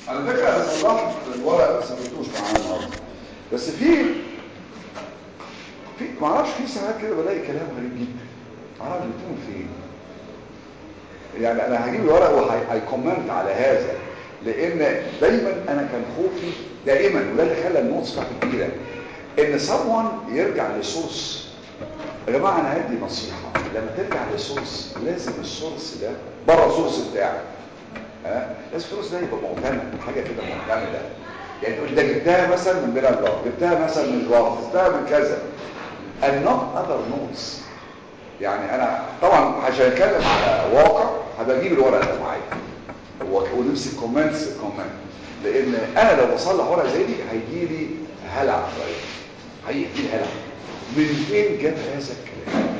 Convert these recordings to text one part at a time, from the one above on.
على فكره انا صلحت الورق بس ما جبتوش معانا النهارده بس في في ما اعرفش في ساعات كده بلاقي كلام غريب جدا ما اعرفش جبتهم فين يعني انا هجيب الورق وهيكومنت على هذا لان دايما انا كان خوفي دائما وده اللي خلى النوتس بتاعتي كبيره ان someone يرجع لسورس يا جماعه انا هدي نصيحه لما ترجع لسورس لازم السورس ده بره السورس بتاعك ها لازم السورس ده يبقى معتمد حاجه كده معتمده يعني تقول ده جبتها مثلا من بلا الله جبتها مثلا من الواقع جبتها من كذا and not other notes يعني انا طبعا عشان اتكلم على واقع هبقى اجيب الورق ده معايا ونمسك كومنتس الكومنت لان انا لو بصلح ورقه زي دي هيجي لي هلع شويه هيجي لي هلع من فين جاب هذا الكلام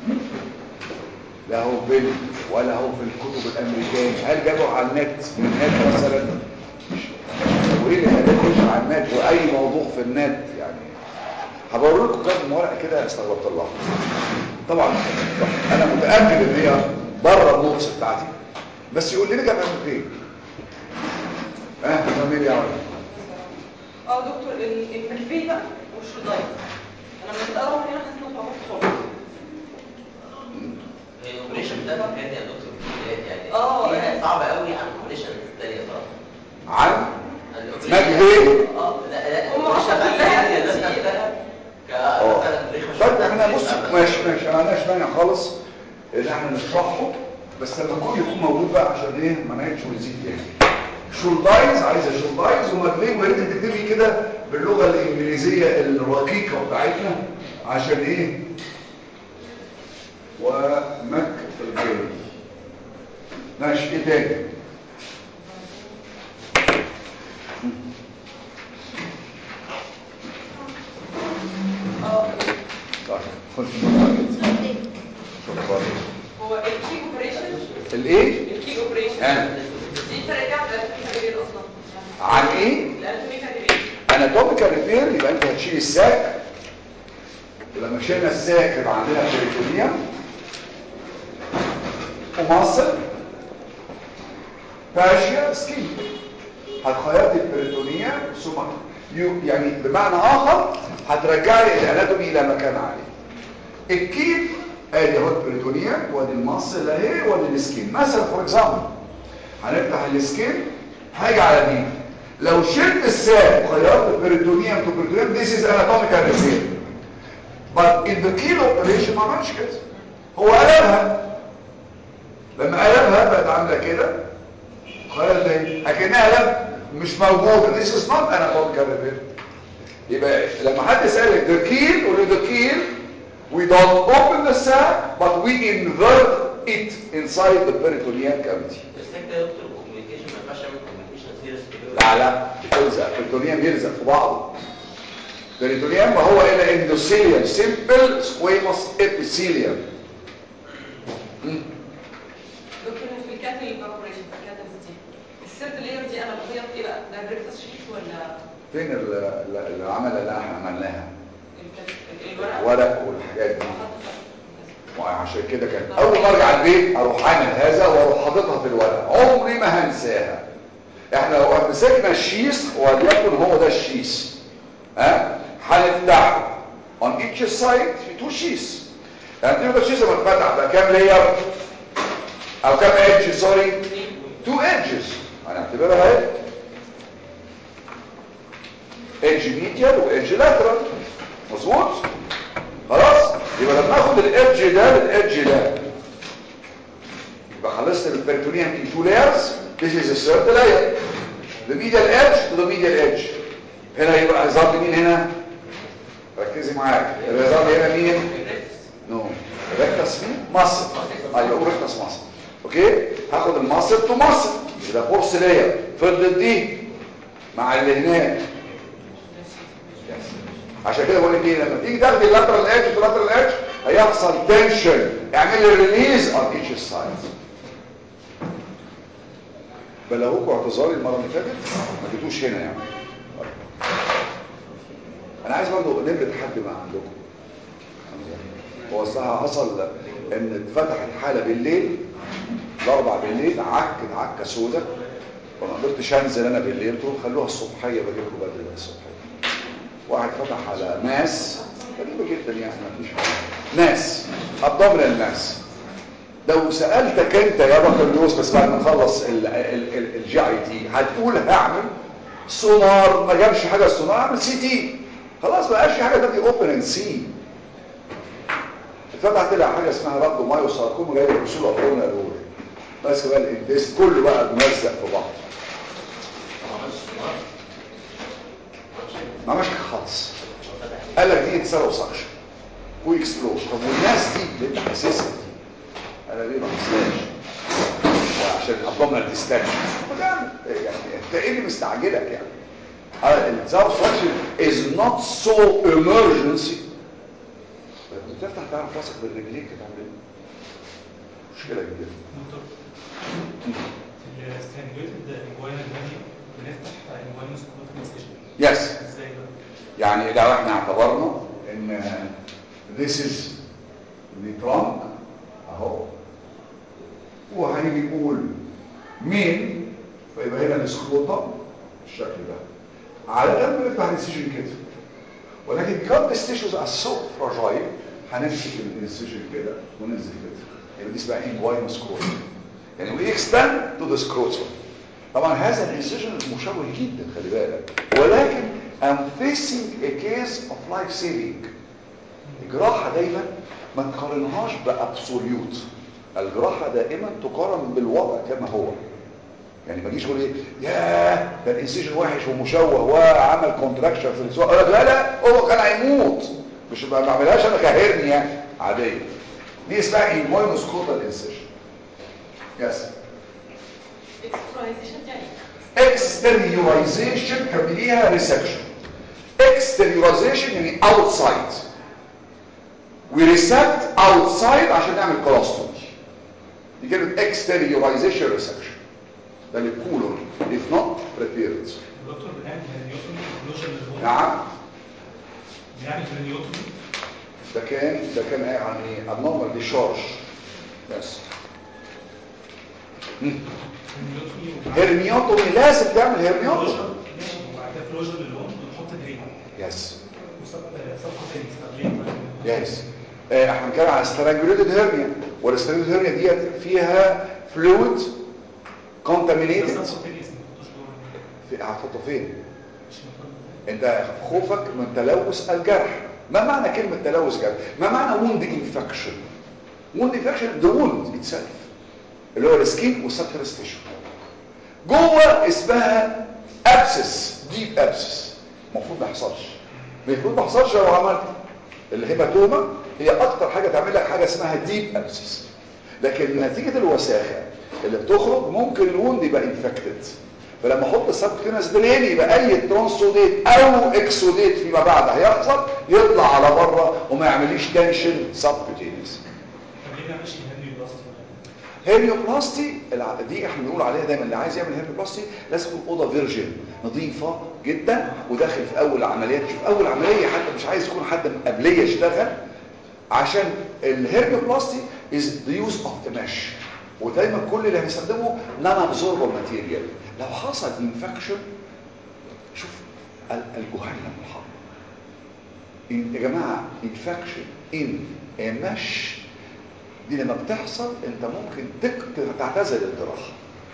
لا هو بيل ولا هو في الكتب الامريكيه هل جابه على النت من النت مثلا وايه اللي خلاه يخش على النت واي موضوع في النت يعني هبوري لكم كام ورقه كده استغربت الله طبعا انا متاكد ان هي بره النوتس بتاعتي بس يقول لي جابها من فين اه تعمل ايه يا عم اه دكتور المكفي بقى والشولايت انا لما جيت اقراهم هنا حسيت انه خالص هي الاوبريشن ده كان يا دكتور يعني آه، هي يعني. صعبه قوي عن الاوبريشن الثانيه صراحه عن الأوبريشن- مجهي اه لا لا هم الاوبريشن أصلاً بقى كلها هي الناس تنسيق. نفسها اه كمثلا بريخ طيب احنا بص ماشي ماشي انا مالناش مانع خالص ان احنا نشرحه بس لما الكل يكون موجود بقى عشان ايه ما نعيدش ونزيد تاني شولدايز عايزه شولدايز ومجلين ويا ريت تكتبي كده باللغه الانجليزيه الرقيقه بتاعتنا عشان ايه ومك الجيم ماشي ايه تاني اه طيب خش شكرا هو الكي اوبريشن الايه الكي اوبريشن آه. دي فرق كام الاناتوميكال ريفير اصلا عن ايه الاناتوميكال ريفير اناتوميكال ريبير يبقى انت هتشيل الساك ولما شلنا الساك يبقى عندنا بريتونيوم ومصل فاشيا سكين هتخيطي البريتونيوم ثم يو- يعني بمعنى اخر هترجعي الاناتومي الى مكان عالي الكيب ادي اهو البريتونيوم وادي المصل اهي وادي السكين مثلا فور اكزامبل هنفتح السكين هاجي على دي لو شلت الساق وخيرت البريتونيوم تو بريتونيوم this is anatomical repair but in the key operation ما عملش كده هو قلبها لما قلبها بقت عامله كده خير تاني اكنها قلب مش موجوده this is not anatomical repair يبقى لما حد يسالك the key قول له the key we don't open the sac but we invert it inside the peritoneal cavity بس انت يا دكتور كوميونيكيشن ما ينفعش اعمل كوميونيكيشن سيريس لا لا بتلزق البريتونيوم يلزق في بعضه البريتونيوم ما هو الا اندوثيليوم سيمبل سكويموس ابيثيليوم دكتور في الكاتل اوبريشن في الكاتل دي السيرد لاير دي انا بخيط ايه بقى ده الريكتس شيت ولا فين ال- ال- العمله اللي احنا عملناها الكات- الورق ورق والحاجات دي بحط- وعشان كده كان اول ما ارجع البيت اروح عامل هذا واروح حاططها في الورق عمري ما هنساها احنا لو مسكنا الشيس وليكن هو ده الشيس ها هنفتحه on each side في تو شيس يعني تبقى الشيس لما اتفتح بقى كام لاير او كام ايدج سوري تو ايدجز هنعتبرها اهي ايدج ميديال وايدج لاترال مظبوط خلاص يبقى لما اخد الادج ده للادج ده يبقى خلصت البريتونيوم in two layers this is the third layer the medial edge to the medial edge هنا يبقى هيظهر لي مين هنا ركزي معايا هيظهر لي هنا مين نو ريكتس مين ماسل ايوه اقول ريكتس ماسل اوكي هاخد الماسل تو ماسل ده فورس لاير فضلت دي مع اللي هناك عشان كده بقول لك ايه لما تيجي تاخدي اللاترال ايدج واللاترال ايدج هيحصل تنشن اعملي ريليز اون ايتش سايد بلغوكوا اعتذاري المره اللي فاتت ما جيتوش هنا يعني انا عايز برضه نمره حد ما عندكم هو الصراحه حصل ان اتفتحت حاله بالليل الاربع بالليل عكت عكه سودة فما قدرتش انزل انا بالليل قلت لهم خلوها الصبحيه باجي لكم بدري بقى الصبحيه واحد فتح على ماس غريبه جدا يعني ما فيش حاجه ماس ابدومينال ماس لو سالتك انت يا بكالوريوس بس بعد ما نخلص الجي اي تي هتقول هعمل سونار ما جابش حاجه السونار اعمل سي تي خلاص ما بقاش في حاجه تدي اوبن اند سي اتفتحت لها حاجه اسمها رد مايو ساركوما جايه من اصول ابدومينال رول بس بقى الانتست كله بقى ملزق في بعض ما عملش سونار ما عملش حاجه خالص قال لك دي اتسرق سكشن واكسبلوش طب والناس دي اللي انت حاسسها دي انا ليه ما حاسسهاش عشان الابدومينال ديستنشن يعني انت ايه اللي مستعجلك يعني الزاو سكشن از نوت سو emergency بتفتح تعرف راسك بالرجلين كده تعمل ايه مشكله كبيره دكتور في السترانجوليتد انجوينا الهادي بنفتح انجوينا سكوت ستيشن يس ازاي بقى؟ يعني لو احنا اعتبرنا ان this is the trunk اهو وهنيجي نقول مين فيبقى هنا السكروتم بالشكل ده عادة بنفتح الانسيجن كده ولكن because the tissues are so fragile هنمسك الانسيجن كده وننزل كده يبقى دي اسمها inguinal scrotum يعني we extend to the scrotum طبعا هذا الانسيجن مشوه جدا خلي بالك ولكن I'm facing a case of life saving الجراحة دايما ما تقارنهاش بابسوليوت الجراحة دائما تقارن بالوضع كما هو يعني ما تجيش تقول ايه ياه ده الانسيجن وحش ومشوه وعمل كونتراكشن في السوق اقول لك لا لا هو كان هيموت مش ما بعملهاش انا كهرنيا عاديه دي اسمها ايموينوسكوتال انسيجن يس اكسترايزيشن يعني exteriorization كمليها ريسكشن exteriorization يعني outside we resect outside عشان نعمل كولوستومي دي كلمة exteriorization resection ده للكولون if not prepared دكتور بنعمل هرنيوتومي كلوجر للبون نعم بنعمل هرنيوتومي ده كان ده كان ايه عن ايه abnormal discharge بس مم. هرنيوتومي وبعد هرنيوتومي لازم تعمل هرنيوتومي كلوجر ماشي وبعد كده كلوجر للبون بنحط درين يس سبكوتينيس طب ليه طيب؟ يس آه، احنا بنتكلم على سترانجوليتد هيرنيا والسترانجوليتد هيرنيا ديت فيها فلويد كونتامينيتد سبكوتينيس ما تحطوش جوه هتحطه فين مش مفهوم انت خوفك من تلوث الجرح ما معنى كلمة تلوث جرح ما معنى wound infection wound infection the wound itself اللي هو السكين والسبترس تيشو جوه اسمها ابسس ديب ابسس المفروض ما يحصلش المفروض ما يحصلش لو عملت الهيباتوما هي اكتر حاجه تعمل لك حاجه اسمها ديب ابسس لكن نتيجه الوساخه اللي بتخرج ممكن الوند يبقى انفكتد فلما احط سبكتينس درين يبقى اي ترانسوديت او اكسوديت فيما بعد هيحصل يطلع على بره وما يعمليش تنشن سبكتينس طب ليه ما نعملش هرنيوبلاستي هيريوبلاستي الع- دي احنا بنقول عليها دايما اللي عايز يعمل هيريوبلاستي لازم تكون اوضه فيرجن نظيفه جدا وداخل في اول عمليات شوف اول عمليه حتى مش عايز يكون حد من قبليه يشتغل عشان الهيريوبلاستي از ذا يوز اوف ذا مش ودايما كل اللي هنستخدمه نون ابزوربل ماتيريال لو حصل انفكشن شوف ال- الجهنم الحمراء إن- يا جماعه انفكشن ان مش دي لما بتحصل انت ممكن تك- تعتزل الجراحه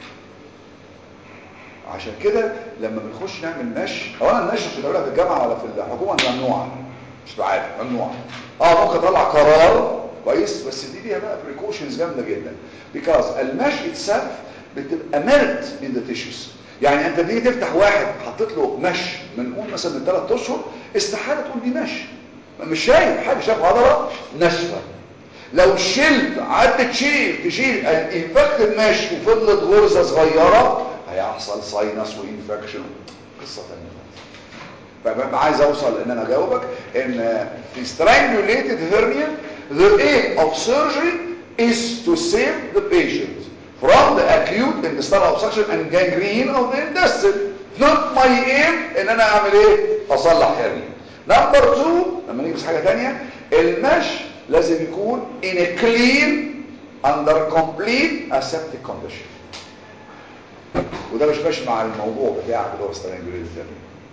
عشان كده لما بنخش نعمل مش اولا المش في الدوله في الجامعه ولا في الحكومه ممنوع مش بعاد ممنوع اه ممكن اطلع قرار كويس بس دي ليها بقى بريكوشنز جامده جدا because المش اتسلف بتبقى ميلت ان ذا تيشوز يعني انت بتيجي تفتح واحد حطيت له مش من قول مثلا من ثلاث اشهر استحاله تقول دي مش مش شايف حاجه شايف عضله ناشفه لو شلت قعدت تشيل تشيل انفكتد مش وفضلت غرزه صغيره هيحصل ساينس وانفكشن قصه ثانيه فببقى عايز اوصل ان انا اجاوبك ان في strangulated hernia the aim of surgery is to save the patient from the acute intestinal obstruction and gangrene of the intestine not my aim ان انا اعمل ايه اصلح hernia نمبر 2 لما نيجي حاجه ثانيه المش لازم يكون in a clean under complete aseptic condition وده مش ماشي مع الموضوع بتاعك اللي هو سترانجوليزم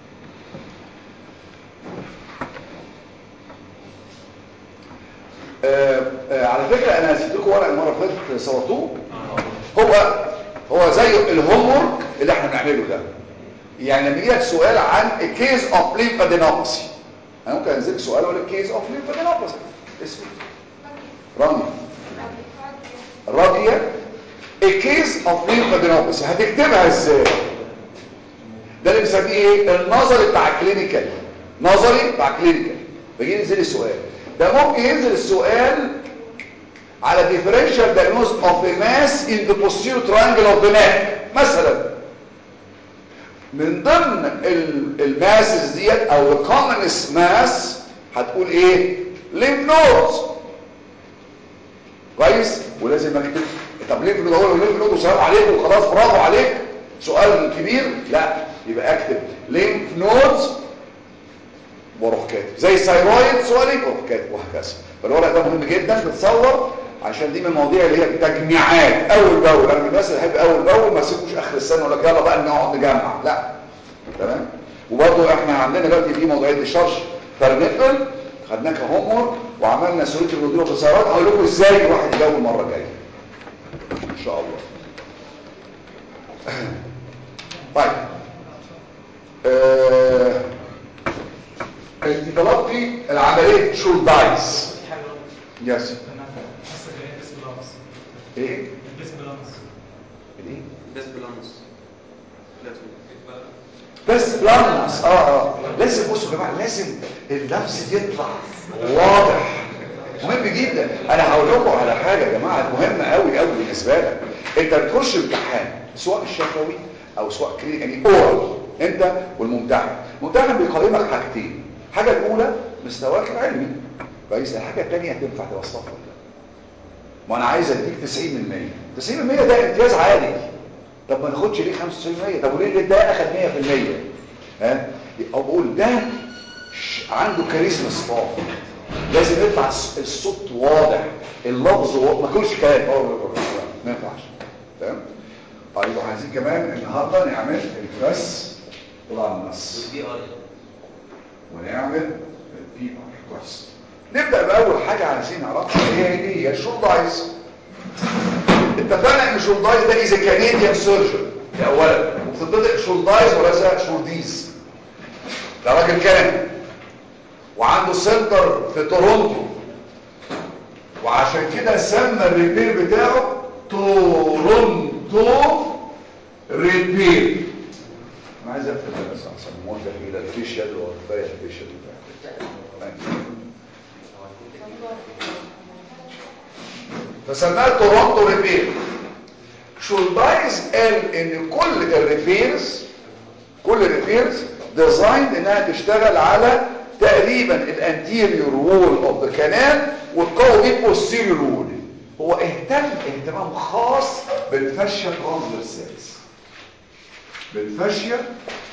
آه آه على فكرة انا نسيت لكم ورق المرة اللي فاتت صورتوه هو هو زي الهوم ورك اللي احنا بنعمله ده يعني لما يجي لك سؤال عن كيس اوف ليف ادينوباسي انا ممكن انزل لك سؤال اقول لك كيس اوف ليف ادينوباسي اسمه رانيا راضية الكيس اوف ليف ادينوباسي هتكتبها ازاي ده اللي بنسميه ايه النظري بتاع كلينيكال نظري بتاع كلينيكال بيجي ينزل السؤال ده ممكن ينزل السؤال على differential diagnosis of a mass in the posterior triangle of the neck مثلا من ضمن الماسز ديت او the commonest mass هتقول ايه lymph nodes كويس ولازم اكتب طب ليمف نود اقول ليمف نود وسلام عليكم وخلاص برافو عليك سؤال كبير لا يبقى اكتب ليمف نودز واروح كاتب زي الثايرويد سؤالي واروح كاتب وهكذا فالورق ده مهم جدا تتصور عشان دي من المواضيع اللي هي تجميعات اول باول انا من الناس اللي احب اول باول ما اسيبوش اخر السنه ولا يلا بقى نقعد نجمع لا تمام وبرضه احنا عندنا دلوقتي في موضوعيه الشرش فرنقل خدناها كهوم ورك وعملنا سوريه الروديو في السيارات هقول لكم ازاي الواحد يجاوب المره الجايه ان شاء الله طيب آه... انت طلبتي العمليه شول دايس يس ايه الايه بس بالانس بس بلانس اه اه لازم بصوا يا جماعه لازم اللفظ يطلع واضح مهم جدا انا هقول لكم على حاجه يا جماعه مهمه قوي قوي بالنسبه لك انت بتخش امتحان سواء الشفوي او سواء كليني يعني اورال انت والممتحن الممتحن بيقيمك حاجتين الحاجه الاولى مستواك العلمي كويس الحاجه الثانيه تنفع توصفها ولا لا ما انا عايز اديك 90% 90% ده امتياز عالي طب ما ناخدش ليه 95% طب وليه ده اخد 100% ها او بقول ده عنده كاريزما صفات لازم يطلع الصوت واضح اللفظ واضح ما كلش كلام ما ينفعش تمام طيب وعايزين كمان النهارده نعمل البريس بلانس والبي ار ونعمل البي ار كويس نبدا باول حاجه عايزين نعرفها هي ايه هي الشولدايز اتفقنا ان شولدايز ده از كنديان سيرجن دي اولا وبتنطق شولدايز وليس شولديز ده راجل كان وعنده سنتر في تورونتو وعشان كده سمى الريبير بتاعه تورونتو ريبير انا عايز اقفل ده بس عشان موجه الى الفيشل وكفايه الفيشل فسماه تورونتو ريبير شولدايز قال ان كل الريبيرز كل الريبيرز ديزايند انها تشتغل على تقريبا الانتيريور وول اوف ذا كانال وتقوي بيه البوستيريور وول هو اهتم اهتمام خاص بالفاشيا ترانسفيرسالز بالفاشيا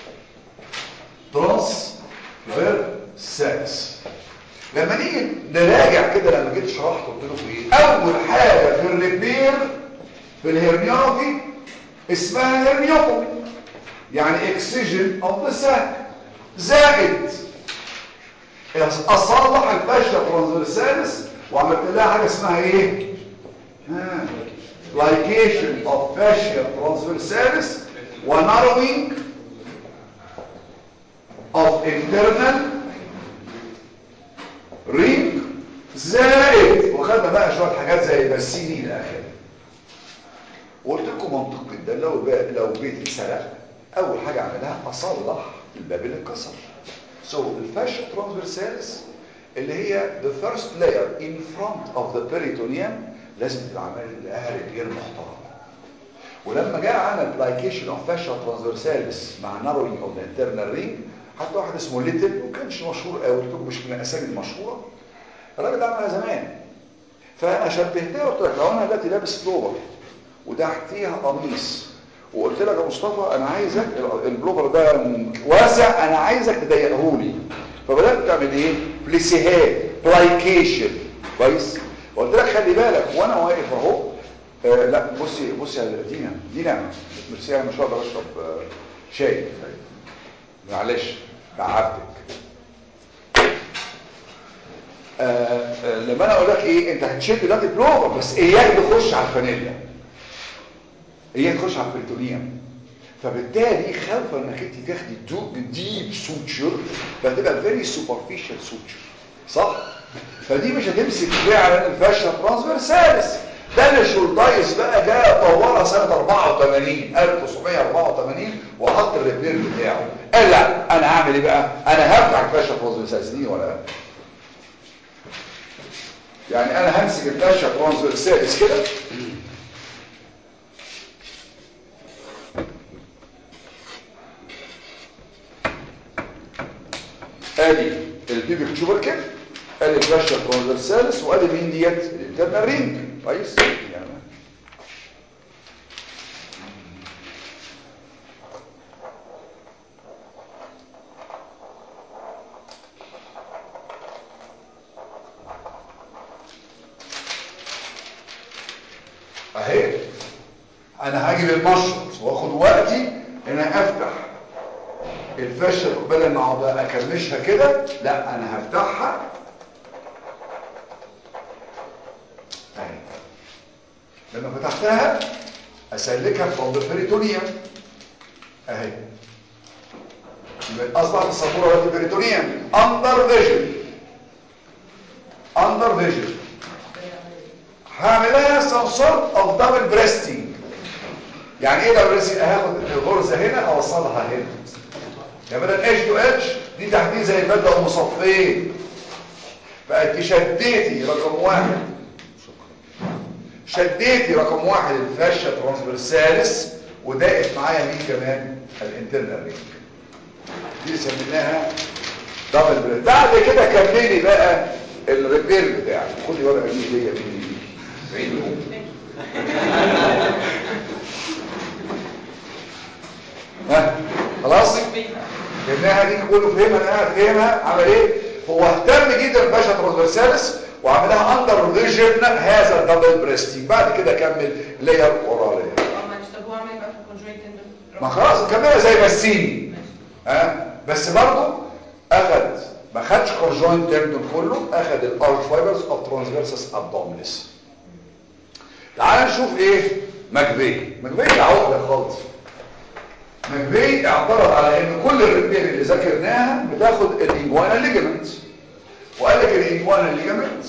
ترانسفيرسالز لما نيجي نراجع كده لما جيت شرحت قلت لكم ايه اول حاجه في الريبير في الهرنيوتي اسمها هرنيوتومي يعني اكسجين اوف ذا ساك زائد اصلح الفاشيا ترانسفيرسالس وعملت لها حاجه اسمها ايه لايكيشن اوف فاشيا ترانسفيرسالس وناروينج اوف انترنال رينج زائد وخدنا بقى شويه حاجات زي البرسيني الى اخره وقلت لكم منطق جدا لو لو بيتي اتسرق اول حاجه اعملها اصلح الباب اللي اتكسر so الفاشيا ترانسفيرسالس اللي هي the first layer in front of the peritoneum لازم تتعمل لها ريبير محترم ولما جاء عمل application of fascia transversalis مع narrowing of the internal ring حتى واحد اسمه ليتل وكانش مشهور قوي قلت لكم مش من الاسامي المشهوره الراجل ده عملها زمان فانا شبهتها قلت لك لو انا دلوقتي لابس بلوفر وتحتيها قميص وقلت لك يا مصطفى انا عايزك البلوفر ده واسع انا عايزك تضيقه لي فبدات تعمل ايه بليسيهات بلايكيشن كويس وقلت لك خلي بالك وانا واقف اهو آه لا بصي بصي يا دينا دينا ميرسي انا مش هقدر اشرب آه شاي معلش تعبتك آه آه لما انا اقول لك ايه انت هتشد دلوقتي بلوفر بس اياك تخش على الفانيلا اياك تخش على البريتونيوم فبالتالي خايفه انك انت تاخدي ديب سوتشر فهتبقى فيري سوبرفيشال سوتشر صح فدي مش هتمسك فعلا الفاشا ترانسفيرسالس ده اللي شولدايس بقى جاء طورها سنه 84 1984 وحط الريبير بتاعه قال لا انا هعمل ايه بقى انا هفتح الفاشا ترانسفيرسالس دي ولا لا يعني انا همسك الفاشا ترانسفيرسالس كده ادي البيبك تشوبركل ادي الفاشا ترانسفيرسالس وادي مين ديت الانترنال رينج كويس يعني اهي انا هاجي بالمشرط واخد وقتي ان انا افتح الفشل بدل ما اقعد اكرمشها كده لا انا هفتحها اهي لما فتحتها اسلكها في فوق البريتونيوم اهي يبقى اصبحت السبوره دلوقتي بريتونيوم اندر فيجن اندر فيجن هعملها some sort of double breasting يعني ايه double breasting هاخد الغرزه هنا اوصلها هنا يعني بدل اتش تو اتش دي تحديد زي الماده ام صفين فانت شديتي رقم واحد شديتي رقم واحد الفاشة ترانسفيرسالس ودقت معايا مين كمان الانترنال رينج دي سميناها دبل بريد بعد كده كملي بقى الريبير بتاعك خدي ورقه دي هديه مني بعيد ها خلاص جبناها دي كله فهمها انا قاعد فهمها عمل ايه هو اهتم جدا باشا ترانسفيرسالس وعملها اندر فيجن هذا الدبل بريستي بعد كده كمل لير ورا لير معلش طب هو عامل ايه بقى في الكونجوينت تندون ما خلاص كملها زي بسيني ها بس برضه اخد ما خدش كونجوينت تندون كله اخد الارش فايبرز اوف ترانسفيرسس ابدومينس تعال نشوف ايه ماكفي ماكفي عقده خالص ماكفي اعترض على ان كل الرجال اللي ذاكرناها بتاخد الانجوانا ليجمنت وقال لك الانجوانا ليجمنت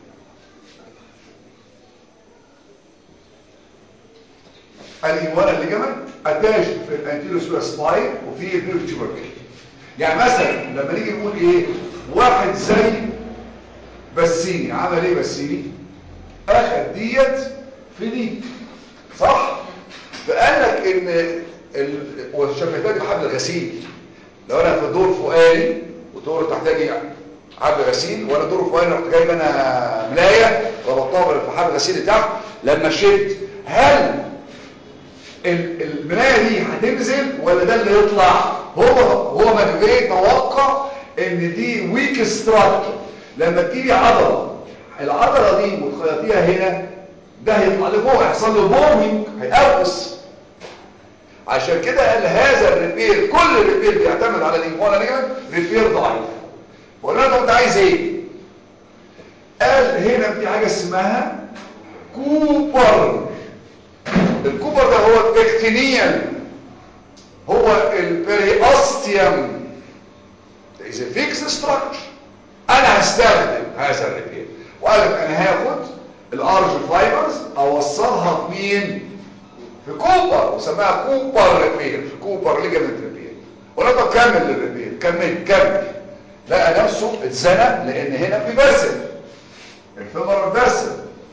الانجوانا ليجمنت اتاش في الانتيريو سباين وفي البيرك تيوبركل يعني مثلا لما نيجي نقول ايه واحد زي بسيني عمل ايه بسيني اخد ديت في دي صح فقال لك ان ال... والشفتات بحبل غسيل لو انا في دور فوقاني ودور تحتاني حبل غسيل وانا دور فوقاني رحت جايب انا ملايه ربطتها في حبل غسيل تحت لما شد هل ال- الملايه دي هتنزل ولا ده اللي يطلع هو هو مجبري توقع ان دي ويك ستراكشر لما تيجي عضله العضله دي وتخيطيها هنا ده هيطلع لفوق هيحصل له بومينج هيقوس عشان كده قال هذا الريبير كل الريبير بيعتمد على الانفونا ليجمنت ريبير ضعيف وقلنا له انت عايز ايه قال هنا في حاجه اسمها كوبر الكوبر ده هو البكتينيال هو البريوستيوم ده is a fixed structure انا هستخدم هذا الريبير وقال لك انا هاخد الارج فايبرز اوصلها في مين في كوبر وسماها كوبر ريبير كوبر ليجامنت ريبير ولا طب كمل الريبير كمل كمل لقى نفسه اتزنق لان هنا في بسل الفيمر بسل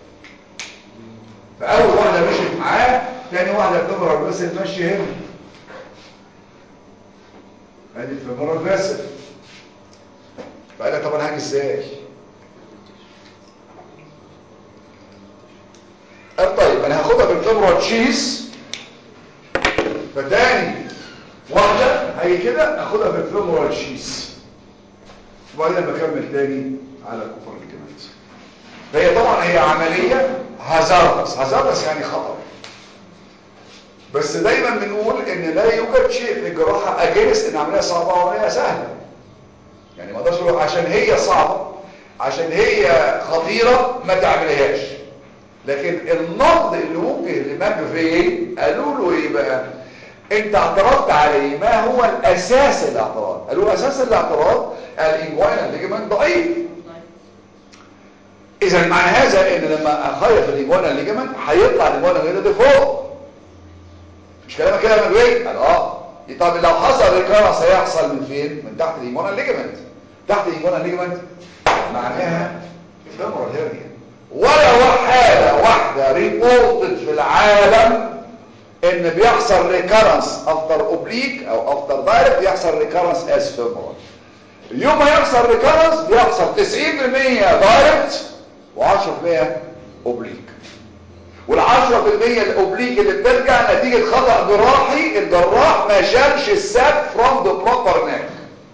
فاول واحده مشيت معاه تاني واحده الفيمر بسل ماشي هنا ادي الفيمر بسل فقال لك طب انا هاجي ازاي قال طيب انا هاخدها بالفيمر تشيز فتاني واحدة هي كده اخدها بالفيمورال شيس وبعدين بكمل تاني على كفر الكمات فهي طبعا هي عملية هازاردس هازاردس يعني خطر بس دايما بنقول ان لا يوجد شيء في الجراحه اجنس ان عمليه صعبه وعمليه سهله يعني ما اقدرش اقول عشان هي صعبه عشان هي خطيره ما تعملهاش لكن النقد اللي وجه لماكفي قالوا له ايه بقى انت اعترضت عليه ما هو الاساس الاعتراض قالوا له اساس الاعتراض الانجوينال ليجمنت ضعيف اذا معنى هذا ان لما اخيط الانجوينال ليجمنت هيطلع الانجوينال ليجمنت ده فوق مش كلامك كده يا مجوي قال اه طب لو حصل ريكارس هيحصل من فين من تحت الانجوينال ليجمنت تحت الانجوينال ليجمنت معناها فيمورال هيرنيا ولا حاله واحده ريبورتد في العالم ان بيحصل ريكارنس افتر اوبليك او افتر دايركت بيحصل ريكارنس اس فيمورال اليوم ما يحصل ريكارنس بيحصل 90% دايركت و10% اوبليك وال10% الاوبليك اللي بترجع نتيجه خطا جراحي الجراح ما شالش الساب فروم ذا بروبر نيك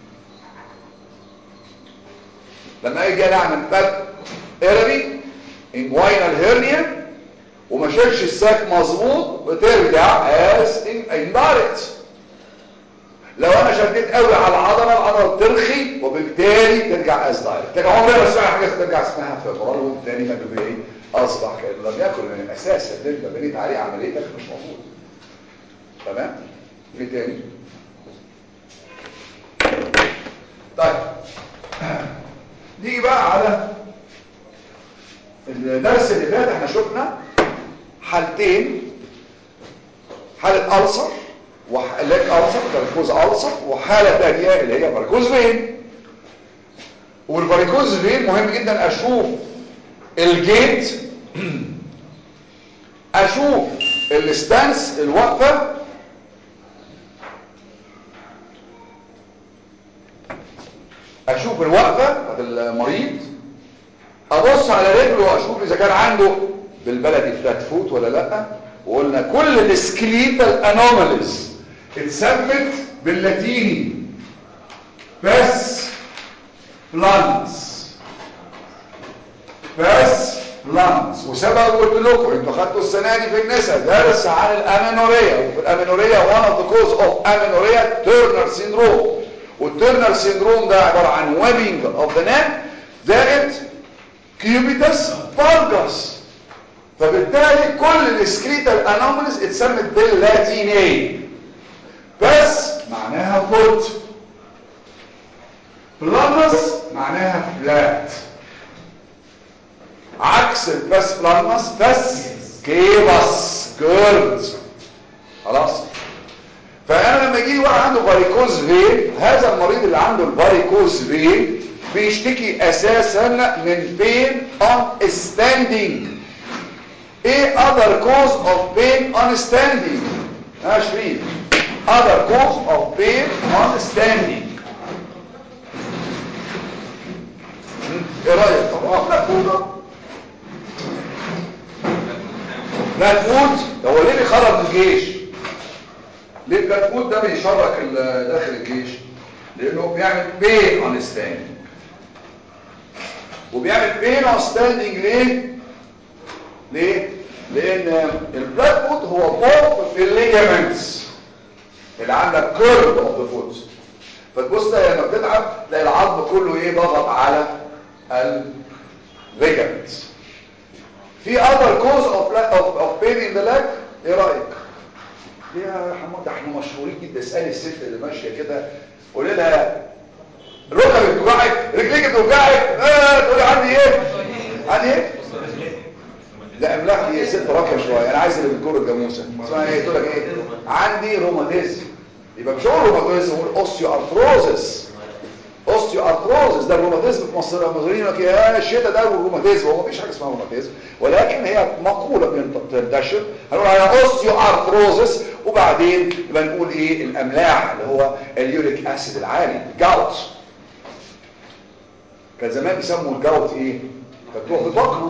لما يجي نعمل فك اربي انجوينال هيرنيا وما شالش الساك مظبوط بترجع از اندايركت لو انا شديت قوي على العضله العضله بترخي وبالتالي ترجع از دايركت لكن عمري ما سمعت حاجه ترجع اسمها فيبرال وبالتالي ما بيبقى اصبح كانه لم يكن من الاساس اللي انت بنيت عليه عمليتك مش موجود تمام في تاني طيب نيجي بقى على الدرس اللي فات احنا شفنا حالتين حالة ألسر وحالات ألسر فاريكوز ألسر وحالة تانية اللي هي فاريكوز فين والفاريكوز فين مهم جدا أشوف الجيت أشوف الستانس الوقفة أشوف الوقفة بتاعت المريض ابص على رجله واشوف اذا كان عنده بالبلدي فلات فوت ولا لا وقلنا كل السكليتال انوماليز اتسمت باللاتيني بس بلانس بس بلانس وسبب قلت لكم انتوا خدتوا السنه دي في النساء درس عن الامينوريا وفي الامينوريا one of the cause of amenorrhea تيرنر سيندروم والتيرنر سيندروم ده عباره عن ويبنج اوف ذا neck زائد كيوبيتس فالجس فبالتالي كل السكريتال انوماليز اتسمت باللاتيني بس معناها فوت بلانس معناها فلات عكس البس بلانس بس كيبس جيرد خلاص فانا لما يجي واحد عنده فاريكوز فين هذا المريض اللي عنده الفاريكوز فين بيشتكي اساسا من pain on standing ايه other cause of pain on standing ها شريف other cause of pain on standing ايه رايك طبعا لا فوضى لا فوت هو ليه بيخرج من الجيش ليه البلاك فوت ده بيشرك داخل الجيش لانه بيعمل pain on standing وبيعمل بين اون ستاندنج ليه ليه لان البلاك فوت هو بوب في الليجامنتس اللي عندك كيرف اوف ذا فوت فتبص لما بتتعب تلاقي العظم كله ايه ضغط على الليجامنتس في other cause of of, of pain in the leg ايه رايك ليه يا حمود ده احنا مشهورين جدا اسالي الست اللي ماشيه كده قولي لها ركبك بتوجعك رجليك بتوجعك اه تقولي عندي ايه عندي ايه لا املاح دي ست راكبه شويه انا عايز اللي بتجر الجاموسه اسمها ايه تقول لك ايه عندي روماتيزم يبقى مش هقول روماتيزم هقول اوستيو ارثروزس اوستيو ارثروزس ده الروماتيزم في مصر المصريين يقول لك يا الشتاء ده والروماتيزم هو مفيش حاجه اسمها روماتيزم ولكن هي مقوله بتنتشر هنقول عليها اوستيو ارثروزس وبعدين يبقى نقول ايه الاملاح اللي هو اليوريك اسيد العالي جاوت كان زمان بيسموا الجوت ايه فتوح البقر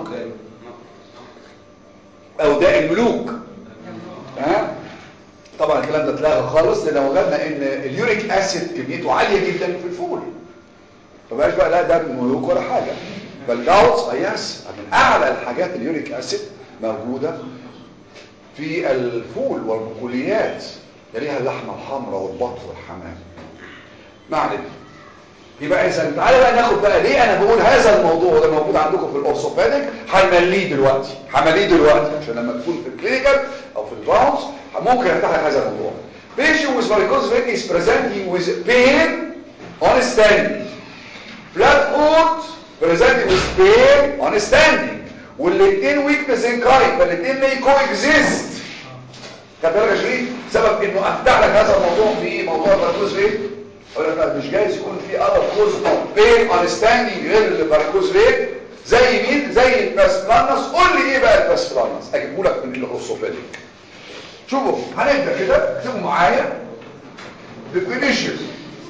او داء الملوك ها طبعا الكلام ده اتلغى خالص لان وجدنا ان اليوريك اسيد كميته عاليه جدا في الفول فبقاش بقى لا ده ملوك ولا حاجه فالجوت يس من اعلى الحاجات اليوريك اسيد موجودة في الفول والبقوليات يليها اللحمة الحمراء والبط والحمام ما علينا يبقى اذا تعالى بقى ناخد بقى ليه انا بقول هذا الموضوع ده موجود عندكم في الاورثوبيديك هنمليه دلوقتي همليه دلوقتي عشان لما تكون في الكلينيكال او في الراوندز ممكن افتح لك هذا الموضوع patient with varicose vein is presenting with pain on standing flat foot presenting with pain on standing والاثنين weakness in kind فالاثنين may coexist خد بالك يا شريف سبب انه افتح لك هذا الموضوع في موضوع الفاريكوز فين اقول لك لا مش جايز يكون في اذر كوز بين اون ستاندينج غير الفاريكوز فين زي مين زي الباسبلانس قول لي ايه بقى الباسبلانس اجيبه لك من الاورثوبيديك شوفوا هنبدا كده اكتبوا معايا definition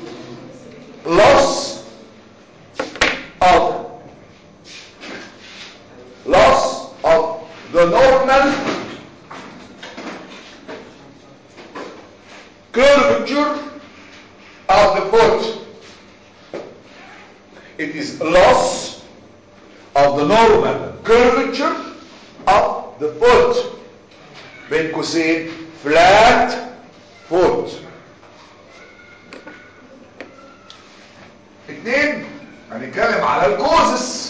loss of loss of the normal curvature of the foot. It is loss of the normal curvature of the foot. بين قوسين flat foot. اتنين هنتكلم على الكوزس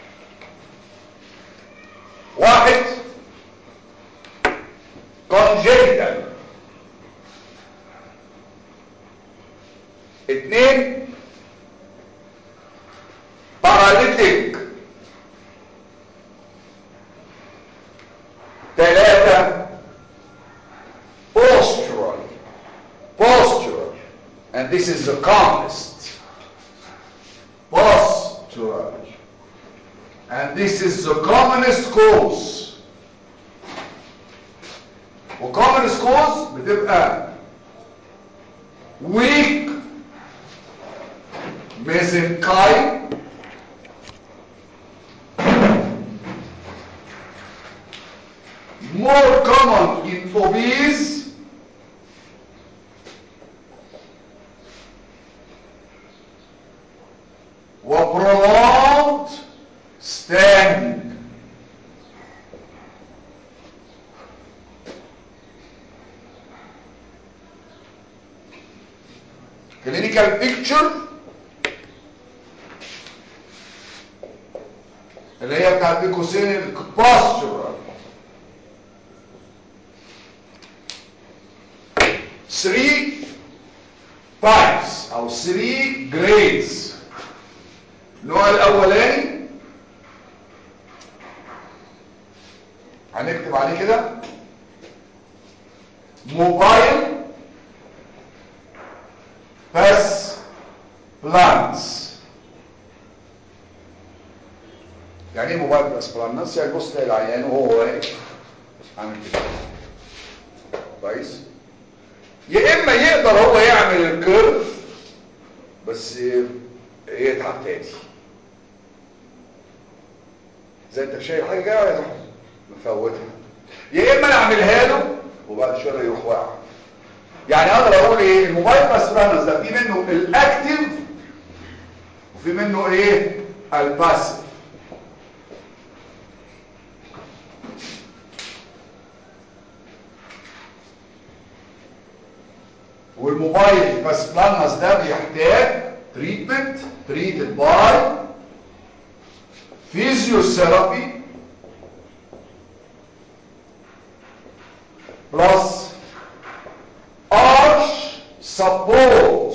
واحد congenital اتنين paralytic تلاتة postural postural and this is the commonest postural and this is the commonest cause وcommonest cause بتبقى weak mesenchyme more common in obese وprolonged standing clinical picture اللي هي بتاعت بين قوسين الباستورال 3 types او 3 grades النوع الاولاني هنكتب عليه كده موبايل بس بلانس يعني ايه موبايل بس بلانس يعني بص تلاقي العيان وهو واقف عامل كده كويس يا اما يقدر هو يعمل الكيرف بس يتعب تاني زي انت شايف حاجه كده يروح مفوتها يا اما نعملها له وبعد شويه يروح واقع يعني اقدر اقول ايه الموبايل باسبرانس ده في منه الاكتف وفي منه ايه الباسيف والموبايل باسبرانس ده بيحتاج تريتمنت تريتد باي فيزيوثيرابي بلس arch support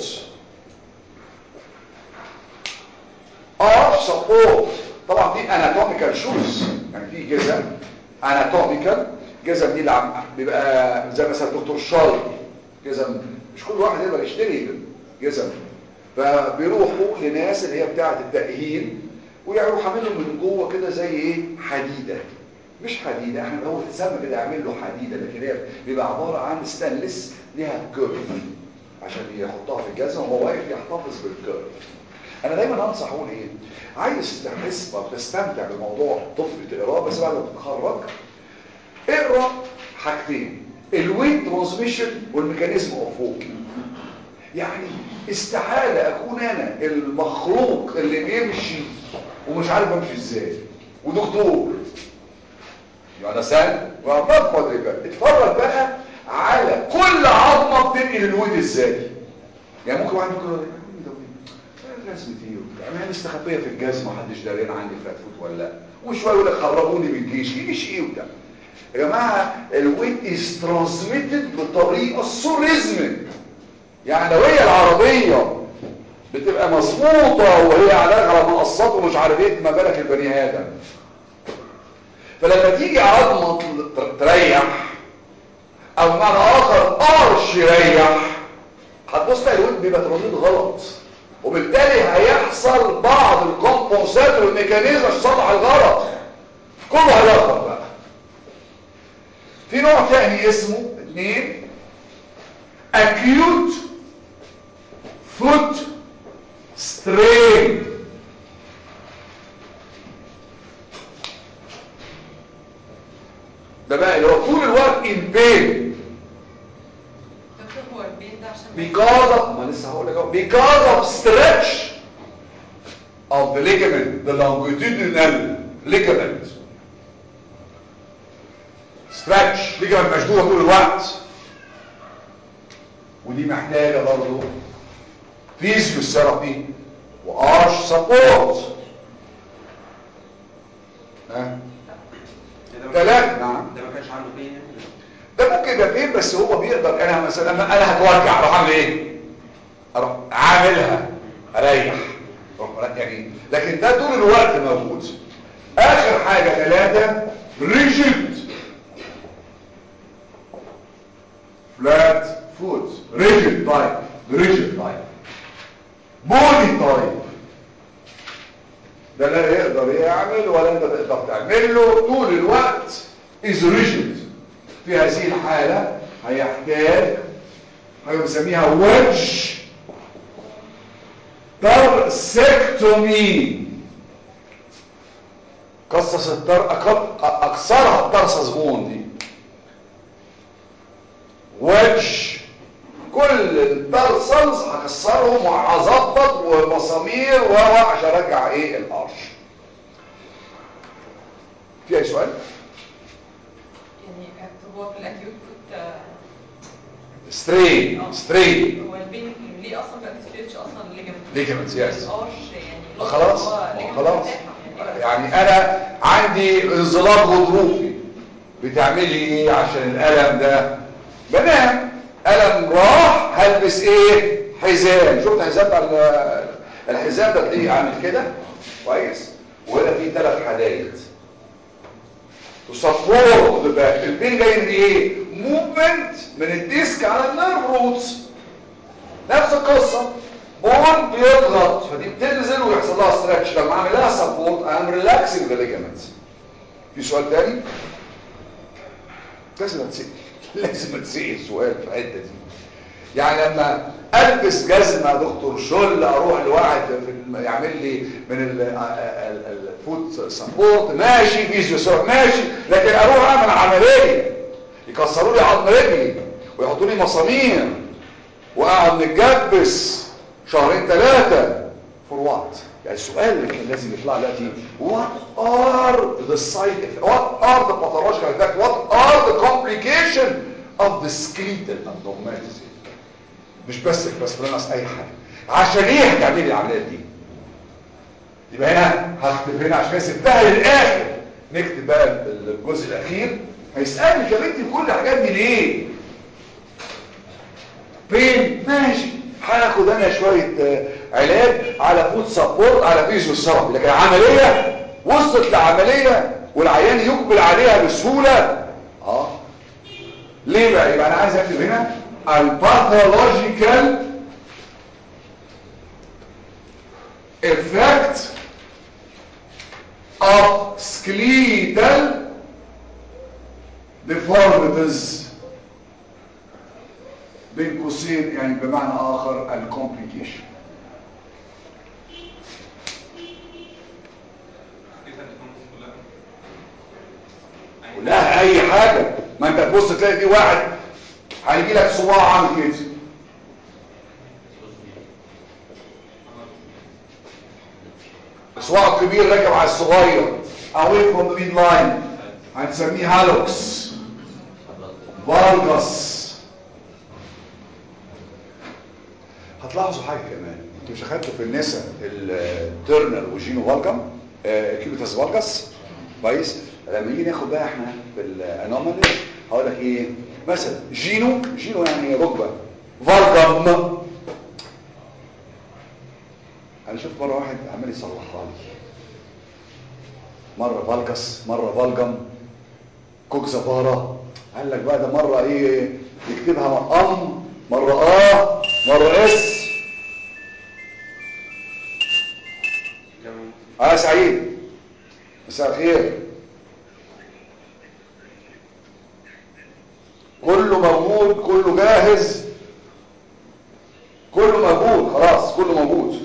arch support طبعا دي anatomical shoes يعني في جزم anatomical جزم دي اللي عم بيبقى زي مثلا دكتور شاي جزم مش كل واحد يقدر يشتري جزم فبيروحوا لناس اللي هي بتاعه التأهيل ويروح عاملهم من جوه كده زي ايه حديده مش حديده احنا هو تسمى كده يعمل له حديده لكن هي بيبقى عباره عن ستانلس ليها كيرف عشان يحطها في الجزمه وهو واقف يحتفظ بالكيرف انا دايما انصح اقول ايه عايز تحس تستمتع بموضوع طفل تقراه بس بعد ما تتخرج اقرا حاجتين الويت ترانسميشن والميكانيزم اوف ووكينج يعني استحالة اكون انا المخلوق اللي بيمشي ومش عارف امشي ازاي ودكتور You understand? We are not quadricular. اتفرج بقى على كل عظمة بتنقل الويد ازاي يعني ممكن واحد يقول لك يا عم ده ويد رسمة ايه وبتاع ما هي مستخبية في الجزم محدش دارين عندي فلات فوت ولا لا وشوية يقول لك خرجوني من الجيش ايش ايه وبتاع يا جماعة الويد از ترانسميتد بطريقة سوريزمك يعني لو هي العربية بتبقى مظبوطة وهي عليها على منقصات ومش عارف ايه ما بالك البني ادم فلما تيجي عظمة تريح او بمعنى اخر قرش يريح هتبص تلاقي الود بيبقى ترميد غلط وبالتالي هيحصل بعض الكومبونسات والميكانيزم عشان تصلح الغلط كله هيلخبط بقى في نوع تاني اسمه اثنين acute foot strain ده بقى اللي هو طول الوقت in pain دكتور هو البين ده عشان because of ما لسه هقول لك اهو because of stretch of the ligament the longitudinal ligament stretch ligament مشدوده طول الوقت ودي محتاجه برضه فيزيوثيرابي وارش سبورت ها كلام نعم ده ما كانش عنده بين يعني ده ممكن يبقى فين بس هو بيقدر انا مثلا انا هتوجع اروح اعمل ايه اروح عاملها اريح اروح مريح يعني لكن ده طول الوقت موجود اخر حاجه ثلاثه ريجيد فلات فوت ريجيد تايب ريجيد تايب بودي تايب ده لا يقدر يعمل ولا انت تقدر تعمل له طول الوقت is rigid في هذه الحالة هيحتاج حاجة بنسميها وجه ترسكتومي قصص التر أك- اكثرها الترسس بون دي وجه كل الترسلز هكسرهم وهظبط ومسامير و عشان ارجع ايه القرش في اي سؤال يعني هو في الاكيوت كنت سترين سترين هو البين ليه اصلا ما بيستريتش اصلا ليجمنت Ligaments, yes. القرش يعني ما خلاص هو ما ligament خلاص مرتاح، يعني يعني انا عندي انزلاق غضروفي بتعمل لي ايه عشان الالم ده بنام الم راح هلبس ايه حزام شفت حزام بتاع ال- الحزام ده تلاقيه عامل كده كويس وهنا في ثلاث حدايد تصفور البين جاي من ايه موفمنت من الديسك على النيرف روتس نفس القصة بون بيضغط فدي بتنزل ويحصل لها ستريتش لما اعمل لها سبورت ام ريلاكسنج ذا ليجامنتس في سؤال تاني لازم اتسال لازم اتسال سؤال في الحته دي يعني لما البس جزمه دكتور شل اروح لواحد في الم- يعمل لي من ال- ال- ال- الفوت سبورت ماشي فيزيو ماشي لكن اروح اعمل عمليه يكسروا لي عظم رجلي ويحطوا لي مسامير واقعد متجبس شهرين ثلاثة فور وات يعني السؤال اللي كان لازم يطلع دلوقتي what are the side effects what are the pathological effects what are the complication of the skeletal abnormality مش بس الباسبرانس اي حاجة عشان ايه هتعملي العمليات دي يبقى هنا هكتب هنا عشان كده سبتها للاخر نكتب بقى الجزء الاخير هيسالني يا بنتي كل الحاجات دي ليه فين ماشي هاخد انا شويه آه، علاج على فود سبورت على فيزيو ثيرابي لكن عمليه وصلت لعمليه والعيان يقبل عليها بسهوله اه ليه بقى يبقى انا عايز اكتب هنا الباثولوجيكال effect of skeletal deformities بين قوسين يعني بمعنى اخر الكومبليكيشن كده الكونس كلها كلها اي حاجة ما انت تبص تلاقي دي واحد هيجي لك صباع عامل كده الصباع الكبير راكب على الصغير away from the mid line هنسميه هالوكس فالجس هتلاحظوا حاجه كمان انتوا مش اخدتوا في النساء الترنر وجينو فالجم آه كيوبيتاس فالجس كويس لما نيجي ناخد بقى احنا في الانومالي هقول لك ايه مثلا جينو جينو يعني ركبه فالجم انا شفت مره واحد عمال يصلحها لي مره فالجس مره فالجم كوكزافارا قال لك بقى ده مره ايه يكتبها ام مره اه مره اس اه سعيد مساء الخير كله موجود كله جاهز كله موجود خلاص كله موجود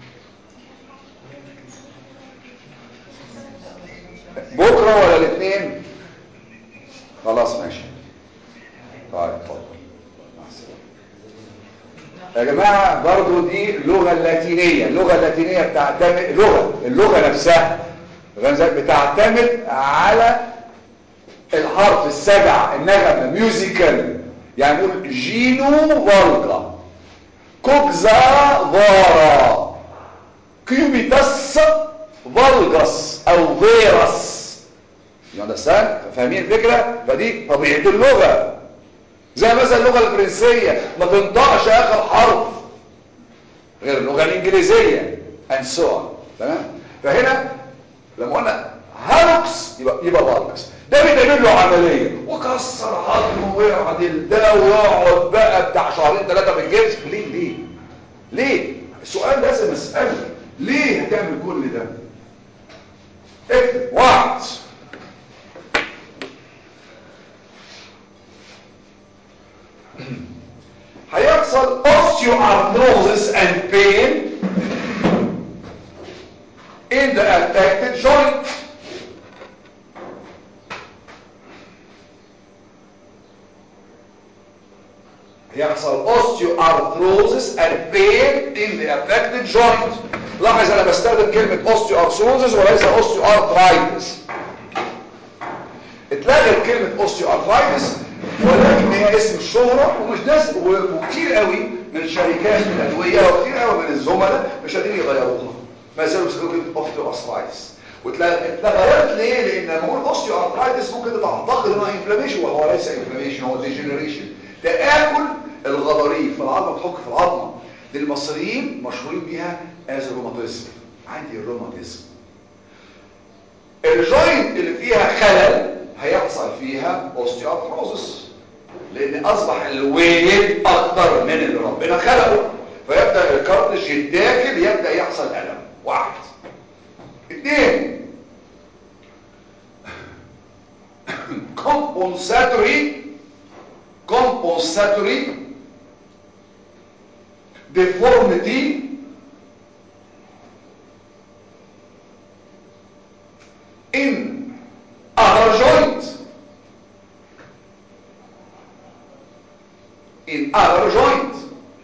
بكره ولا الاثنين خلاص ماشي طيب اتفضل مع السلامه يا جماعه برضو دي اللغه اللاتينيه اللغه اللاتينيه بتعتمد لغه اللغه نفسها بتعتمد على الحرف السبع النغمه ميوزيكال يعني نقول جينو فالجا كوكزا فارا كيوبيتاس فالجاس او فيراس يوندرستاند فاهمين الفكره فدي طبيعه اللغه زي مثلا اللغه الفرنسيه ما تنطقش اخر حرف غير اللغه الانجليزيه and so on تمام فهنا لما قلنا هالوكس يبقى يبقى فالكس ده بيتعمل له عمليه وكسر عظمه ويعدل ده ويقعد بقى بتاع شهرين ثلاثه في الجبس ليه ليه ليه السؤال لازم اساله ليه هتعمل كل ده اكتب واحد هيحصل osteoarthrosis and pain in the affected joint هيحصل osteoarthrosis and pain in the affected joint لاحظ انا بستخدم كلمة osteoarthrosis وليس osteoarthritis اتلغت كلمة osteoarthritis ولكن هي اسم الشهرة ومش ناس وكتير قوي من شركات الادوية وكتير قوي من الزملاء مش قادرين يغيروها ما زالوا بيستخدموا كلمة osteoarthritis واتلغيت ليه؟ لان لما اقول osteoarthritis ممكن تعتقد انها انفلاميشن وهو ليس انفلاميشن هو ديجنريشن تآكل الغضاريف العظمة بتحك في العظمة دي المصريين مشهورين بيها از الروماتيزم عندي الروماتيزم الجوينت اللي فيها خلل هيحصل فيها اوستيوارثروزس لان اصبح الويت اكتر من اللي ربنا خلقه فيبدا الكارتج يتاكل يبدا يحصل الم واحد اثنين compensatory compensatory deformity in other joint in other joint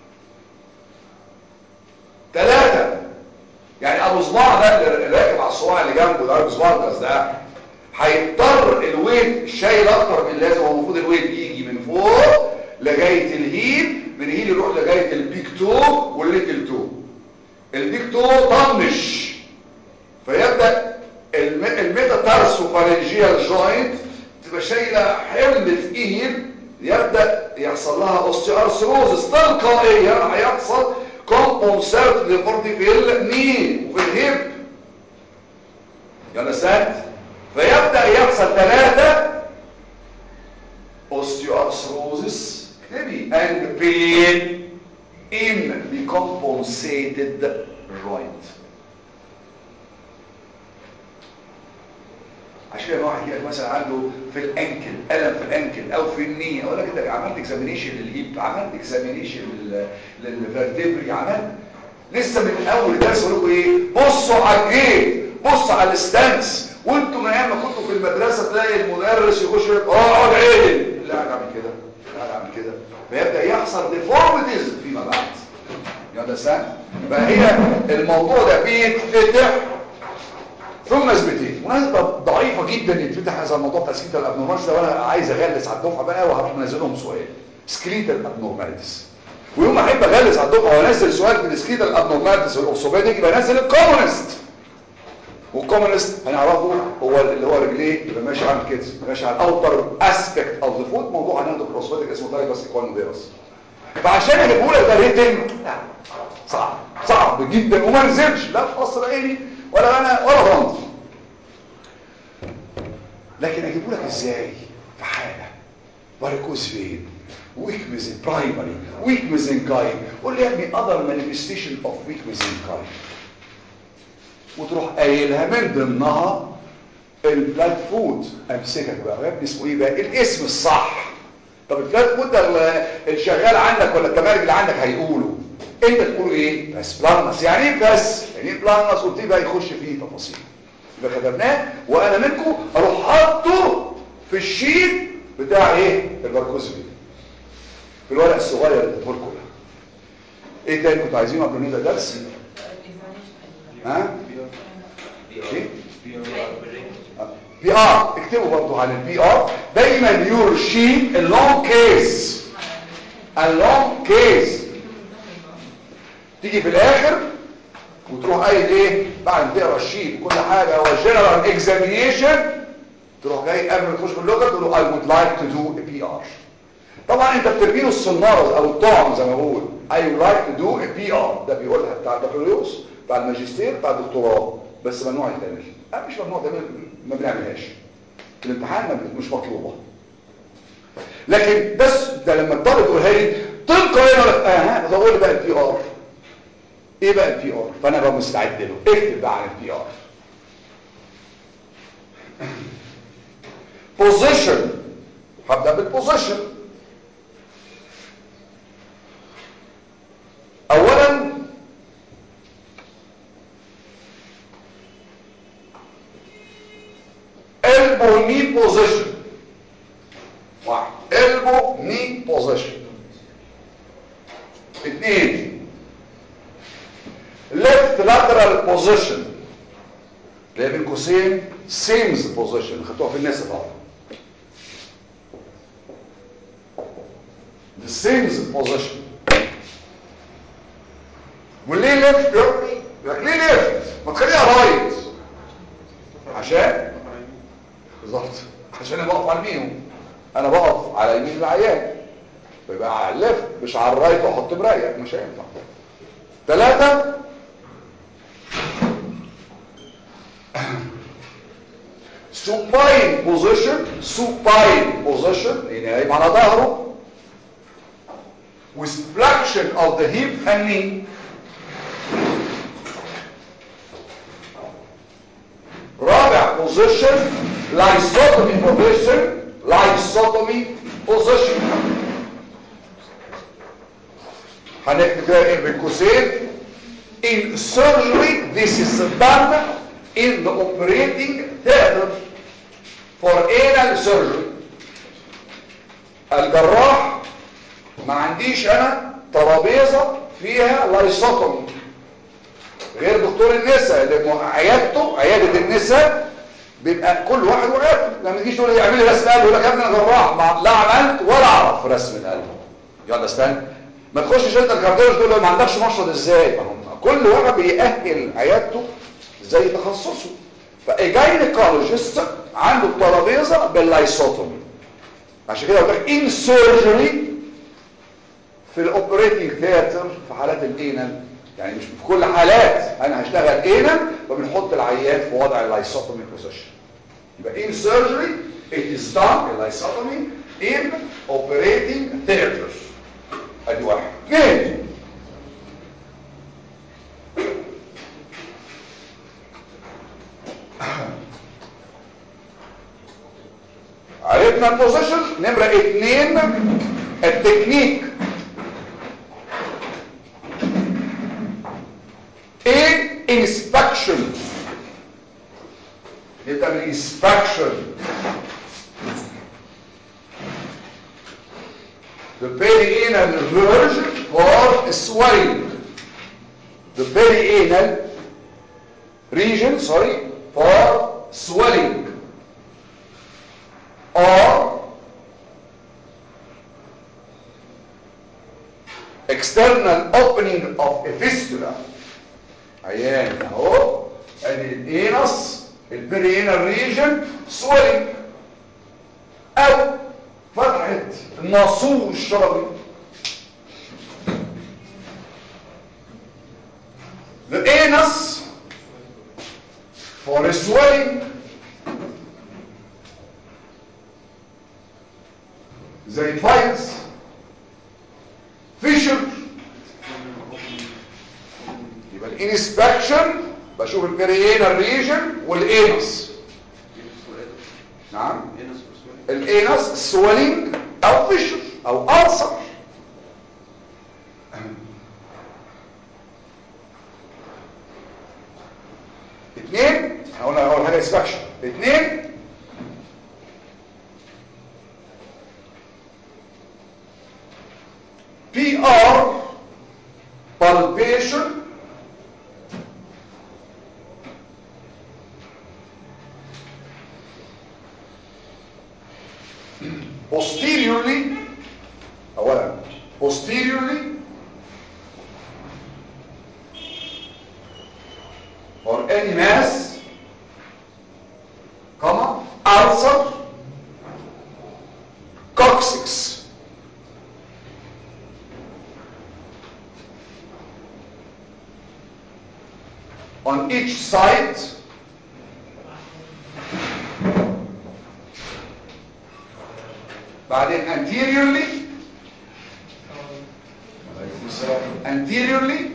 ثلاثة يعني ابو صباع ده اللي راكب على الصباع اللي جنبه ده ابو صباع ده هيضطر الويت شايل اكتر من اللازم هو المفروض الويت يجي من فوق لغايه الهيل من الهيل يروح لغايه البيك تو والليتل تو البيك تو طنش فيبدا الميتاتارسوفارنجيال جوينت تبقى شايله حمل ثقيل يبدا يحصل لها اوستيوارثروزس تلقائيا هيحصل كومبونسيرت ديفورتي في الني وفي الهيب يلا سات فيبدا يحصل ثلاثه osteoarthrosis maybe and pain in the compensated joint عشان كده واحد يجي مثلا عنده في الانكل الم في الانكل او في الني اقول لك انت عملت اكزامينيشن للهيب عملت اكزامينيشن للفرتبري عملت لسه من اول درس بقول لكم ايه بصوا على الجيب بصوا على الستانس وانتوا من ايام ما كنتوا في المدرسه تلاقي المدرس يخش يقول لك اقعد عدل لا اعمل كده لا اعمل كده فيبدا يحصل ديفورميتيز فيما بعد يا ده سهل فهي الموضوع ده بيتفتح في مناسبتين مناسبة ضعيفة جدا يتفتح هذا الموضوع بتاع سكيتال ابنورماليتيز ده وانا عايز اغلس على الدفعة بقى وهروح منزلهم سؤال سكيتال ابنورماليتيز ويوم ما احب اغلس على الدفعة وانزل سؤال من السكيتال ابنورماليتيز والاورثوبيديك يبقى انزل الكومونست والكومونست هنعرفه هو اللي هو رجليه يبقى ماشي عامل كده ماشي على الاوتر اسبكت اوف ذا فوت موضوع هناخده في الاورثوبيديك اسمه تايبس ايكوانوديرس فعشان اجيبه لك ده ريتم لا صعب صعب جدا وما نزلش لا في قصر عيني ولا انا ولا غلط لكن اجيبه لك ازاي في حاله واريكوز فين ويكنس ان برايمري ويكنس ان كاين قول لي يا ابني اذر مانيفستيشن اوف ويكنس ان كاين وتروح قايلها من ضمنها البلاد فود امسكك بقى يا ابني اسمه ايه بقى الاسم الصح طب البلاد فود ده اللي شغال عندك ولا التمارج اللي عندك هيقولوا انت تقول ايه بس بلانس يعني ايه بس يعني ايه بلانس قلت بقى يخش فيه تفاصيل يبقى كتبناه وانا منكم اروح حاطه في الشيت بتاع ايه الباركوز فيه في الورق الصغير اللي اديته لكم ده ايه تاني كنتوا عايزينه قبل ما نبدا درس ها ايه بي ار اكتبوا برضو عن البي ار دايما يور شيت اللونج كيس اللونج كيس تيجي في الاخر وتروح قايل ايه بعد ما تقرا الشيت وكل حاجه والجنرال اكزامينيشن تروح جاي قبل ما تخش في اللغه تقول له I would like to do a PR طبعا انت بترمي له السناره او الطعم زي ما بقول I would like to do a PR ده بيقولها بتاع البكالوريوس بتاع الماجستير بتاع الدكتوراه بس ممنوع يتعمل لا مش ممنوع تعمل ما بنعملهاش في الامتحان مش مطلوبه لكن بس ده لما الطالب يقولها لي تلقائيا اقول لك اه ده قول بقى البي ار ايه بقى البي ار فانا بقى مستعد له اكتب بقى عن البي ار بوزيشن هبدا بالبوزيشن اولا elbow knee position واحد elbow knee position اثنين left lateral position اللي هي بين قوسين سيمز بوزيشن خدتوها في الناس طبعا the سيمز بوزيشن وليه ليفت يا ابني لك ليه ليفت ما تخليها رايت عشان بالظبط عشان انا بقف على اليمين انا بقف على يمين العيان فيبقى على الليفت مش على الرايت واحط مرايه مش هينفع ثلاثة supine position supine position يعني قايم على ظهره with flexion of the hip and knee رابع position lysotomy position lysotomy position هنكتب كده ايه بين قوسين in surgery this is done in the operating theater for anal surgery الجراح ما عنديش انا ترابيزه فيها لايسوتومي غير دكتور النساء اللي عيادته عياده النساء بيبقى كل واحد وعيادته لما تجيش تقول لي اعمل لي رسم قلب يقول لك يا ابني انا جراح ما لا عملت ولا اعرف رسم القلب يلا استنى ما تخشش انت الكارديولوجي تقول له ما عندكش مشرط ازاي ما هم كل واحد بيأهل عيادته زي تخصصه فالجاينيكولوجيست عنده الترابيزه باللايسوتومي عشان كده قلت لك ان سيرجري في الاوبريتنج ثياتر في حالات الانال يعني مش في كل حالات انا هشتغل انال وبنحط العيان في وضع اللايسوتومي بوزيشن يبقى in surgery it is done اللايسوتومي in operating theater ادي واحد اثنين عرفنا البوزيشن نمرة اتنين التكنيك ايه inspection نبدأ من inspection the perianal verge for swelling the perianal region sorry or swelling or external opening of a fistula عيان اهو ادي الانس البرينال ريجن swelling او فتحة الناسور الشرجي the anus for a swelling زي فايلز فيشر يبقى الانسبكشن بشوف البريينال ريجن والانس نعم الانس سويلنج او فيشر او ألسر اثنين هقول اول حاجه انسبكشن اثنين بي ار palpation posteriorly اولا posteriorly or any mass comma ulcer coccyx on each side بعدين anteriorly anteriorly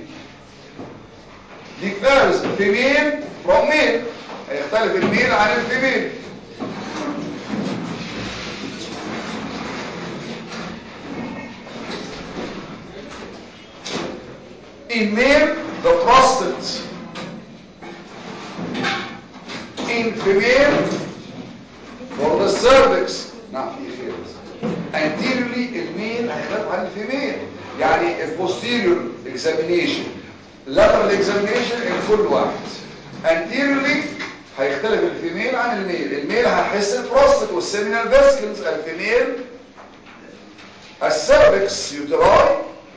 differs female from male هيختلف الميل عن الفيميل in male the prostate in female for the cervix نعم في فيلز anteriorly الميل هيختلف عن الفيميل يعني البوستيريور examination lateral examination لكل واحد anteriorly هيختلف الفيميل عن الميل الميل هيحس البروستات والسيمينال فيسكلز الفيميل السيرفكس يوتراي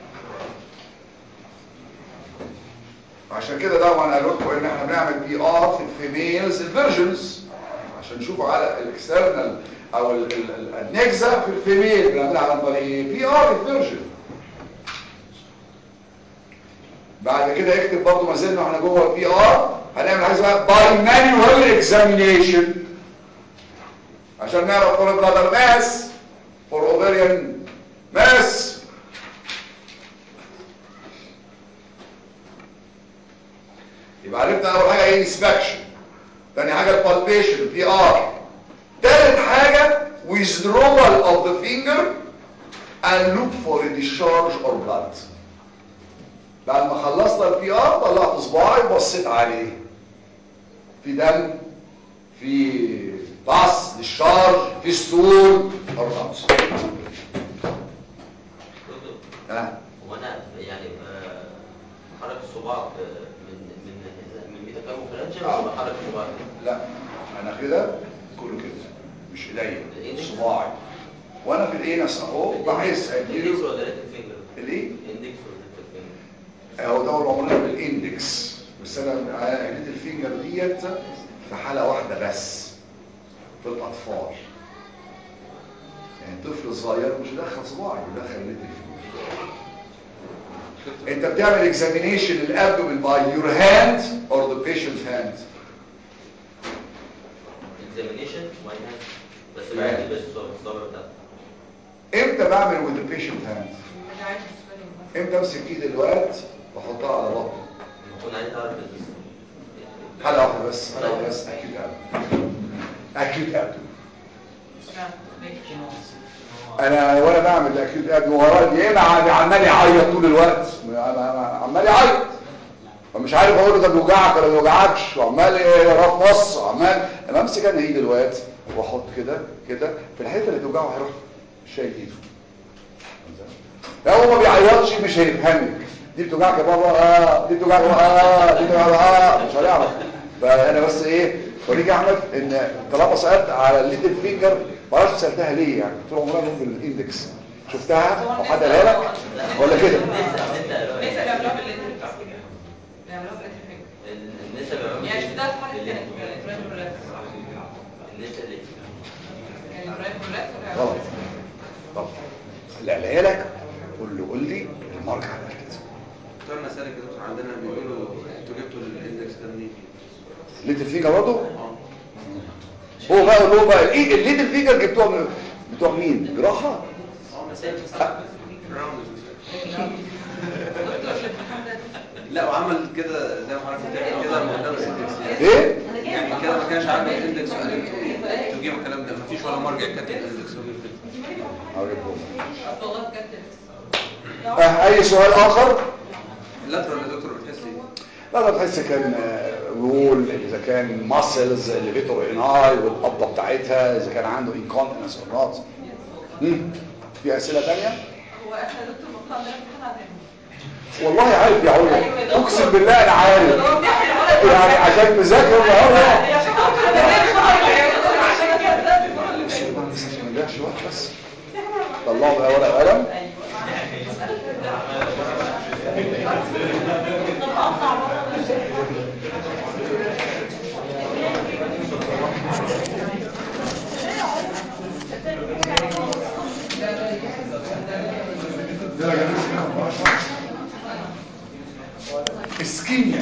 عشان كده طبعا قالوا لكم ان احنا بنعمل بي ار في الفيميلز الفيرجنز عشان نشوفوا على الاكسترنال او ال- ال- ال- النكزه في الفيميل بنعملها على طريق ايه بي ار الفيرجن بعد كده اكتب برضه ما زلنا احنا جوه البي ار هنعمل حاجه اسمها باي مانيوال اكزامينيشن عشان نعرف فور بلادر ماس فور اوفريان ماس يبقى عرفنا اول حاجه ايه انسبكشن تاني حاجه البالبيشن بي ار تالت حاجه withdrawal of the finger and look for a discharge or blood بعد ما خلصنا البي ار طلعت صباعي وبصيت عليه في دم في بص ديشارج في ستول or not دكتور ها هو انا يعني آه، بحرك الصباع ب- من من من ميتا كام فرنش آه. ولا بحرك الصباع لا انا كده كله كده مش ايديا الإيدين؟ صباعي وانا في الانس اهو بحس الاندكس اديله ولا ريتل فينجر الايه الاندكس ولا ريتل فينجر هو دور عمرنا بالاندكس بس انا عينيت الفينجر ديت في حاله واحده بس في الاطفال يعني طفل صغير مش دخل صباعي بيدخل ليت الفينجر انت بتعمل اكزامينيشن للابدومين باي يور هاند اور ذا بيشنت هاند اكزامينيشن واي هاند بس Yeah. ما تلبس الصبر بتاعته امتى بعمل with the patient hand مجاعات السؤال بس. امتى امسك ايد الواد واحطها على بطنه بكون عايز اعرف الجسم حاله واحده بس حاله واحده بس اكيد ابدو اكيد ابدو اشمعنى؟ ليه؟ انا وانا بعمل اكيد ابدو ورايا يا اما عم- عمال يعيط طول الوقت عمال يعيط فمش عارف اقول له ده بيوجعك ولا ما بيوجعكش وعمال يرف مص وعمال لما امسك انا ايد الواد واحط كده كده في الحته اللي توجعه هيروح شايل ايده لو هو ما بيعيطش مش هيفهمك دي بتوجعك يا بابا اه دي بتوجعك يا بابا اه دي بتوجعك اه مش هيعرف فانا بس ايه وريجي احمد ان طالما سالت على الليتل فينجر ما اعرفش سالتها ليه يعني طول عمرها لهم بالاندكس شفتها او حد قالها لك ولا كده لسه بيعملوها بالليتر بيعملوها بالليتر النسب يا يعني مش ده في حاجه ثانيه الفرايد رولات النسب اللي يعني الفرايد رولات غلط طب اللي قالها لك قول له قول لي المرجع ده كده دكتور مسالك يا دكتور عندنا بيقولوا انتوا جبتوا الاندكس ده منين؟ الليتل فينجر برضه اه هو بقى اللي هو بقى ايه الليتل فينجر جبتوها من بتوع مين جراحه اه مسالك راوند دكتور اللي محمد لا وعمل كده زي ما حضرتك بتعمل كده من غير الاندكس ايه يعني كده ما كانش عامل الاندكس وقال انتوا انتوا جيبوا الكلام ده مفيش ولا مرجع كاتب الاندكس وجيب كده هوريكم. اصل والله بجد آه، اي سؤال اخر اللاترال يا دكتور بتحس ايه؟ لا لا تحس كان رول اذا كان ماسلز اللي فيتور اناي والقبضه بتاعتها اذا كان عنده انكونتنس اور نوت في اسئله ثانيه هو احنا دكتور المفروض عندنا امتحان عن الهرمون. والله عارف يا أيوة يا عمر دكتور. اقسم بالله انا عارف هو بيحكي الولد يعني عشان مذاكر النهارده يا شيخ ممكن نبقى نشرح يا دكتور عشان كده ده المره اللي فاتت. ما نضيعش وقت بس طلعوا بقى ورقه وقلم اسكيميا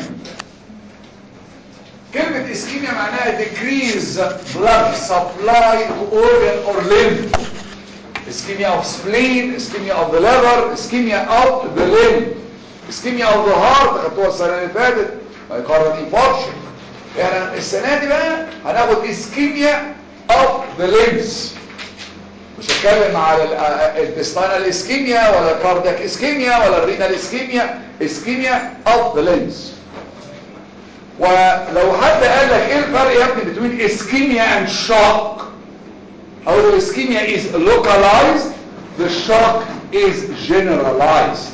كلمة اسكيميا معناها decrease blood supply to organ or limb ischemia of spleen, ischemia of the liver, ischemia of the limb ischemia of the heart خدتوها السنة اللي فاتت مايكاردال انفاركشن احنا السنة دي بقى هناخد ischemia of the limbs مش هتكلم على الدستانال اسكيميا ولا الكاردياك اسكيميا ولا الرينال اسكيميا اسكيميا of the limbs ولو حد قال لك ايه الفرق يا ابني بين اسكيميا and shock او the ischemia is localized the shock is generalized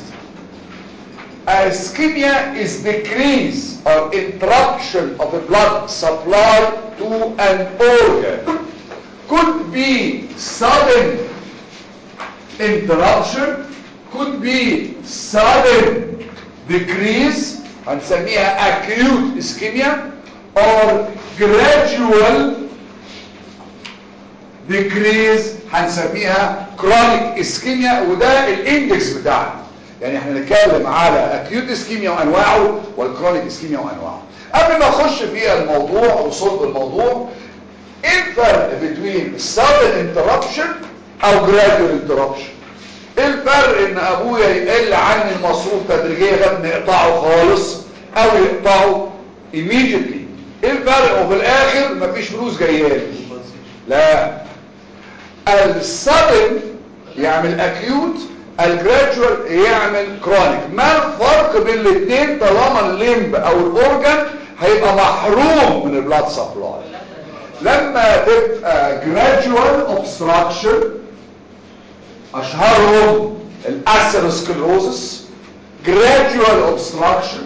ischemia is decrease or interruption of the blood supply to an organ could be sudden interruption could be sudden decrease هنسميها acute ischemia or gradual decrease هنسميها chronic ischemia وده الاندكس بتاعنا يعني احنا نتكلم على acute ischemia وانواعه والchronic ischemia وانواعه قبل ما اخش في الموضوع وصلب الموضوع ايه الفرق بين sudden interruption او gradual interruption ايه الفرق ان ابويا يقل عني المصروف تدريجيا لغايه ما يقطعه خالص او يقطعه immediately ايه الفرق وفي الاخر مفيش فلوس جايه لي لا السدن يعمل اكيوت الجراديوال يعمل كرونيك ما الفرق بين الاثنين طالما الليمب او الاورجن هيبقى محروم من البلاد سبلاي لما تبقى جراديوال اوبستراكشن اشهرهم الاسيروسكلروزس جراديوال اوبستراكشن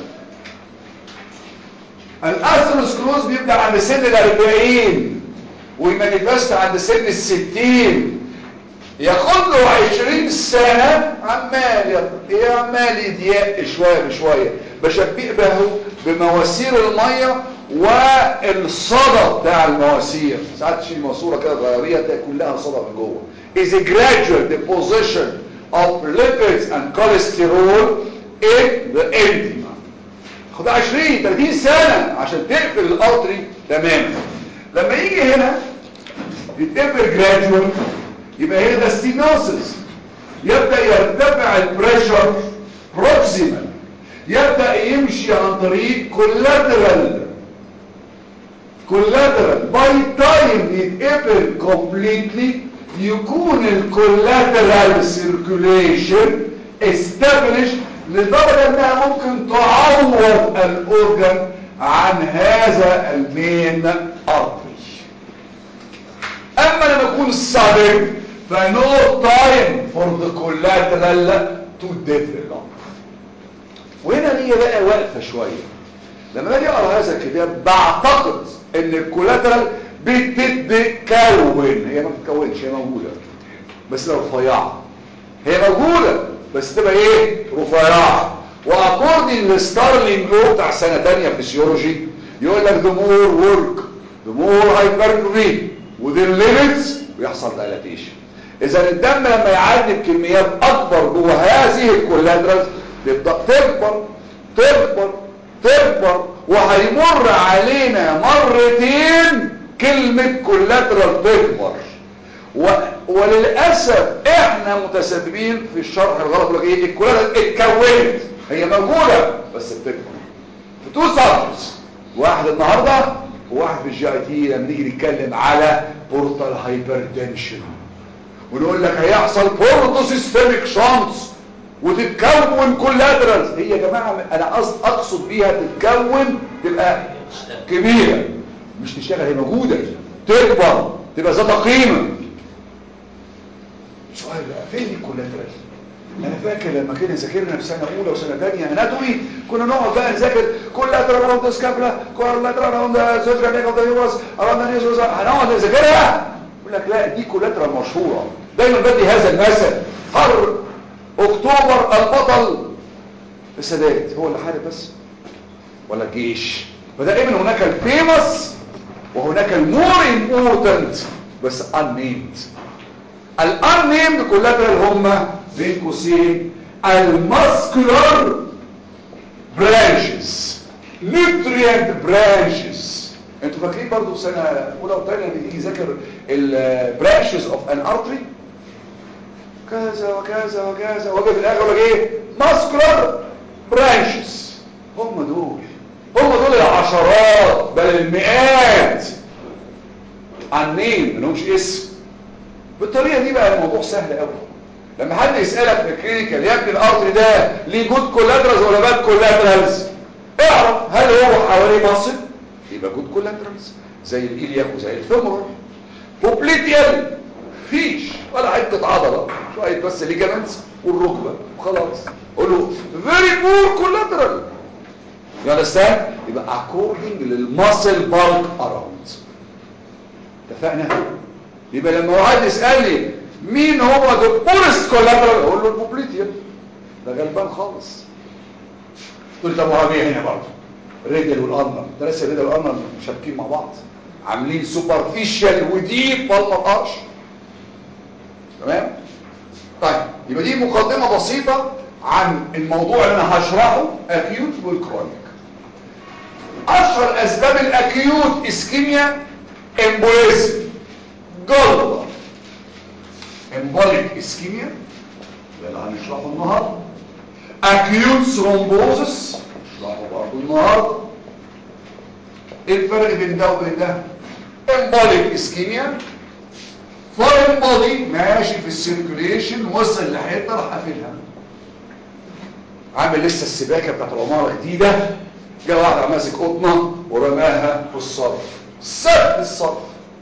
الاسيروسكلروز بيبدا عند سن الاربعين ويمانيفست عند سن الستين ياخد له عشرين سنة عمال يا عمال يضيق شوية بشوية بشبهه بمواسير المية والصدى بتاع المواسير ساعات تشيل ماسورة كده تغيريها تلاقي كلها صدى من جوه is a gradual deposition of lipids and cholesterol in the empty خد 20 30 سنة عشان تقفل الارتري تماما لما يجي هنا يتقفل جراديوال يبقى هنا ده ستينوسس يبدأ يرتفع البريشر بروكسيمال يبدأ يمشي عن طريق كولاترال كولاترال باي تايم يتقفل كومبليتلي يكون الكولاترال سيركوليشن استابلش لدرجة انها ممكن تعوض الاورجن عن هذا المين ارتري اما لما يكون sudden فنو تايم فور ذا collateral تو develop وهنا هي بقى واقفه شويه لما باجي اقرا هذا الكتاب بعتقد ان الكولاترال بتتكون هي ما بتتكونش هي موجوده بس لو رفيعه هي موجوده بس تبقى ايه رفيعه واكوردنج لستارلينج لو بتاع سنه ثانيه فيسيولوجي يقول لك the more work the more hypertrophy within limits ويحصل dilatation اذا الدم لما يعدي بكميات اكبر جوه هذه الكولاترالز تبدا تكبر تكبر تكبر وهيمر علينا مرتين كلمة كولاترال تكبر و... وللأسف احنا متسببين في الشرح الغلط يقول لك ايه الكولاترال اتكونت هي موجودة بس بتكبر في تو سبجكتس واحد النهاردة وواحد في الجي اي تي لما نيجي نتكلم على بورتال هايبرتنشن ونقول لك هيحصل بورتو سيستميك شانس وتتكون كولاترالز هي يا جماعه انا قصد اقصد بيها تتكون تبقى كبيره مش تشتغل هي موجوده تكبر تبقى ذات قيمه سؤال بقى فين الكولاترالز انا فاكر لما كنا ذاكرنا في سنه اولى وسنه ثانيه اناتومي كنا نقعد بقى نذاكر كولاترال راوند سكابلا كولاترال راوند سوزرا نيك اوف ذا هيومرس راوند نيوز هنقعد نذاكرها يقول لك لا دي كولاترال مشهوره دايما بدي هذا المثل حر اكتوبر البطل السادات هو اللي حارب بس ولا الجيش فدائما هناك الفيمس وهناك المور امبورتنت بس unnamed الانيمد كولاترال هم بين قوسين الماسكولار برانشز نيوتريانت برانشز انتوا فاكرين برضو سنه اولى وثانيه بيجي يذاكر البرانشز اوف ان ارتري كذا وكذا وكذا وجه في الاخر ولا ايه ماسكولار برانشز هم دول هم دول العشرات بل المئات عنين ملهمش اسم بالطريقه دي بقى الموضوع سهل قوي لما حد يسالك في الكلينيكال يا ابني الارتري ده ليه جود كولاترالز ولا باد كولاترالز اعرف هل هو حواليه مصل يبقى جود كولاترالز زي الالياك وزي الفيمورال بوبليتيال فيش ولا حته عضله شويه بس ليجامنتس والركبه وخلاص قول له فيري بور كولاترال يو اندرستاند يبقى اكوردنج للماسل بالك اراوند اتفقنا يبقى لما واحد يسالني مين هو ذا بورست كولاترال اقول له البوبليتيال ده غلبان خالص قلت ابو هابيه هنا برضه الرجل والارنب ده لسه الرجل والارنب مشابكين مع بعض عاملين سوبرفيشال وديب بالمر ارش تمام طيب يبقى دي مقدمة بسيطة عن الموضوع اللي انا هشرحه اكيوت والكرونيك اشهر اسباب الاكيوت اسكيميا امبوليزم جلطة امبوليك اسكيميا ده اللي هنشرحه النهارده اكيوت ثرومبوزس نشرحه برضه النهارده ايه الفرق بين ده وبين ده امبوليك اسكيميا فورين بودي ماشي في السيركوليشن وصل لحته راح قافلها عامل لسه السباكه بتاعت العماره جديده جه واحد ماسك قطنه ورماها في الصرف سد الصرف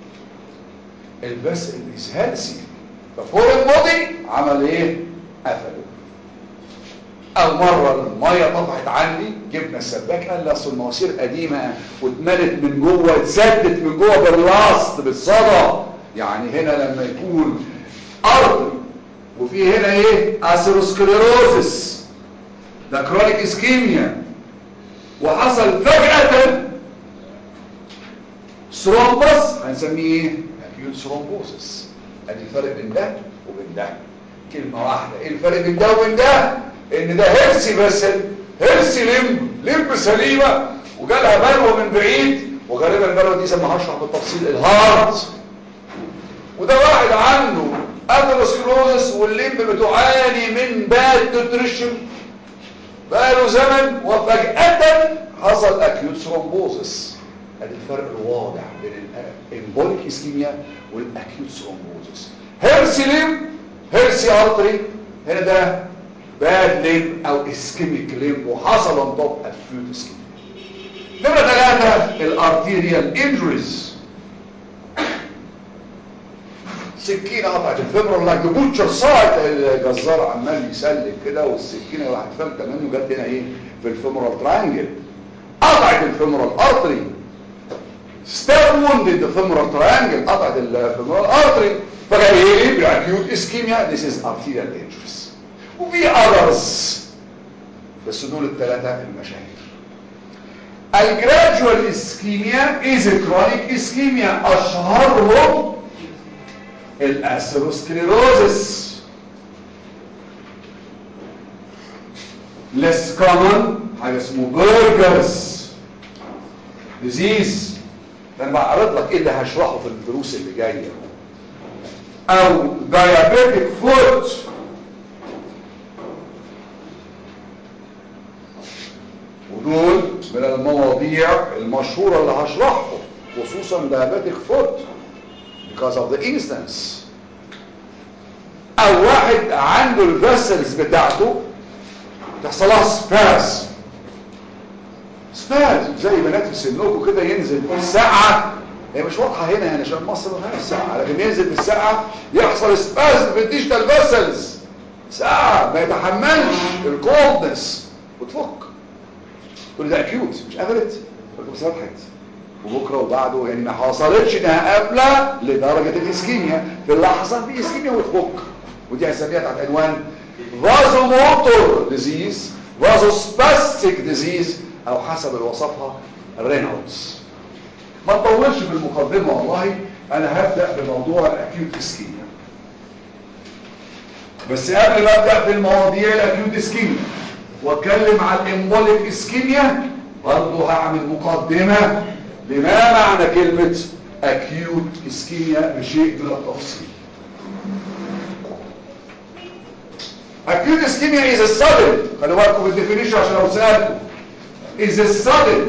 البس الاسهالسي ففورين بودي عمل ايه قفله او مره الميه طفحت عني جبنا السباك قال لي اصل المواسير قديمه واتملت من جوه اتسدت من جوه باللاست بالصدى يعني هنا لما يكون ارض وفي هنا ايه اثيروسكليروزس ده كرونيك اسكيميا وحصل فجأة ثرومبس هنسميه ايه اكيوت ثرومبوزس ادي الفرق بين ده وبين ده كلمة واحدة ايه الفرق بين ده وبين ده ان ده هرسي بس هرسي لمب لمب سليمة وجالها بلوة من بعيد وغالبا البلوة دي سمى هشرح بالتفصيل الهارت وده واحد عنده اثيروسكلوزس والليمب بتعاني من باد نوتريشن بقاله زمن وفجأة حصل اكيوت ثرومبوزس ادي الفرق الواضح بين الامبوليك اسكيميا والاكيوت ثرومبوزس هيرسي ليمب هيرسي ارتري هنا ده باد ليمب او اسكيميك ليمب وحصل on top acute اسكيميا نمرة ثلاثة الارتيريال انجريز سكينة قطعت الفيبرال لايك بوتشر سايت الجزار عمال يسلك كده والسكينة واحد فلتة منه جت هنا ايه في الفيمورال ترانجل قطعت الفيمورال ارتري ستاب ووندد الفيمورال تراينجل قطعت الفيمورال ارتري فجاء ايه باكيوت اسكيميا ذيس از ارتيريال انجريز وفي اذرز بس دول الثلاثه المشاهير الجراجوال اسكيميا از كرونيك اسكيميا اشهرهم الاثيروسكليروزس less common حاجه اسمه برجرز ديزيز انا بعرض لك ايه اللي هشرحه في الدروس اللي جايه او diabetic foot ودول من المواضيع المشهورة اللي هشرحهم خصوصا diabetic foot because of the instance او واحد عنده الفيسلز بتاعته تحصلها سباز سباز زي بنات في سنكم كده ينزل بالساعة هي مش واضحة هنا يعني عشان مصر ما فيهاش ساعة لكن ينزل بالساعة يحصل سباز في الديجيتال فيسلز ساعة ما يتحملش الكولدنس وتفك تقول ده اكيوت مش قفلت بس فتحت وبكره وبعده يعني ما حصلتش انها قابله لدرجه الاسكيميا في اللحظه في اسكيميا وتفك ودي هسميها تحت عنوان فازوموتور ديزيز فازوسباستيك ديزيز او حسب اللي وصفها رينولدز ما نطولش في المقدمه والله انا هبدا بموضوع الاكيوت اسكيميا بس قبل ما ابدا في المواضيع الاكيوت اسكيميا واتكلم عن الامبوليك اسكيميا برضه هعمل مقدمة لما معنى كلمة اكيوت اسكيميا بشيء من التفصيل اكيوت اسكيميا is a sudden خلوا بالكم بالديفينيشن عشان لو سألتوا is a sudden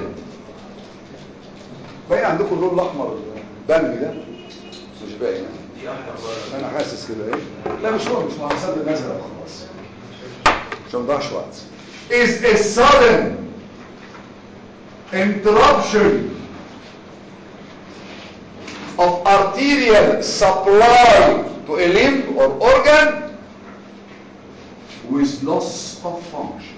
باين عندكم اللون الاحمر البني ده مش باين يعني. دي احمر بقى انا حاسس كده ايه لا مش هو مش مع صدر نزل خلاص عشان ما نضيعش وقت is a sudden interruption of arterial supply to a limb or organ with loss of function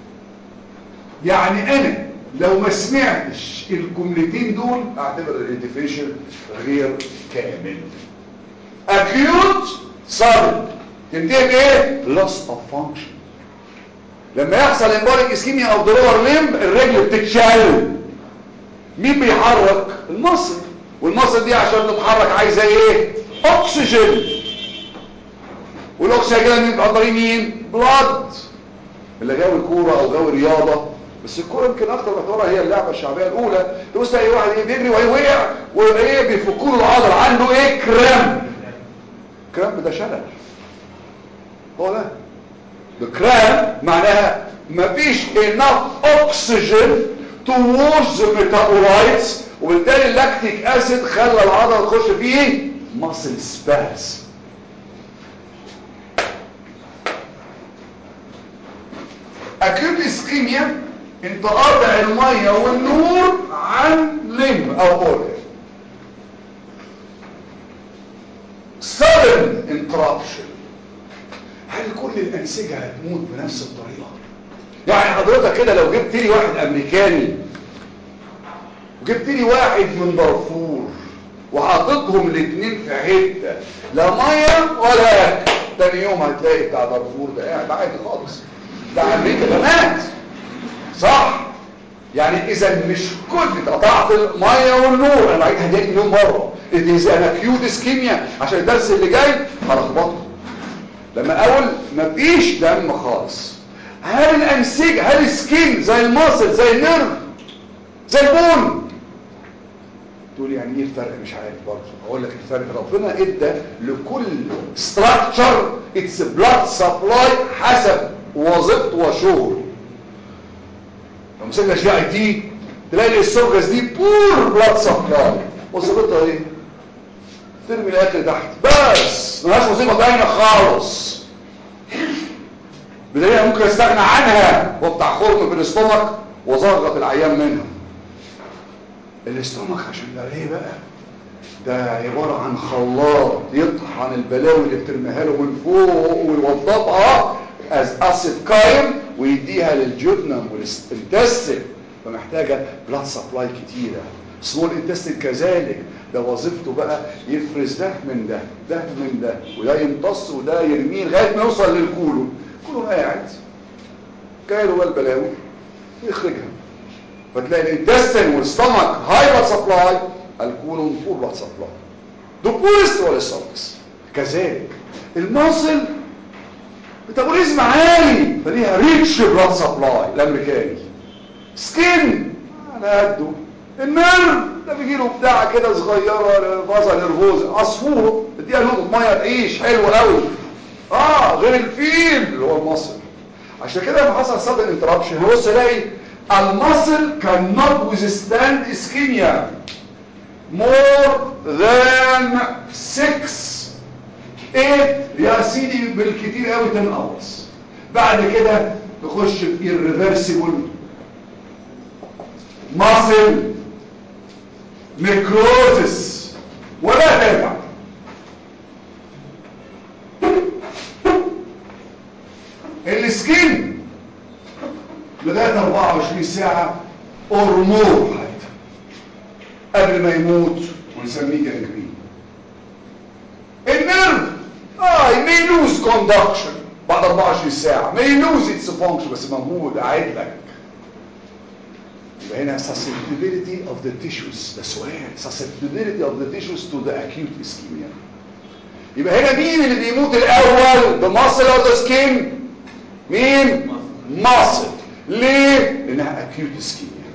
يعني انا لو ما سمعتش الجملتين دول اعتبر الانتفيشن غير كامل acute sudden تنتهي بايه loss of function لما يحصل امبارك اسكيميا او ضرور ليم الرجل بتتشال مين بيحرك المصل والمصل دي عشان تتحرك عايزه ايه اكسجين والاكسجين مين عن طريق مين بلاد اللي جاوي كوره او جاوي رياضه بس الكوره يمكن اكتر محتوره هي اللعبه الشعبيه الاولى تبص تلاقي واحد ايه بيجري ويوقع وايه بيفكوا له العضل عنده ايه كرامب كرامب ده شلل هو ده الكرام معناها مفيش enough oxygen towards the metabolites وبالتالي اللاكتيك اسيد خلى العضله تخش فيه muscle spasm acute ischemia انت قاطع الميه والنور عن لم او organ sudden interruption هل كل الانسجه هتموت بنفس الطريقه يعني حضرتك كده لو جبت لي واحد امريكاني وجبت لي واحد من دارفور وحاططهم الاثنين في حته لا ميه ولا اكل تاني يوم هتلاقي بتاع دارفور ده قاعد عادي خالص بتاع امريكا ده مات صح يعني اذا مش كل قطعت الميه والنور انا عايز هديك مليون مره اذا انا كيوت اسكيميا عشان الدرس اللي جاي هلخبطه لما اقول مفيش دم خالص هل الانسجه هل السكين زي الماسل زي النيرف زي البون تقول يعني ايه الفرق مش عارف برضه اقول لك الفرق ربنا ادى لكل ستراكشر اتس بلاد سبلاي حسب وظيفته وشغله لو مسكنا جي اي تي تلاقي السورجس دي بور بلاد سبلاي وظيفتها ايه ترمي الاكل تحت بس ملهاش وظيفه باينه خالص بدليل ممكن استغنى عنها هو بتاع خرم في الاستومك وزغط العيان منها الاستومك عشان ده ايه بقى ده عبارة عن خلاط يطحن البلاوي اللي بترميها له من فوق ويوضبها از اسيد كايم ويديها للجبنم والانتستين فمحتاجه بلاد سبلاي كتيره سمول انتستين كذلك ده وظيفته بقى يفرز ده من ده ده من ده وده يمتص وده يرميه لغايه ما يوصل للكولون كولون قاعد جايله بقى البلاوي ويخرجها فتلاقي الانتستين والستمك هاي بلاد سبلاي الكولون فول بلاد سبلاي ده بورست ولا السلكس كذلك المصل ميتابوليزم عالي فليها ريتش بلاد سبلاي الامريكاني سكين على قده النيرف ده بيجي له بتاع كده صغيره فازه نيرفوزا عصفوره اديها نقطه ميه تعيش حلو قوي اه غير الفيل اللي هو المصل عشان كده لما حصل sudden انتربشن هبص الاقي المصل cannot withstand ischemia more than 6 8 يا سيدي بالكتير قوي 10 hours بعد كده نخش في irreversible muscle necrosis ولا ترجع السكين لغايه 24 ساعه اور مور حتى قبل ما يموت ونسميه جانجرين النيرف اه may lose conduction بعد 24 ساعه may lose its function بس موجود قاعد لك يبقى هنا susceptibility of the tissues ده سؤال susceptibility of the tissues to the acute ischemia يبقى هنا مين اللي بيموت الاول the muscle or the skin مين muscle ليه لانها acute ischemia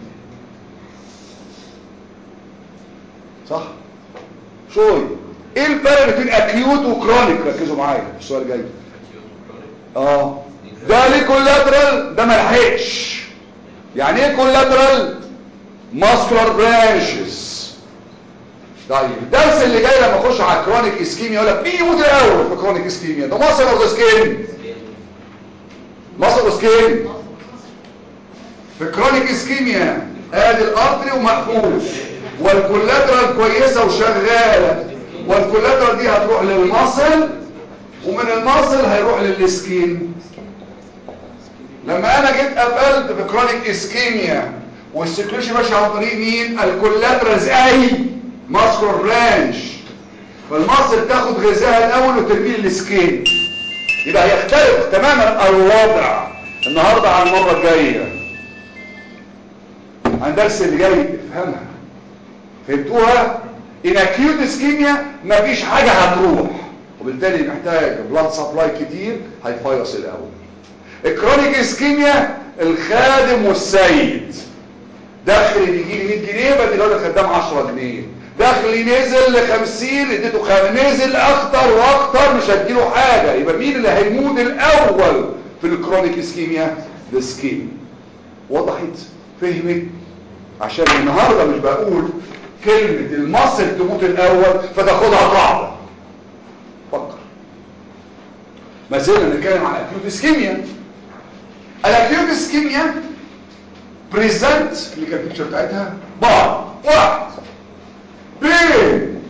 صح شوي ايه الفرق بين acute وكرونيك ركزوا معايا السؤال جاي اه ده ليه كولاترال ده ما لحقش يعني ايه كولاترال ماسكولار برانشز طيب الدرس اللي جاي لما اخش على الكرونيك اسكيميا يقول لك مين يموت الاول في كرونيك اسكيميا ده ماسل اور ذا سكين ماسل اور سكين في كرونيك اسكيميا ادي الارتري ومقفول والكولاترال كويسه وشغاله والكولاترال دي هتروح للماسل ومن الماسل هيروح للسكين لما انا جيت قفلت في كرونيك اسكيميا والسكريشن ماشي عن طريق مين الكولاترالز اي ماسكولار برانش فالمصل تاخد غذاء الاول وترميه للسكين يبقى هيختلف تماما الوضع النهارده عن المره الجايه عن درس اللي جاي افهمها فهمتوها ان اكيوت اسكيميا مفيش حاجه هتروح وبالتالي محتاج بلاد سبلاي كتير هيفيص الاول الكرونيك اسكيميا الخادم والسيد دخل بيجي لي 100 جنيه بدي له الخدام 10 جنيه دخلي نزل ل 50 اديته خ... نزل اكتر واكتر مش هديله حاجه يبقى مين اللي هيموت الاول في الكرونيك اسكيميا السكين وضحت فهمت عشان النهارده مش بقول كلمه المصل تموت الاول فتاخدها قاعده فكر ما زلنا نتكلم عن اكيوت اسكيميا الاكيوت اسكيميا بريزنت اللي كانت البيكتشر بتاعتها بار واحد بين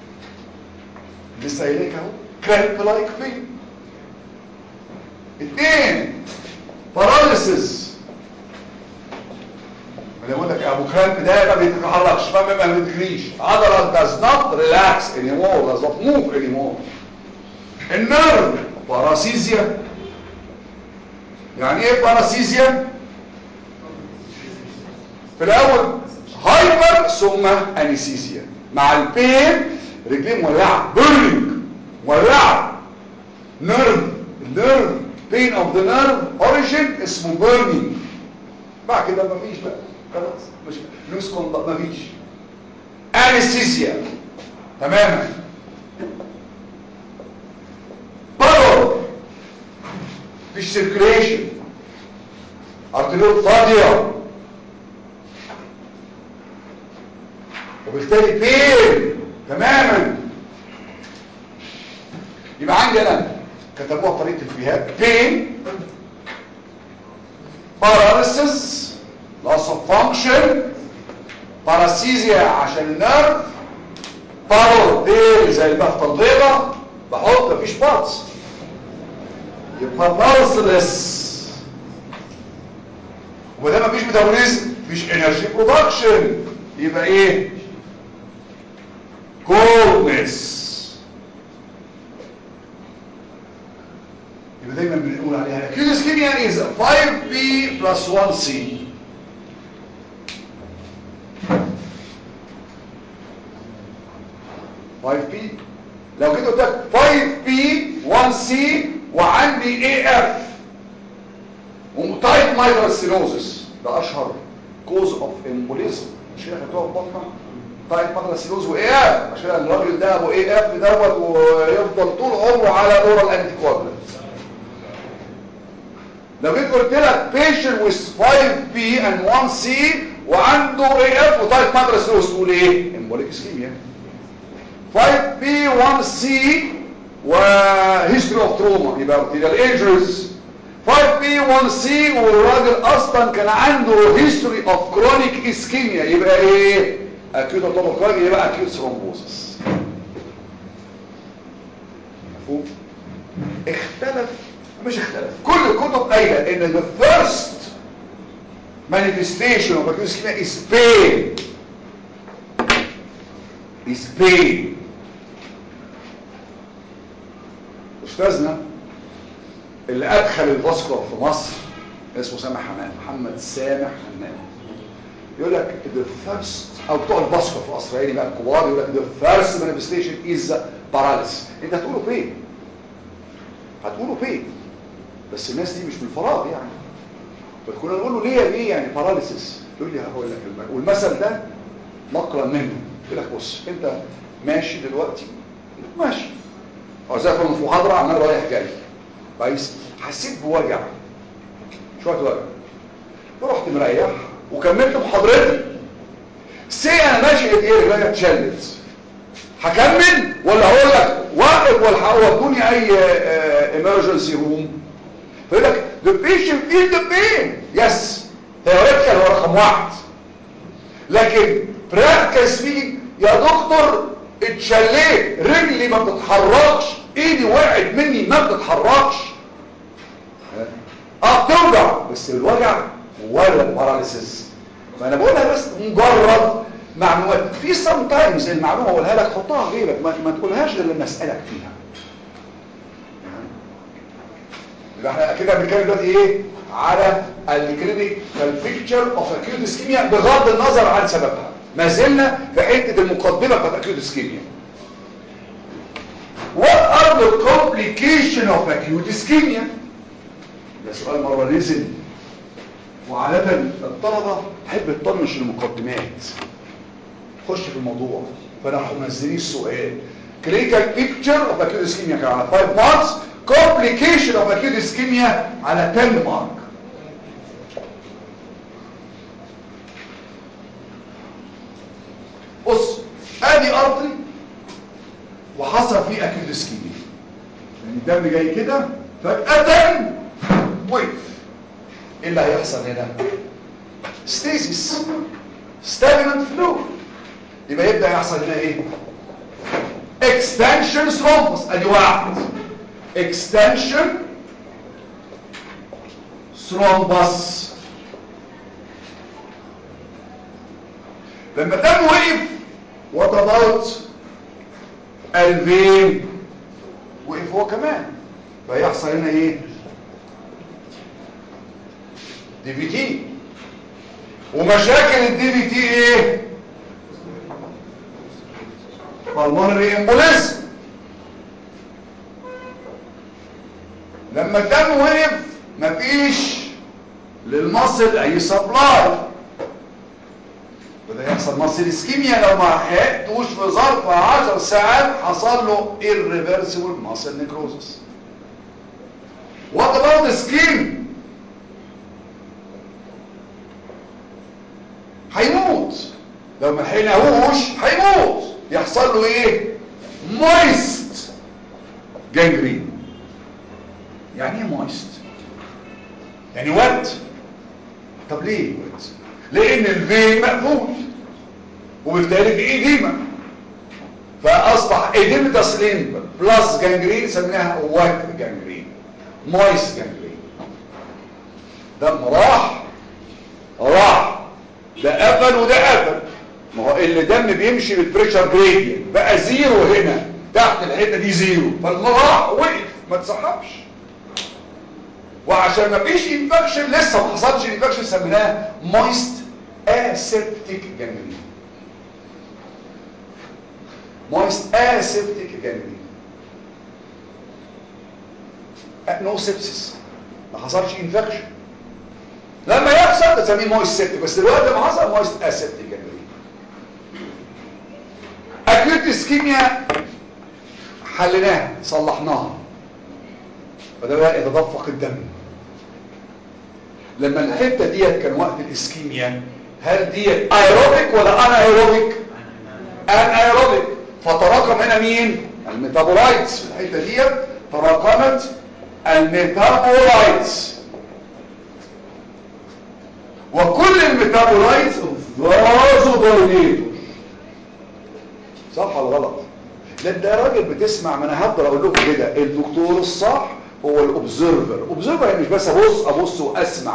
لسه قايلك اهو كرامب لايك بين اثنين باراليسيس انا بقول لك ابو كرامب ده ما بيتحركش ما ما بيجريش عضله does not relax anymore does not move anymore النيرف باراسيزيا يعني ايه باراسيزيا في الاول هايبر ثم انستيزيا مع البين رجلين مولعه بيرنينج مولعه نيرف النيرف بين اوف ذا نيرف اوريجين اسمه بيرنينج بعد كده مفيش بقى خلاص مش لوس كوند مفيش انستيزيا تماما باور مفيش سيركيليشن ارتريول فاضيه وبالتالي بين تماما يبقى عندي انا كتبوها طريقه الفيهات بين باراليسيس loss of function باراسيزيا عشان النرف باور ديل زي البفته البيضاء بحط مفيش بارتس يبقى بارسلس وده مفيش ميتابوليزم مفيش انرجي برودكشن يبقى ايه كولنس يبقى دايما بنقول عليها acute ischemia is 5b plus 1c 5b لو كده قلت لك 5b 1c وعندي AF وتايب مايترال سينوزس ده اشهر كوز اوف امبوليزم مش كده خدتوها في بطنك تايب مايترال سينوز وايه اف عشان الراجل ده ابو ايه اف دوت ويفضل طول عمره على اورال انتي كوادلنت لو جيت قلت لك patient with 5B and 1C وعنده AF وتايب مايترال سينوز تقول ايه امبوليك اسكيميا 5B 1C وهيستوري اوف تروما يبقى ارتيريال انجريز 5B 1C والراجل اصلا كان عنده هيستوري اوف كرونيك اسكيميا يبقى ايه اكيد اوتوماتيك يبقى اكيد ثرومبوزس مفهوم اختلف مش اختلف كل الكتب قايله ان the first manifestation of acute ischemia is pain is pain استاذنا اللي ادخل الفاسكولار في مصر اسمه سامح حمام محمد سامح حمام يقول لك the first او بتوع الفاسكولار في اسرائيلي بقى الكبار يقول لك the first manifestation is paralysis انت هتقوله فين هتقوله فين بس الناس دي مش من الفراغ يعني فكنا نقول له ليه ليه يعني باراليسيس يقول لي هقول لك الم- والمثل ده نقلا منه يقول لك بص انت ماشي دلوقتي ماشي او زي ما في محاضره عمال رايح جاي كويس حسيت بوجع شويه وجع ورحت مريح وكملت محاضرتي سي انا ماشي ايه رجلي اتشلت هكمل ولا هقول لك واقف والحق ودوني اي emergency روم فيقول لك the patient feel the pain yes theoretical هو رقم واحد لكن practical speaking يا دكتور اتشليت رجلي ما بتتحركش ايدي وقعت مني ما بتتحركش اه بتوجع بس الوجع ولا الباراليسيس فانا بقولها بس مجرد معلومات في سام تايمز المعلومه اقولها لك حطها في جيبك ما, ما تقولهاش غير لما اسالك فيها يبقى احنا كده بنتكلم دلوقتي ايه على الكلينيكال بيكتشر اوف اكيوت اسكيميا بغض النظر عن سببها ما زلنا في حته المقدمه بتاعت اكيوت اسكيميا What are the complications of acute ischemia? ده سؤال مرة نزل وعادة الطلبة تحب تطنش المقدمات خش في الموضوع فراحوا منزلين السؤال clinical picture of acute ischemia كان على 5 marks complication of acute ischemia على 10 mark بص ادي ارتري وحصل فيه اكيوت اسكيميا يعني الدم جاي كده فجأة وقف ايه اللي هيحصل هنا ستيسيس ستاجننت فلو يبقى يبدأ يحصل هنا ايه extension thrombus ادي واحد extension thrombus لما الدم وقف what about الفين وقف هو كمان فيحصل هنا ايه دي في تي ومشاكل الدي في تي ايه بالمونري امبوليزم لما الدم وقف مفيش للمصل اي سبلاي وده يحصل مصل اسكيميا لو ما حققتوش في ظرف 10 ساعات حصل له irreversible muscle necrosis what about the skin هيموت لو ما حقناهوش هيموت يحصل له ايه moist gangrene يعني ايه moist يعني wet طب ليه wet لان الفين مقفول وبالتالي في ايديما فاصبح ايديمتاس لين بلس جانجرين سميناها وايت جانجرين مويس جانجرين دم راح راح ده قفل وده قفل ما هو اللي دم بيمشي بالبريشر جريدينت بقى زيرو هنا تحت الحته دي زيرو فالمراح وقف ما اتسحبش وعشان ما فيش انفكشن لسه ما حصلش انفكشن سميناه مويست اسيبتيك جانجرين مويست اسيبتيك جانجرين نو سيبسيس ما حصلش انفكشن لما يحصل تسميه مويست سيبتيك بس دلوقتي لما حصل مويست اسيبتيك جانجرين اكيوت اسكيميا حليناها صلحناها فده بقى يتدفق الدم لما الحته ديت كان وقت الاسكيميا هل ديت ايروبيك ولا انا ايروبيك ان ايروبيك فتراكم هنا مين الميتابولايتس في الحته ديت تراكمت الميتابولايتس وكل الميتابولايتس فازو دايليتور صح ولا غلط لا ده يا راجل بتسمع ما انا هفضل اقول لكم كده الدكتور الصح هو الاوبزرفر اوبزرفر يعني مش بس ابص ابص واسمع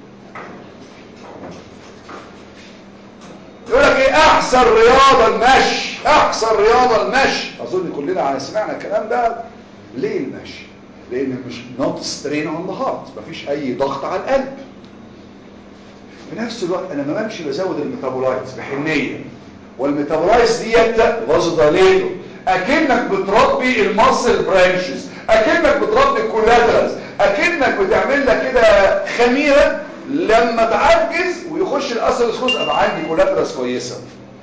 يقول لك ايه احسن رياضه المشي احسن رياضه المشي اظن كلنا سمعنا الكلام ده ليه المشي لان مش نوت سترين اون ذا هارت مفيش اي ضغط على القلب في نفس الوقت انا ما بمشي بزود الميتابولايتس بحنيه والميتابولايتس ديت فازوداليتور اكنك بتربي الماسل برانشز اكنك بتربي الكولاترالز اكنك بتعمل لك كده خميره لما تعجز ويخش الاثر الخص ابقى عندي كولاترالز كويسه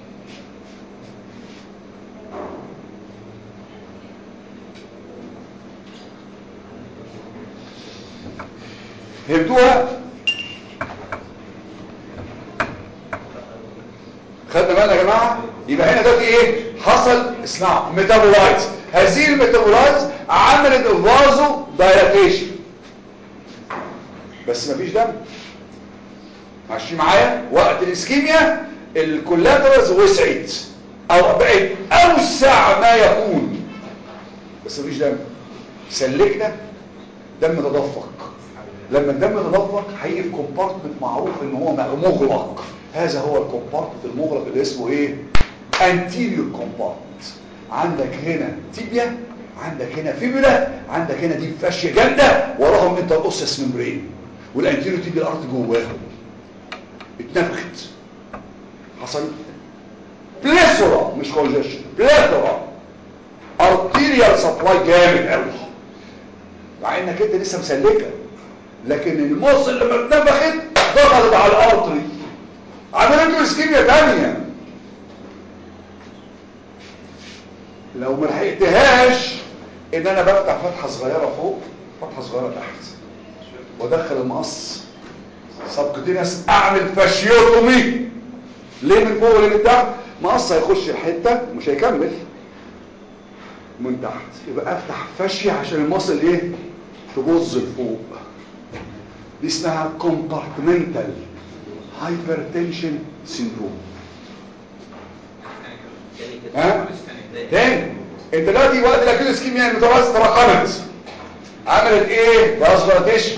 فهمتوها خدنا بالنا يا جماعه يبقى هنا دلوقتي ايه حصل اسمعوا ميتابولايتس هذه الميتابولايتس عملت الفازو دايلاتيشن بس مفيش دم ماشي معايا وقت الاسكيميا الكولاترز وسعت او بقت اوسع ما يكون بس مفيش دم سلكنا دم تدفق لما الدم تدفق هيجي في كومبارتمنت معروف ان هو مغلق هذا هو الكومبارتمنت المغلق اللي اسمه ايه anterior compartment عندك هنا تيبيا عندك هنا فيبولا عندك هنا دي فاشيه جامده وراهم انت الاوسس ممبرين والانتيريور تيبيا الارض جواهم اتنفخت حصل بليثورا مش كونجيشن بليثورا ارتيريال سبلاي جامد قوي مع انك انت لسه مسلكه لكن المصل لما اتنفخت ضغطت على الارتري عملت له اسكيميا ثانيه لو ما لحقتهاش ان انا بفتح فتحه صغيره فوق فتحه صغيره تحت وادخل المقص سبكتينس اعمل فاشيوتومي ليه من فوق وليه من تحت مقص هيخش الحته مش هيكمل من تحت يبقى افتح فاشيه عشان المصل ايه تبص لفوق دي اسمها compartmental hypertension syndrome ها تاني انت دلوقتي وقت الاكيوت اسكيميا المتوسط تراكمت عملت ايه فاسفاتيشن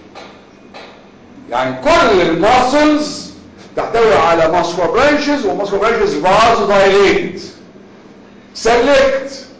يعني كل الماسلز تحتوي على ماسكو برانشز وماسكو برانشز فازو دايليت سلكت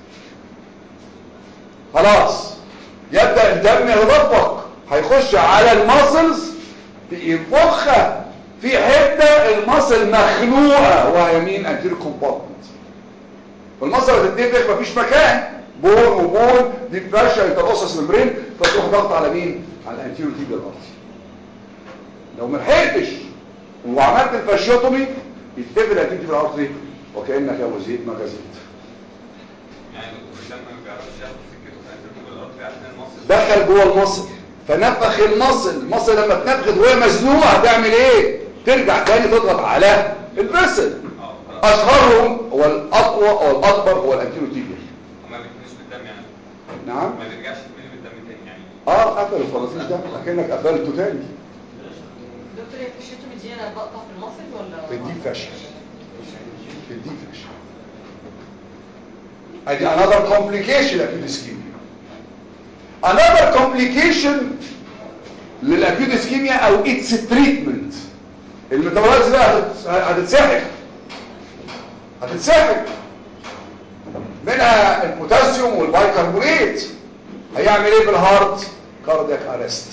خلاص يبدا الدم يتدفق هيخش على الماسلز ينفخها في حته الماسل مخنوقه وهي مين انتيريور كومبارتمنت والمصدر تتنفخ مفيش مكان بون وبون دي فاشة يترصص ممبرين فتروح ضغط على مين على الانتيريور تيبيال ارتري لو ما لحقتش وعملت الفاشيوتومي يتقفل الانتيريور تيبيال ارتري وكانك يا ابو زيد ما غزيت يعني الدم ما بيعرفش ياخد سكته في انتركوب الارض عشان المصل دخل جوه المصل فنفخ المصل المصل لما تنفخ وهي مزنوقه هتعمل ايه ترجع تاني تضغط على الفصل اه خلاص اشهرهم هو الاقوى او الاكبر هو الانتيريور تيبيال ما بيكملش بالدم يعني نعم ما بيرجعش يكمل بالدم تاني يعني اه قفلوا خلاص ده اكنك قفلته تاني دكتور هي الفيشيتومي دي انا بقطع في المصل ولا في الديب فاشن في الديب فاشن ادي another complication acute ischemia another complication للاكيوت ischemia او its treatment الميتابولايتس بقى هتت- هتتسحب هتتسحب منها البوتاسيوم والبايكربونات هيعمل ايه بالهارت كاردياك ارست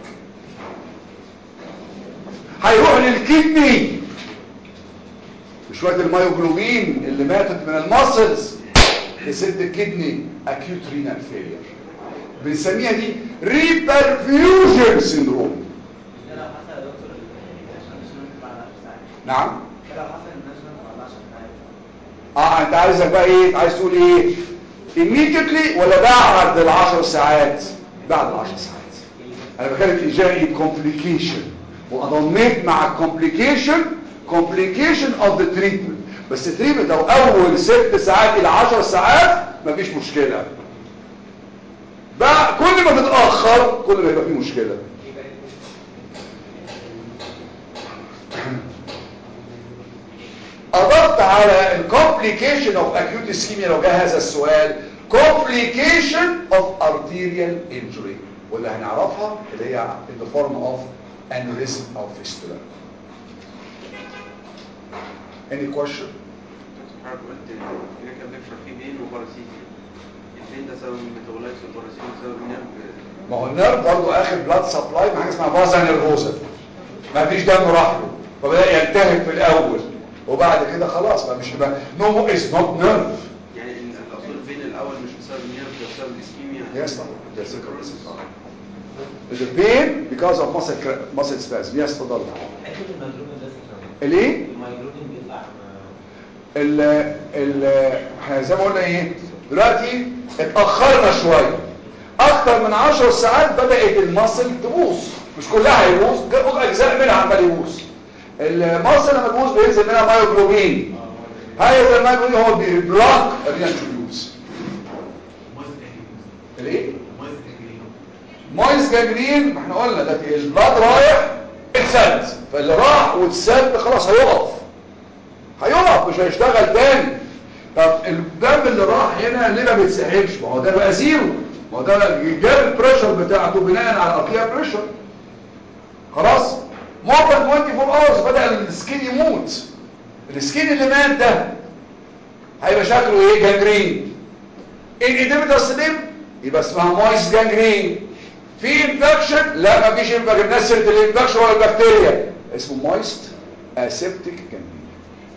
هيروح للكدني شويه المايوجلوبين اللي ماتت من الماسلز يسد الكدني اكيوت رينال فيلير بنسميها دي ريبرفيوجن سيندروم ده لو حصل يا دكتور عشان الناس بعد 10 ساعات نعم ده لو حصل الناس بعد 10 ساعات اه انت عايزك بقى ايه عايز تقول ايه immediately ولا بعد العشر ساعات بعد العشر ساعات انا بتكلم في جاني كومبليكيشن وضميت مع الكومبليكيشن كومبليكيشن اوف ذا تريتمنت بس التريتمنت لو اول ست ساعات الى 10 ساعات مفيش مشكله بقى كل ما تتاخر كل ما يبقى فيه مشكله اضفت على الكومبليكيشن اوف اكيوت اسكيميا لو جاء هذا السؤال complication of arterial injury واللي هنعرفها اللي هي in the form of aneurysm او fistula any question حضرتك قلت هنا كان بيكشر في بين وباراسيتي البين ده سبب الميتابولايتس والباراسيتي سبب النيرف ما هو النيرف برضه اخر بلاد سبلاي مع حاجه اسمها فازا نيرفوزا ما فيش دم راح له فبدا يلتهب في الاول وبعد كده خلاص ما مش نو از نوت نيرف يعني ال- الاصول البين الاول مش بسبب النيرف ده بسبب الاسكيميا Yes, طبعا. Yes, correct. The pain because of muscle cra- muscle spasm. Yes, تفضل. حته الميجلوبين ده سكران الايه؟ الميجلوبين بيطلع مع- ال ال احنا زي ما قلنا ايه؟ دلوقتي اتأخرنا شوية. أكتر من 10 ساعات بدأت المصل تبوظ. مش كلها هيبوظ، جزء أجزاء منها عمال يبوظ. المصل لما تبوظ بينزل منها مايوجلوبين. هذا المايوجلوبين هو بيبلوك الرينال تيوبس. الايه؟ مايس جانجرين ما احنا قلنا ده البلاد رايح اتسد فاللي راح واتسد خلاص هيقف هيقف مش هيشتغل تاني طب الدم اللي راح هنا ليه ما بيتسحبش ما هو ده بقى زيرو ما هو ده جاب البريشر بتاعته بناء على الارتيا بريشر خلاص مور ذان 24 اورز بدا السكين يموت السكين اللي مات ده هيبقى شكله ايه جانجرين الاديمتر سليم يبقى اسمها مويس جانجرين في انفكشن لا ما فيش انفكشن الناس سيره الانفكشن ولا البكتيريا اسمه مويست اسيبتيك جانجرين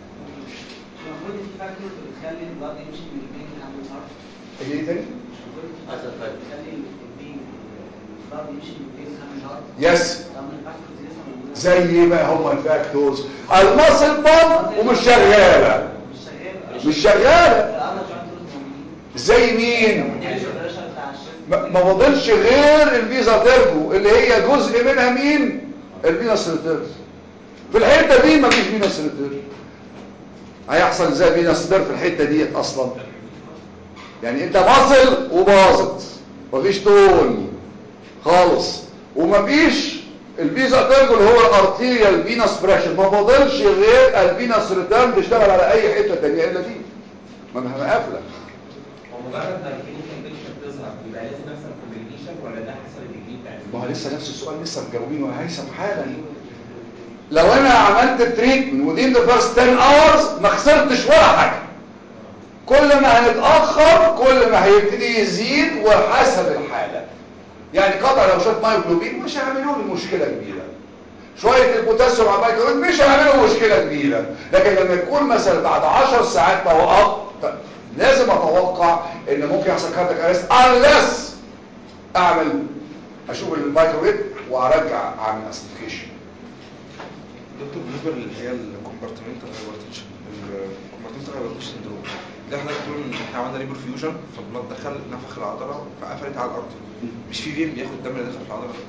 المفروض في فاكتورز بتخلي البلاد يمشي من البين لحد الهارت ايه تاني مش المفروض في حسب فاكتورز فاكتور. بتخلي البين البلاد يمشي من البين لحد الهارت يس طب من الفاكتورز لسه موجوده زي ما هم الفاكتورز المصل بامب ومش شغاله مش شغاله مش شغاله الاذر فاكتورز موجودين زي مين البريشر بتاع الشيست ما ما فاضلش غير الفيزا تيربو اللي هي جزء منها مين الفينوس ريتيرز في الحته دي مفيش فينوس ريتيرز هيحصل ازاي فينوس ريتيرز في الحته ديت اصلا يعني انت مصل وباظت مفيش تون خالص ومفيش الفيزا تيربو اللي هو الارتيريال فينوس بريشر ما فاضلش غير الفينوس ريتيرن تشتغل على اي حته تانية الا دي ما ما قافله ومجرد ما الكلينيكال بيكشر تظهر يبقى لازم يحصل كومبليكيشن ولا ده حسب الديجري بتاع ما هو لسه نفس السؤال لسه مجاوبينه يا هيثم حالا لو انا عملت تريتمنت ودين ذا فيرست 10 اورز ما خسرتش ولا حاجه كل ما هنتاخر كل ما هيبتدي يزيد وحسب الحاله يعني قطع لو شويه مايوجلوبين مش هيعملوا لي مشكله كبيره شويه البوتاسيوم على المايوجلوبين مش هيعملوا مشكله كبيره لكن لما يكون مثلا بعد 10 ساعات توقف لازم اتوقع ان ممكن يحصل كاردياك ارست unless اعمل اشوف المايكروويف وارجع اعمل اسبليكيشن دكتور بالنسبه اللي هي الكومبارتمنتال هايبرتنشن الكومبارتمنتال هايبرتنشن سندروم ده حضرتك بتقول ان احنا عملنا ريبرفيوجن فالبلاد دخل نفخ العضله فقفلت على الارض مش في فين بياخد الدم اللي دخل في العضله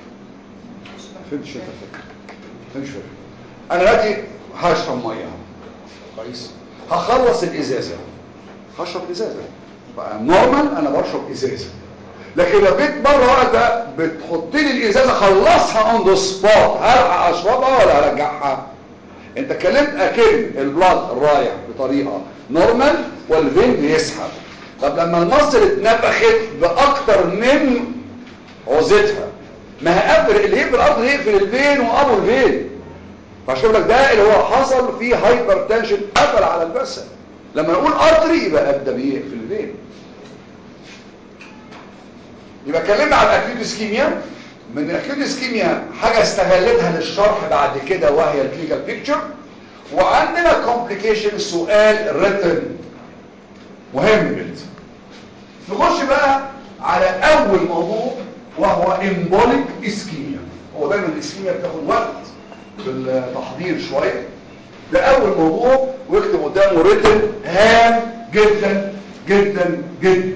فهمتش انت الفكره فهمتش الفكره انا دلوقتي هشرب ميه اهو. كويس هخلص الازازه هشرب ازازه بقى نورمال انا بشرب ازازه لكن لو جيت مره واحده بتحط لي الازازه خلصها اون ذا سبوت هلحق اشربها ولا هرجعها انت اتكلمت اكن البلاد رايح بطريقه نورمال والفين بيسحب طب لما المصل اتنفخت باكتر من عوزتها ما هقفل اللي هي بالارض يقفل الفين وابو الفين فعشان لك ده اللي هو حصل فيه هايبر تنشن قفل على البسل لما نقول ارتري يبقى ابدا بيه في الفين يبقى اتكلمنا عن الاكيوت اسكيميا من الاكيوت اسكيميا حاجه استغلتها للشرح بعد كده وهي الكلينيكال بيكتشر وعندنا كومبليكيشن سؤال ريتن مهم جدا نخش بقى على اول موضوع وهو امبوليك اسكيميا هو دايما الاسكيميا بتاخد وقت في التحضير شويه ده اول موضوع واكتب قدامه ريتن هام جدا جدا جدا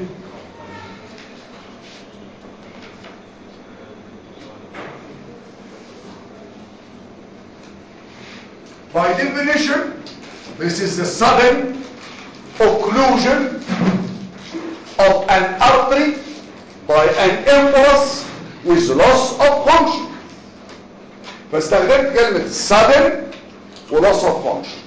By definition, this is the sudden occlusion of an artery by an impulse with loss of function. فاستخدمت كلمة sudden و loss of function.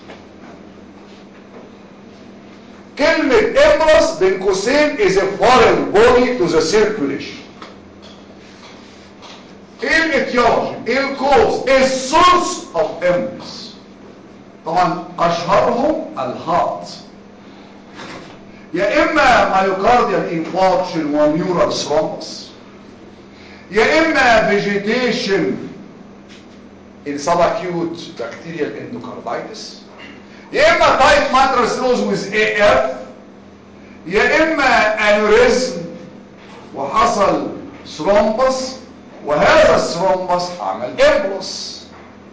كلمة impulse بين قوسين is a foreign body to the circulation. ايه الاتيولوجي ايه الكوز ايه السورس اوف امبلس طبعا اشهرهم الهارت يا اما مايوكارديال انفاركشن ونيورال ثرومبس يا اما فيجيتيشن in subacute bacterial endocarditis يا اما تايب ماترال ستروز with AF يا اما انوريزم وحصل ثرومبس وهذا الثرومبس عمل امبلس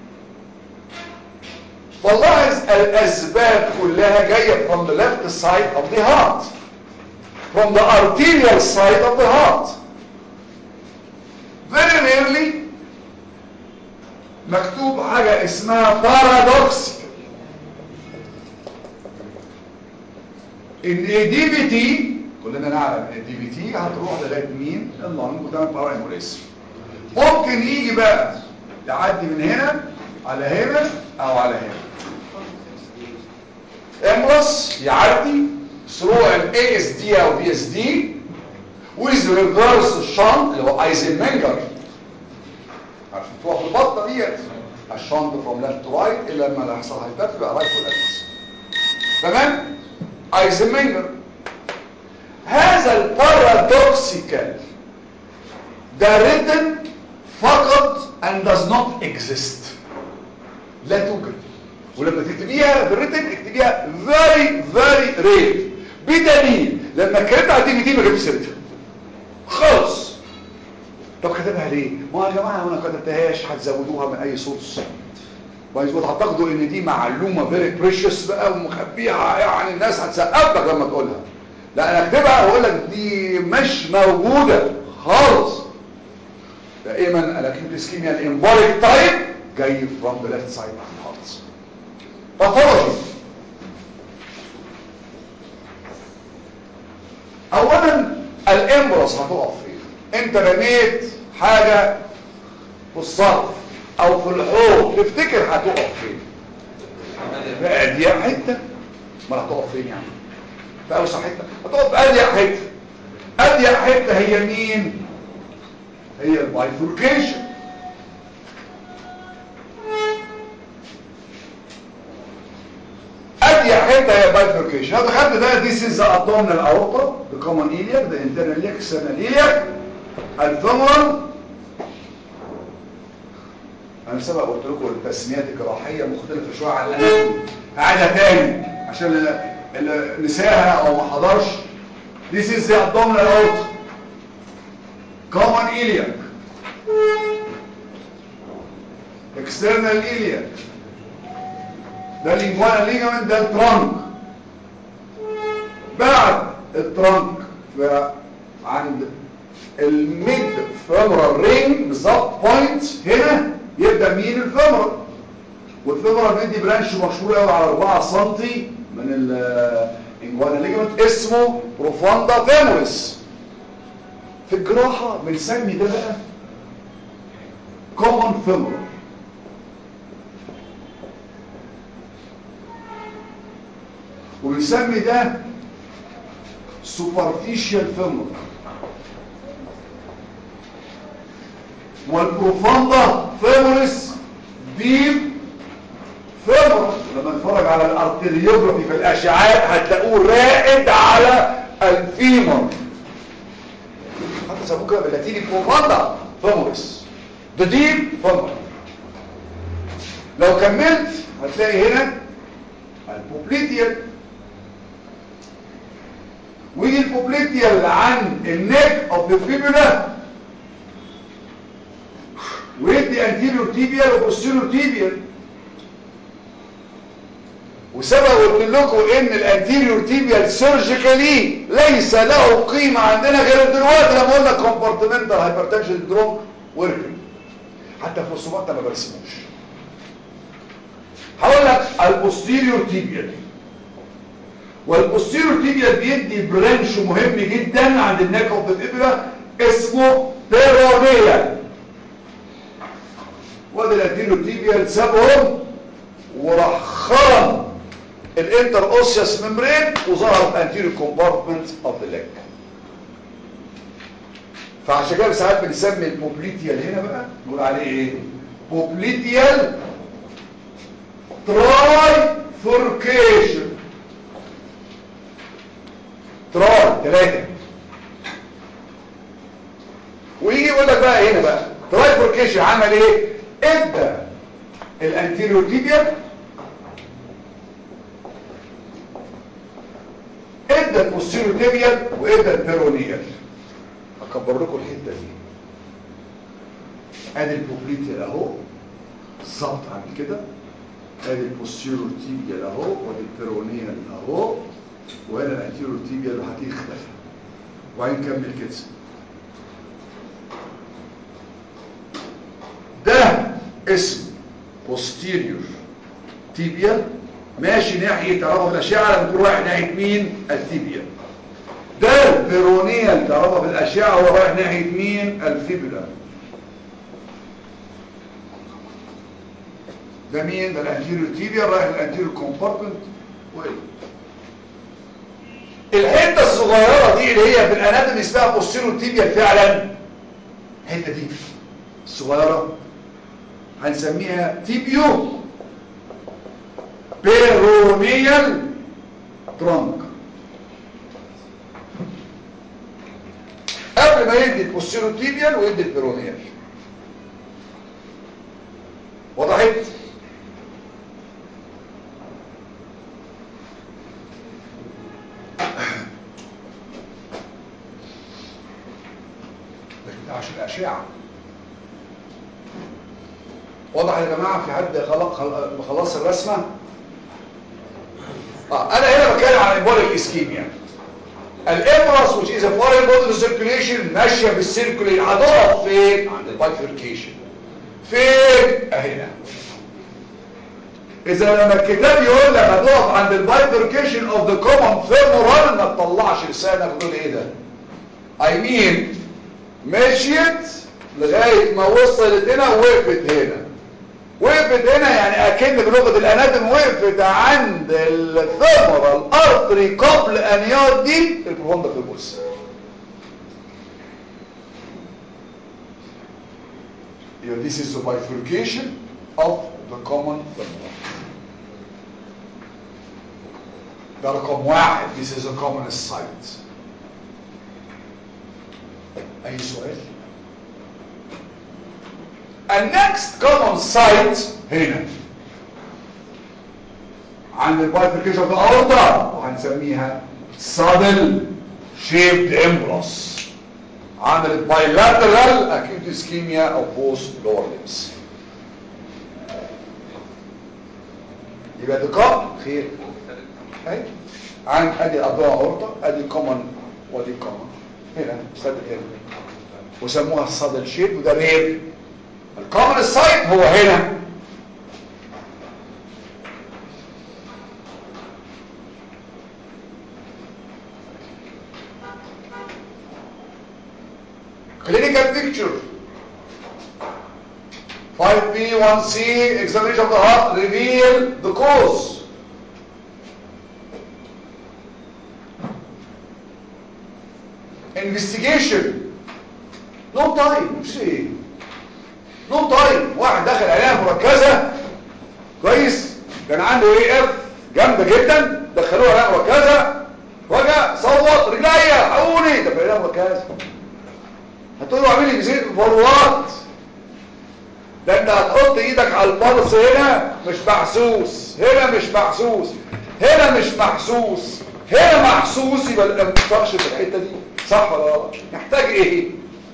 فلاحظ الاسباب كلها جايه from the left side of the heart from the arterial side of the heart very rarely مكتوب حاجه اسمها paradox ان دي بي تي كلنا نعلم ان الدي بي تي هتروح لغايه مين اللنج وتعمل باور امبوليس ممكن يجي بقى يعدي من هنا على هنا او على هنا امبلس يعدي through ال ASD او VSD with reverse shunt اللي هو ايزنمنجر عشان تروح البطه ديت الشنط from left to right الا لما يحصل هايبات يبقى رايت والابس تمام ايزنمنجر هذا البارادوكسيكال ده written فقط and does not exist لا توجد ولما تكتبيها بالريتن اكتبيها very very rare بدليل لما اتكلمت على الدي في دي ما جبتش سيرتها خالص طب كتبها ليه؟ ما يا جماعه انا ما كتبتهاش هتزودوها من اي سورس ويظبط هتاخدوا ان دي معلومه فيري بريشس بقى ومخبيها يعني الناس هتسقف لك لما تقولها لا انا اكتبها واقول لك دي مش موجوده خالص دائما الاكيوت اسكيميا الامبوليك تايب جاي from the left side of the heart pathology اولا الامبرس هتقف فين انت رميت حاجه في الصرف او في الحوض تفتكر هتقف فين في اضيق حته ما هتقف فين يعني في اوسع حته هتقف في اضيق حته اضيق حته هي مين هي البايفوركيشن اضيق حته هي بايفوركيشن هذا خدت ده دي سيز ابدومينال اورطه بكومن ايلياك ده انترنال ايلياك اكسترنال ايلياك الفيمورال انا سبق قلت لكم التسميات الجراحيه مختلفه شويه عن الاناتومي هعيدها تاني عشان اللي- اللي نساها او ما حضرش This is the abdominal aorta common iliac external iliac ده الانجوانا ليجامنت ده الترانك بعد الترانك ف- عند الميد فيمورال رينج بالظبط بوينت هنا يبدا مين الفيمورال والفيمورال بيدي برانش مشهور قوي على 4 سم من الانجوانا ليجامنت اسمه بروفاندا فيموريس في الجراحه بنسمي ده بقى كومن فيمورال وبنسمي ده سوبرفيشال فيمورال والبروفاندا فيموريس ديب فيمورال لما نتفرج على الارتريوجرافي في الاشعاعات هتلاقوه رائد على الفيمور حتى سموه كده باللاتيني بروفاندا فيمورس ده ديب فيمور لو كملت هتلاقي هنا البوبليتيال ويجي البوبليتيال عن النيك اوف ذا فيبولا ويدي انتيريور تيبيال وبوستيريور تيبيال وسبب قلت لكم ان الانتيريور تيبيال سيرجيكالي ليس له قيمه عندنا غير دلوقتي لما قلنا كومبارتمنتال هايبرتنشن دروب وركن حتى في الصباط ما برسموش هقول لك البوستيريور تيبيال والبوستيريور تيبيال بيدي برانش مهم جدا عند النيك اوف ذا اسمه بيرونيال وادي الانتيريور تيبيال سابهم وراح خرم الانتر اوسيوس ممبرين وظهر الانتيريور كومبارتمنت اوف ذا ليج فعشان كده ساعات بنسمي البوبليتيال هنا بقى نقول عليه ايه بوبليتيال تراي فوركيشن تراي ثلاثة ويجي يقول لك بقى هنا بقى تراي فوركيشن عمل ايه ادى الانتيريور تيبيال ادى البوستيريور تيبيال وادى البيرونيال اكبر لكم الحته دي ادي البوبليتيال اهو بالظبط عامل كده ادي البوستيريور تيبيال اهو وادي البيرونيال اهو وهنا الانتيريور تيبيال هتيجي اختفى وبعدين نكمل كده ده اسم posterior tibial ماشي ناحية تعرفه بالأشعة لما تكون رايح ناحية مين التيبيا ده البيرونيال تعرفه بالأشعة هو رايح ناحية مين الفيبولا ده مين ده الانتيريور تيبيا رايح للانتيريور كومبارتمنت الحته الصغيره دي اللي هي في الاناتومي اسمها بوستيريور تيبيا فعلا الحته دي الصغيره هنسميها تيبيو بيرونيال ترانك قبل ما يدي البوستيرو تيبيال ويدي البيرونيال وضحت لكن ده عشان الاشعه واضح يا جماعة في حد خلق خلاص الرسمة آه انا هنا بتكلم عن embolic ischemia الامرس which is a foreign body circulation ماشية بالسيركولين هتقف فين عند البايفركيشن فين هنا اذا لما الكتاب يقول لك هتقف عند البايفركيشن of the common femoral ما تطلعش لسانك وتقول ايه ده I mean مشيت لغاية ما وصلت هنا ووقفت هنا وقفت هنا يعني اكن بلغة الاناتوم وقفت عند الفيمورال ارتري قبل ان يودي البروفوندا في البوس Yeah, this is the bifurcation of the common femoral. ده رقم واحد this is a common site. اي سؤال؟ النكست common site هنا عند البايفركيشن اوف الاورتا وهنسميها saddle shaped embolus عملت bilateral acute ischemia of both lower limbs يبقى ده كم خير اهي عند ادي الابدوع اورتا ادي الكومن وادي الكومن هنا saddle area وسموها saddle shape وده رير الكومن سايت هو هنا clinical picture 5B1C examination of the heart reveal the cause investigation no time مش ايه نو تايم واحد داخل عنايه مركزه كويس كان عنده ايه اف جامده جدا دخلوها لا مركزه فجاه صوت رجليا حقوني ده في عنايه مركزه هتقول له اعمل لي جزيره فروات ده انت هتحط ايدك على البلس هنا مش محسوس هنا مش محسوس هنا مش محسوس هنا محسوس يبقى ما بتفرقش في الحته دي صح ولا لا محتاج ايه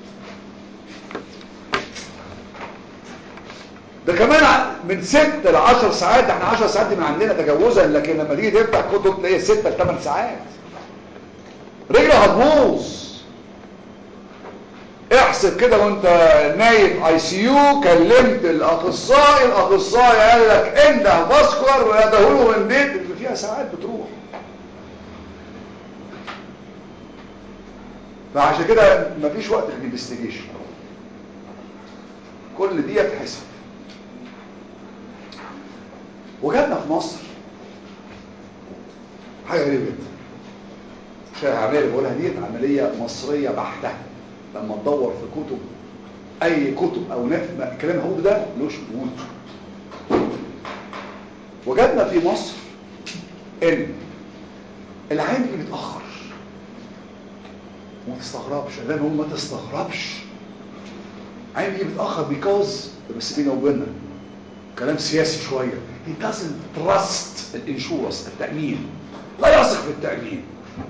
ده كمان ع- من 6 ل 10 ساعات احنا 10 ساعات دي من عندنا تجاوزا لكن لما تيجي تفتح كتب تلاقي 6 ل 8 ساعات رجله هتبوظ احسب كده وانت نايم اي سي يو كلمت الاخصائي الاخصائي قال لك انت فاسكولار ويدهوله من بيت اللي فيها ساعات بتروح فعشان كده مفيش وقت للانفستيجيشن كل دي تحسب وجدنا في مصر حاجه غريبه جدا عشان العمليه اللي بقولها دي عمليه مصريه بحته لما تدور في كتب اي كتب او نفهم الكلام هو ده له شهود وجدنا في مصر ان العين اللي بيتاخر وما تستغربش انا بقول ما تستغربش عين اللي بيتاخر بيكوز بس بينا وبيننا كلام سياسي شويه he doesn't trust الانشورنس التامين لا يثق في التامين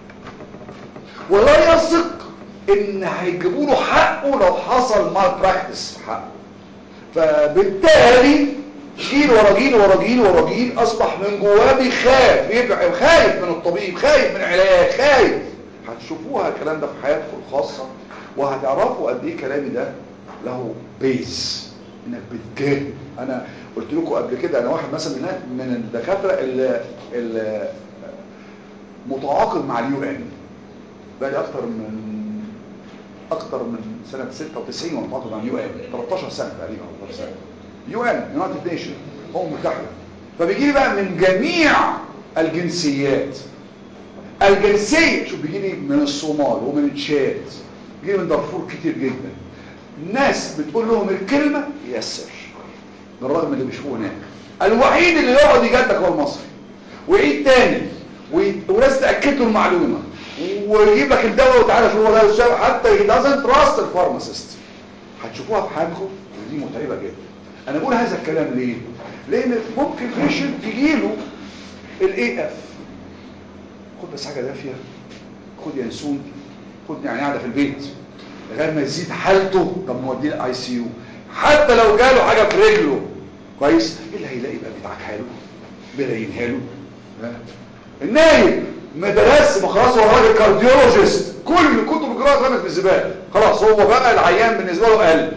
ولا يثق ان هيجيبوا له حقه لو حصل مال براكتس في حقه فبالتالي جيل ورا جيل ورا جيل ورا جيل اصبح من جواه بيخاف يبقى خايف من الطبيب خايف من العلاج خايف هتشوفوها الكلام ده في حياتكم الخاصه وهتعرفوا قد ايه كلامي ده له بيز انك بتجاهد انا قلت لكم قبل كده انا واحد مثلا من من الدكاتره اللي, اللي متعاقد مع اليو ان بقى اكتر من اكتر من سنه 96 وانا متعاقد مع اليو ان 13 سنه تقريبا او 12 سنه يو ان يونايتد نيشن امم متحده فبيجي لي بقى من جميع الجنسيات الجنسيه شوف بيجي لي من الصومال ومن تشاد بيجي لي من دارفور كتير جدا ناس بتقول لهم الكلمه يسر بالرغم من اللي بيشوفوه هناك الوحيد اللي يقعد يجدك هو المصري ويعيد تاني وي- وناس تاكد له المعلومه ويجيب لك الدواء وتعالى شوف هو ده الشاب حتى he doesn't trust الفارماسيست هتشوفوها في حياتكم ودي متعبه جدا انا بقول هذا الكلام ليه لان ممكن بيشنت يجيله الاي اف خد بس حاجه دافيه خد ينسون خد يعني قاعده في البيت لغايه ما يزيد حالته طب نوديه الاي سي يو حتى لو جاله حاجه في رجله كويس ايه اللي هيلاقي بقى بيدعكها له بيرينها له ها؟ النايم ما درس ما خلاص هو راجل كارديولوجيست كل كتب الجراحه رمت في الزباله خلاص هو بقى العيان بالنسبه له قلب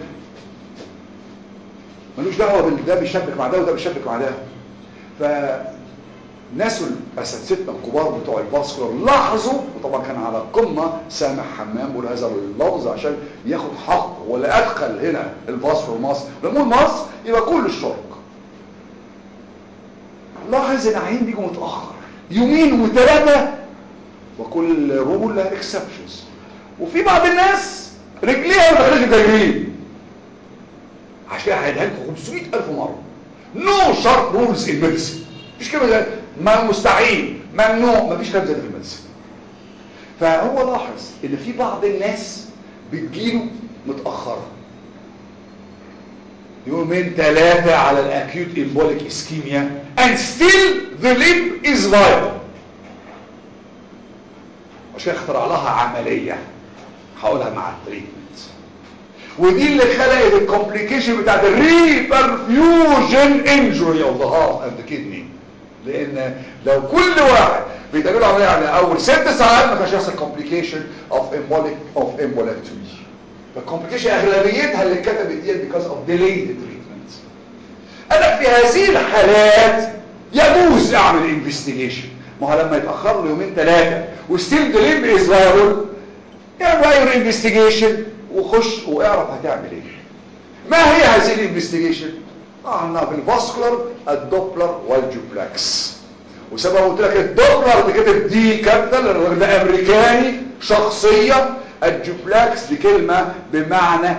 ملوش دعوه بال ده بيشبك مع ده وده بيشبك مع ده ف ناس اساتذتنا الكبار بتوع الفاسكولار لاحظوا وطبعا كان على القمه سامح حمام بيقول هذا اللفظ عشان ياخد حقه ولا ادخل هنا الفاسكولار مصر لما نقول مصر يبقى كل الشرق لاحظ ان عين بيجوا متاخر يومين وثلاثه وكل رول لها اكسبشنز وفي بعض الناس رجليها ما دخلش التجريب عشان كده هيديها لكم 500000 مره نو شارب رولز ان ميديسن مفيش كلمه زي ما مستحيل ممنوع مفيش كلام زي ده في الميديسن فهو لاحظ ان في بعض الناس بتجيله متاخره يومين ثلاثه على الاكيوت امبوليك اسكيميا and still the limb is viable عشان اخترع لها عمليه هقولها مع التريتمنت ودي اللي خلقت الكومبليكيشن بتاعت الريبرفيوجن انجري اوف ذا هارت اند كيدني لان لو كل واحد بيتعمل له عمليه يعني اول ست ساعات ما كانش يحصل كومبليكيشن اوف امبوليك اوف امبولكتومي فالكومبليكيشن اغلبيتها اللي اتكتبت دي because of delayed treatment انا في هذه الحالات يجوز اعمل انفستيجيشن ما هو لما يتاخر له يومين ثلاثه وستيل ديليم از فايبل اعمل انفستيجيشن وخش واعرف هتعمل ايه ما هي هذه الانفستيجيشن عندنا في الفاسكولار الدوبلر والجوبلاكس وسبب قلت لك الدوبلر اللي كاتب دي كابيتال الراجل ده امريكاني شخصيه الجوبلاكس دي كلمه بمعنى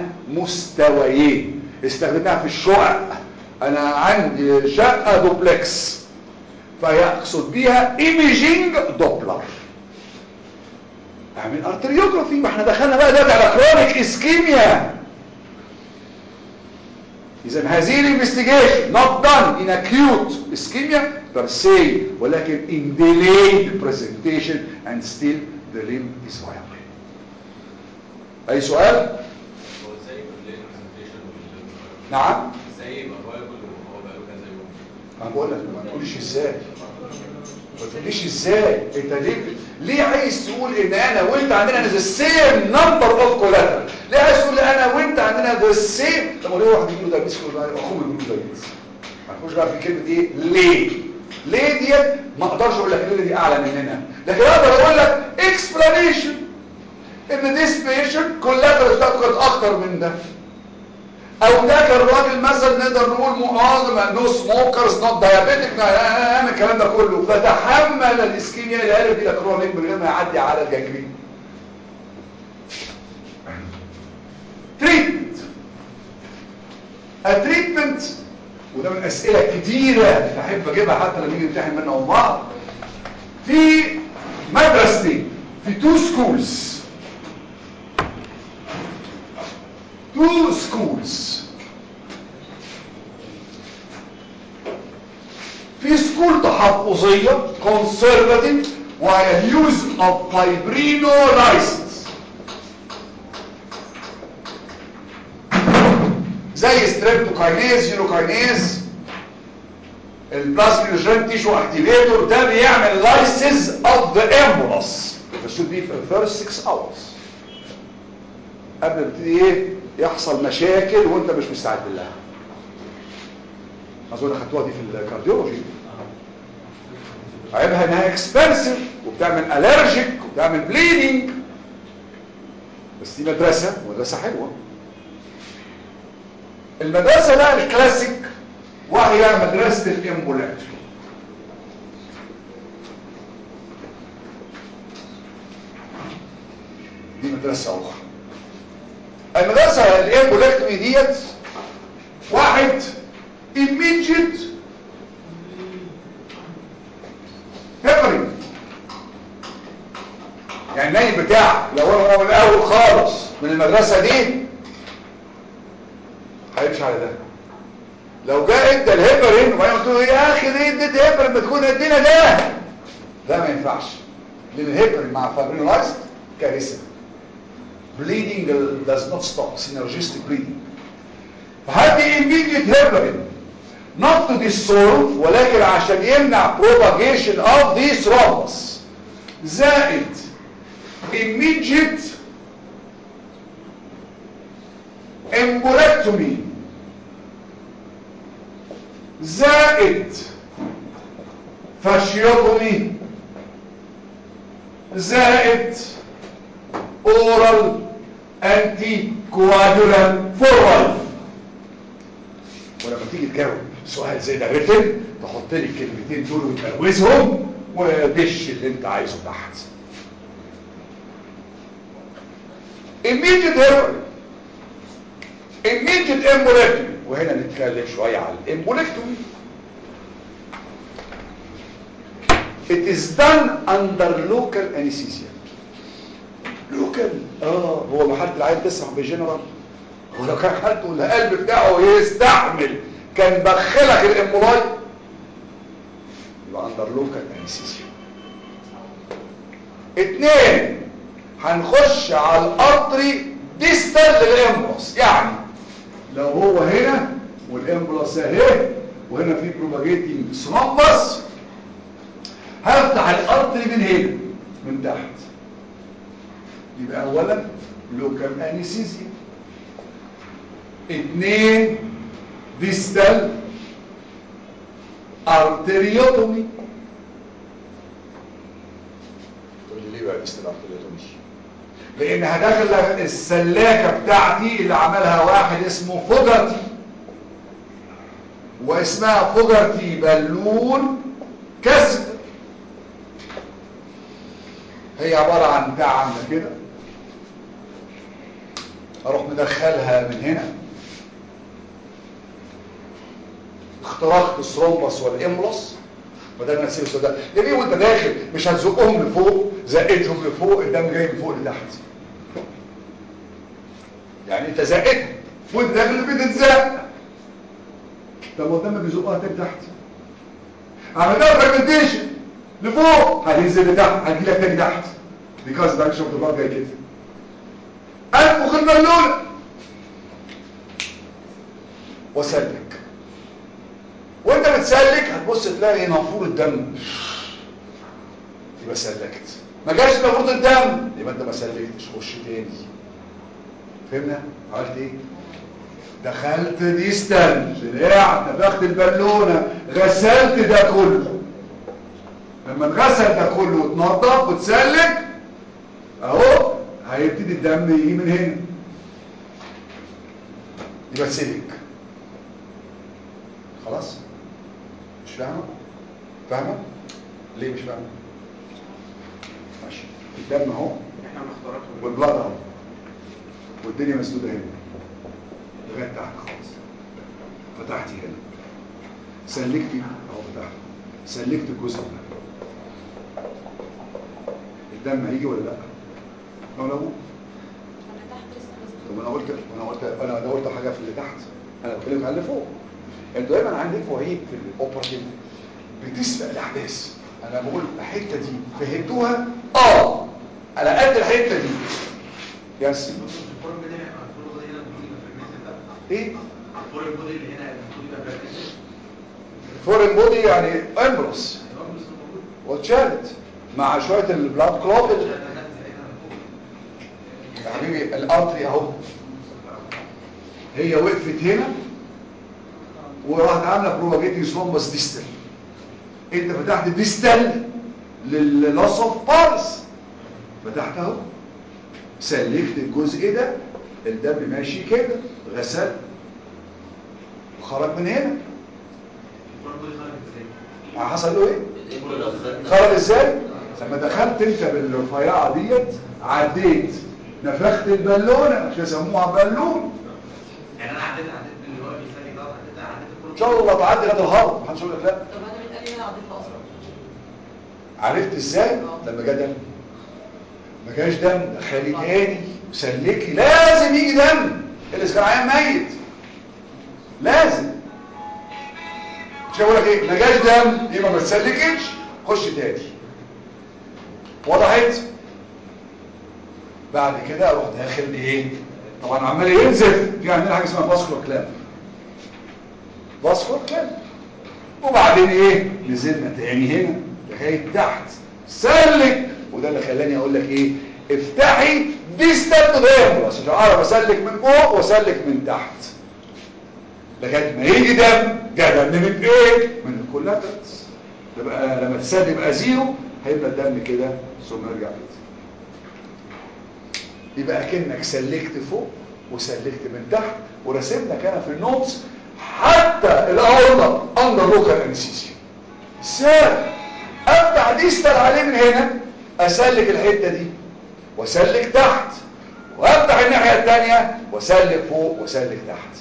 مستويين استخدمناها في الشقق انا عندي شقه دوبلكس فيقصد بيها ايميجينج دوبلر اعمل ارتريوجرافي ما احنا دخلنا بقى دلوقتي على كرونيك اسكيميا اذا هذه الانفستيجيشن not done in acute ischemia per se ولكن in delayed presentation and still the limb is viable اي سؤال هو ازاي يبقى ليه برزنتيشن نعم ازاي يبقى فايبل وهو بقاله كذا يوم انا بقول لك ما تقوليش ازاي ما تقوليش ازاي انت ليه ليه عايز تقول ان انا وانت عندنا ذا سيم نمبر اوف كولاترال ليه عايز تقول انا وانت عندنا ذا سيم طب ليه واحد يجي له دايبيتس يقول له اخوه يقول له دايبيتس ما نخش بقى في كلمه ايه ليه ليه ديت ما اقدرش اقول لك ليه دي اعلى مننا لكن اقدر اقول لك اكسبلانيشن ان ذيس بيشنت كولاترال بتاعته كانت اكتر من ده او ده كان راجل مثلا نقدر نقول معظم نو سموكرز نوت دايابيتك نعمل الكلام ده كله فتحمل الاسكيميا اللي قالب الى كرونيك من غير ما يعدي على الجنجرين تريتمنت التريتمنت وده من اسئله كتيره احب اجيبها حتى لما نيجي نمتحن منها بعض في مدرستين في تو سكولز two schools في سكول تحفظية conservative وهي use of fibrinolysis زي ستريبتوكاينيز يوروكاينيز البلازمينوجين تيشو اكتيفيتور ده بيعمل lysis of the embolus ده should be for the first six hours قبل ما تبتدي ايه يحصل مشاكل وانت مش مستعد لها اظن خدتوها دي في الكارديولوجي عيبها انها اكسبنسيف وبتعمل الرجيك وبتعمل بليدنج بس دي مدرسة مدرسة حلوة المدرسة بقى الكلاسيك وهي مدرسة الامبولاتري دي مدرسة أخرى المدرسة الامبولكتومي ديت واحد immediate هيبرين يعني النايم بتاعك لو هو من الاول خالص من المدرسة دي هيمشي على ده لو جاء ادى الهيبرين وبعدين قلت له يا اخي ليه اديت هيبرين ما تكون ادينا ده لا ما ينفعش لان الهيبرين مع فابرينولايز كارثه bleeding does not stop synergistic bleeding فهدي immediate heparin not to dissolve ولكن عشان يمنع propagation of these thrombus زائد immediate embolectomy زائد fasciotomy زائد oral anticoagulant for life ولما تيجي تجاوب سؤال زي ده ريتن تحط لي الكلمتين دول وتلوثهم ودش اللي انت عايزه تحت immediate heparin immediate embolectomy وهنا نتكلم شوية على الامبولكتومي it is done under local anesthesia لوكال اه هو ما حالة العيان تسمح بجنرال هو لو كان حالته القلب بتاعه يستحمل كان بخلك الامبولاي يبقى اندر لوكال انستيزيا اتنين هنخش على الارتري ديستال للامبولاس يعني لو هو هنا والامبولاس اهي وهنا في بروباجيتنج ثرومبس هفتح الارتري من هنا من تحت يبقى اولا لوكال انستيزيا اتنين ديستال ارتريوتومي تقول لي ليه بقى ديستال ارتريوتومي لان هدخل السلاكه بتاعتي اللي عملها واحد اسمه فوجرتي واسمها فوجرتي بالون كسر هي عباره عن بتاع عامله كده اروح مدخلها من هنا اختراق الثرومبس والاملس بدل ما تسيب السوداء ليه وانت داخل مش هتزقهم لفوق زقتهم لفوق الدم جاي من فوق لتحت يعني انت زقتهم وانت داخل بتتزق طب ما الدم بيزقها تاني تحت عملتها فراجمنتيشن لفوق هتنزل لتحت هتجيلك تاني تحت because the action of the blood جاي كده انفخ البالونه وسلك وانت بتسلك هتبص تلاقي نافور الدم يبقى سلكت ما جاش نافوره الدم يبقى انت ما سلكتش خش تاني فهمنا عملت ايه دخلت ديستال طلعت نفخت البالونه غسلت ده كله لما اتغسل ده كله وتنضف وتسلك اهو هيبتدي الدم يجي من هنا يبقى سلك خلاص مش فاهمه فاهمه ليه مش فاهمه ماشي الدم اهو احنا بنختارك والبلاد اهو والدنيا مسدوده هنا لغايه تحت خالص فتحتي هنا سلكتي اهو فتحت سلكت الجزء ده الدم هيجي ولا لا ولا هو طب انا قلت انا قلت انا ده قلت حاجه في اللي تحت انا بتكلم على اللي فوق انتوا دايما عندك وهيب في الاوبراتيف بتسبق الاحداث انا بقول الحته دي فهمتوها اه على قد الحته دي يس الفورم بودي الفورم بودي هنا المفروض يبقى فريمنتد ده ايه الفورم بودي اللي هنا المفروض يبقى فريمنتد فورين بودي يعني امبرس تمام بس هو موجود واتشالت مع شويه البلاد كلوت عشان ده نفس هنا فوق يا حبيبي الارتري اهو هي وقفت هنا وراحت عامله بروباجيتنج ثرومبس ديستال انت فتحت ديستال لللوس اوف بارس فتحت اهو سلكت الجزء ده الدم ماشي كده غسل وخرج من هنا الفورم بودي خرج ازاي؟ حصل له ايه الايه كده خدنا خرج ازاي لما دخلت انت بالرفيعه ديت عديت نفخت البالونه عشان يسموها بالون يعني انا عديت عديت اللي هو بيسالي ده عديت عديت الفورم ان شاء الله تعدي لغايه الهرم محدش يقول لك لا طب انا بيتقال لي هنا عضيتها اصلا عرفت ازاي لما جه دم ما جاش دم دخلي تاني وسلكي لازم يجي دم اللي كان عيان ميت لازم مش هقول لك ايه ما جاش دم يبقى ما تسلكش خش تاني وضحت بعد كده اروح داخل ايه طبعا عمال ينزف في عندنا حاجه اسمها فاسكولار كلاب فاسكولار كلاب وبعدين ايه نزلنا تاني هنا لغايه تحت سلك وده اللي خلاني اقول لك ايه افتحي ديستال تو عشان اعرف اسلك من فوق واسلك من تحت لغايه ما يجي دم جه دم من ايه من الكولاترز تبقى لما تسلك يبقى زيرو هيبقى الدم كده ثم يرجع كده يبقى اكنك سلكت فوق وسلكت من تحت ورسمنا كان في النوتس حتى الاورطه اندر لوكال انستيزيا ازاي افتح ديستال عليه من هنا اسلك الحته دي واسلك تحت وافتح الناحيه الثانيه واسلك فوق واسلك تحت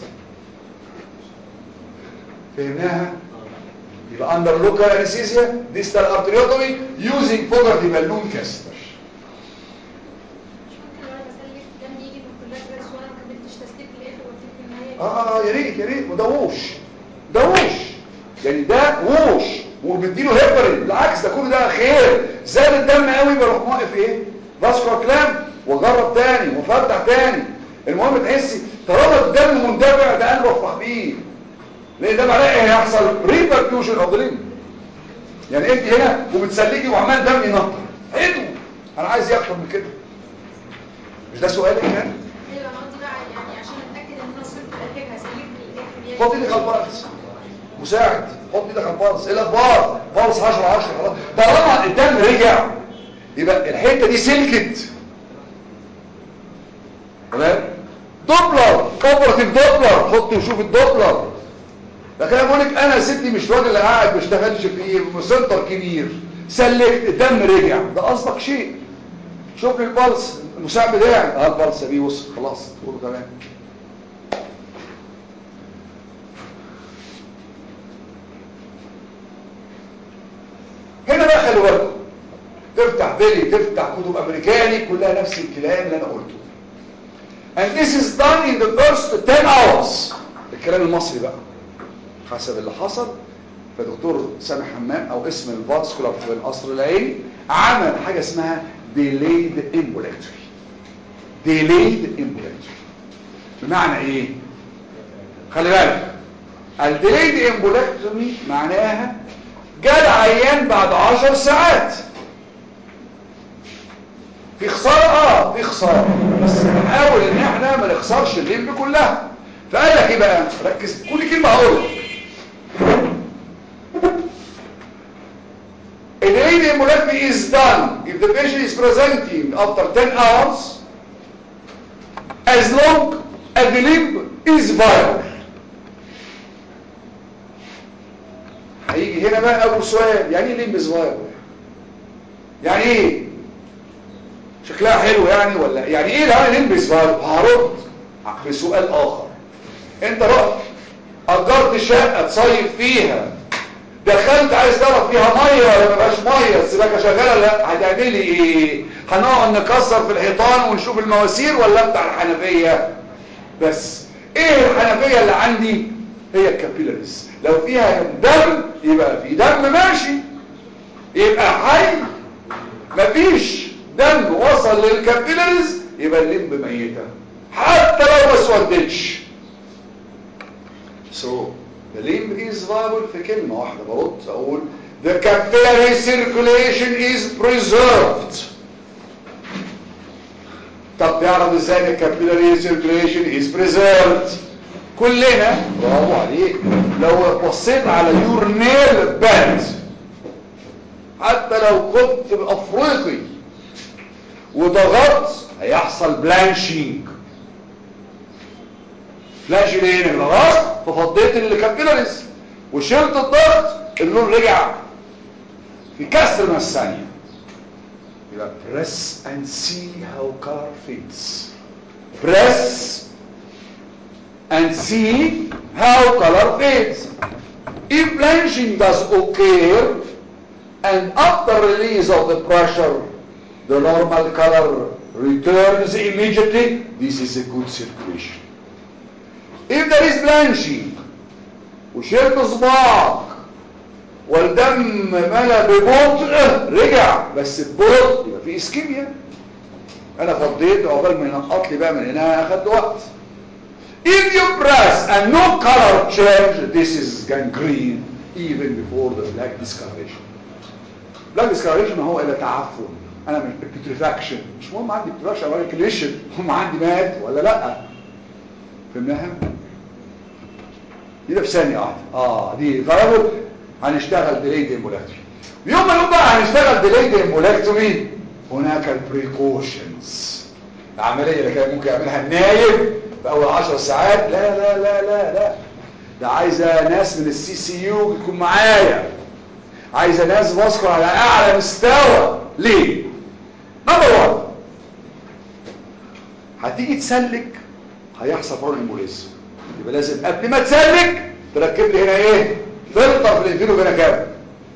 فهمناها يبقى اندر لوكال انستيزيا ديستال ارتريوتومي يوزنج فوجرتي بالون كاستر ممكن وانا بسلك جنبي يجي من كلها جرس وانا ما كملتش تسليك للاخر واسيب في النهايه اه اه يا ريت يا ريت وده ووش ده ووش يعني ده ووش وبديله هيبرين بالعكس ده كله ده خير زاد الدم قوي بروح موقف ايه فاسكو كلام واجرب تاني وافتح تاني المهم تحسي طالما الدم مندفع ده قلبه افرح بيه لان ده معناه ايه هيحصل ريبركيوشن اوف ذا يعني انت هنا وبتسلكي وعمال دم ينطر حلو انا عايز ايه اكتر من كده مش ده سؤالك يعني ايوه انا قصدي بقى يعني عشان اتاكد ان انا وصلت للنتيجه هسلك للاخر حط ايدك على البلس مساعد حط ايدك على البلس ايه الاخبار بلس 10 10 خلاص طالما الدم رجع يبقى الحته دي سلكت تمام دوبلر اوبراتيف دوبلر حط وشوف الدوبلر لكن انا بقول لك انا ستي مش راجل اللي قاعد ما بيشتغلش في سنتر كبير سلكت الدم رجع ده قصدك شيء شوف لي البلس المساعد بتاعي اه البلس يا بيه بص خلاص كله تمام خلوا بالكم تفتح بيلي تفتح كتب امريكاني كلها نفس الكلام اللي انا قلته and this is done in the first 10 hours الكلام المصري بقى حسب اللي حصل فدكتور سامح حمام او اسم الفاسكولار في القصر العيني عمل حاجه اسمها delayed ambulatory delayed ambulatory بمعنى ايه خلي بالك الديليد امبولاكتومي معناها جاء العيان بعد عشر ساعات في خسارة اه في خسارة بس نحاول ان احنا ما نخسرش الليمب كلها فقال لك ايه بقى ركز كل كلمة هقولها A delayed embolectomy is done if the patient is presenting after 10 hours as long as the limb is viable هيجي هنا بقى اول سؤال يعني ايه ليمب فايبل يعني ايه شكلها حلو يعني ولا يعني ايه يعني ليمب فايبل هرد بسؤال اخر انت رحت اجرت شقه تصيف فيها دخلت عايز تعرف فيها ميه ولا ما فيهاش ميه السباكه شغاله لا هتعملي ايه هنقعد نكسر في الحيطان ونشوف المواسير ولا بتاع الحنفيه بس ايه الحنفيه اللي عندي هي الكابيلاريز لو فيها دم يبقى في دم ماشي يبقى حي مفيش دم وصل للكابيلاريز يبقى الليمب ميته حتى لو ما اسودتش so the limb is viable في كلمة واحدة برد اقول the capillary circulation is preserved طب تعرف ازاي الكابيلاري circulation is preserved كلنا برافو عليك لو بصيت على يور نيل باند حتى لو كنت افريقي وضغطت هيحصل بلانشينج بلانشينج ايه انك ضغطت ففضيت الكابيلاريز وشلت الضغط اللون رجع في كسر من الثانيه يبقى press and see how color fades press and see how color fades. If blanching does occur and after release of the pressure the normal color returns immediately, this is a good circulation. If there is blanching وشلت صباعك والدم ملا ببطء رجع بس ببطء يبقى في اسكيميا انا فضيت عقبال ما ينقط لي بقى من هنا اخدت وقت If you press and no color change, this is gangrene even before the black discoloration. Black discoloration هو إلى تعفن أنا مش بتريفاكشن مش مهم عندي بتريفاكشن ولا كليشن هم عندي مات ولا لأ فهمناها؟ دي في ثانية واحدة اه دي فاهموا هنشتغل ديلي امبولاكتومي يوم ما نقول بقى هنشتغل ديلي امبولاكتومي هناك البريكوشنز العملية اللي كان ممكن يعملها النايم في اول 10 ساعات لا لا لا لا لا ده عايزه ناس من السي سي يو يكون معايا عايزه ناس باسكو على اعلى مستوى ليه نمبر 1 هتيجي تسلك هيحصل فرون امبوليزم يبقى لازم قبل ما تسلك تركب لي هنا ايه فلتر في الانفيرو هنا كام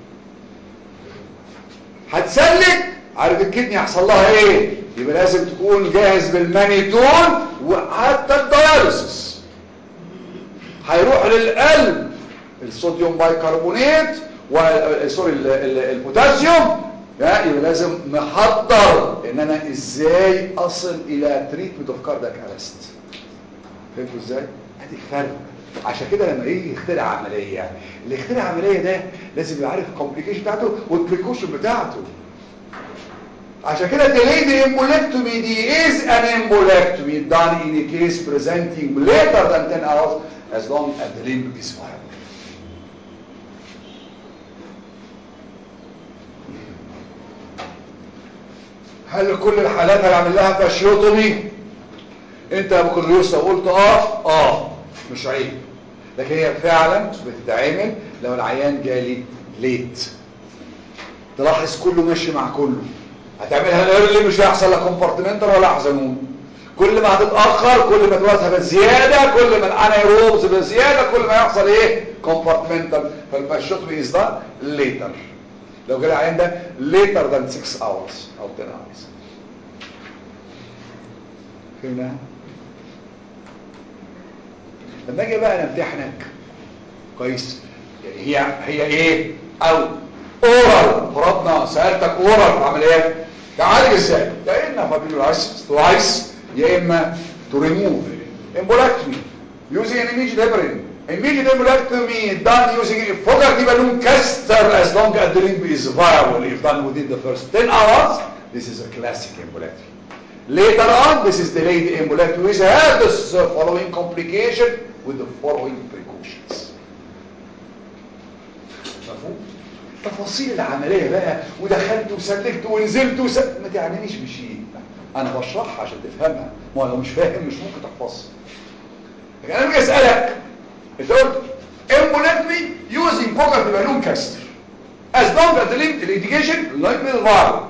هتسلك عارف الكدني يحصل لها ايه يبقى لازم تكون جاهز بالمانيتون وحتى الدياليسيس هيروح للقلب الصوديوم بايكربونات سوري البوتاسيوم يبقى لازم محضر ان انا ازاي اصل الى تريتمنت اوف كاردياك ارست فهمتوا ازاي ادي الفرق عشان كده لما يجي يخترع عمليه اللي يخترع عمليه ده لازم يبقى عارف الكومبليكيشن بتاعته والبريكوشن بتاعته عشان كده delayed embolectomy دي is an embolectomy done in a case presenting later than 10 hours as long as the limb is viable. هل كل الحالات هنعمل لها فاشيوتومي انت يا بكالوريوس لو قلت اه اه مش عيب لكن هي فعلا بتتعمل لو العيان جالي ليت تلاحظ كله ماشي مع كله هتعملها ايرلي مش هيحصل لك كومبارتمنتال ولا حزنون كل ما هتتاخر كل ما توقفها بزياده كل ما الانايروبز بزياده كل ما يحصل ايه كومبارتمنتال فالفاشوتومي از ده ليتر لو جالي عيان ده later than 6 hours او 10 hours فهمنا لما اجي بقى امتحنك كويس هي هي ايه او اورال فرضنا سالتك اورال في عمليات تعالج ازاي يا اما فابيولايسيس توايس يا اما تو ريموف امبولاكتومي using an immediate heparin immediate embolectomy done using a Fogarty balloon caster as long as the limb is viable if done within the first 10 hours this is a classic embolectomy later on this is delayed embolectomy which has the following complication with the following precautions مفهوم تفاصيل العملية بقى ودخلت وسلكت ونزلت وس... ما تعنيش بشيء انا بشرحها عشان تفهمها ما لو مش فاهم مش ممكن تحفظها لكن انا بجي اسالك انت قلت embolectomy using Fogarty balloon caster as long as the limb the indication like the viral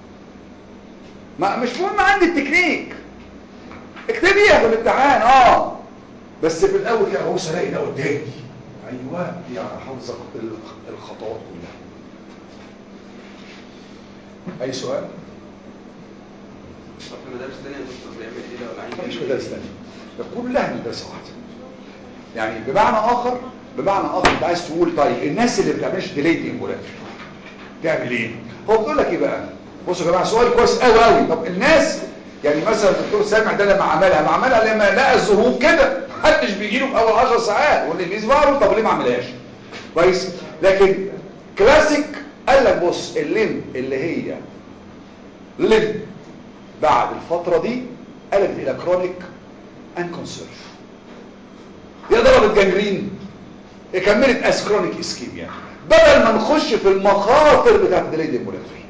ما مش مهم عندي التكنيك اكتبيها في الامتحان اه بس في الاول كده هو الاقي ده قدامي ايوه يعني حافظ الخطوات كلها اي سؤال طب في مدارس تانية يا دكتور بيعمل ايه لو العين مفيش مدارس ثانيه ده كلها مدرسه واحده يعني بمعنى اخر بمعنى اخر انت عايز تقول طيب الناس اللي بتعملش ديليت امبولاتري تعمل ايه هو بيقول لك ايه بقى بصوا يا جماعه سؤال كويس قوي قوي طب الناس يعني مثلا الدكتور سامع ده لما عملها ما عملها لما لقى الظروف كده محدش بيجي له في اول 10 ساعات واللي بيظهروا طب ليه ما عملهاش كويس لكن كلاسيك قال لك بص الليم اللي هي ليم بعد الفتره دي قلبت الى كرونيك ان كونسيرف هي ضربت جنجرين هي كملت اس كرونيك اسكيميا بدل ما نخش في المخاطر بتاعت ديليد امبولاتري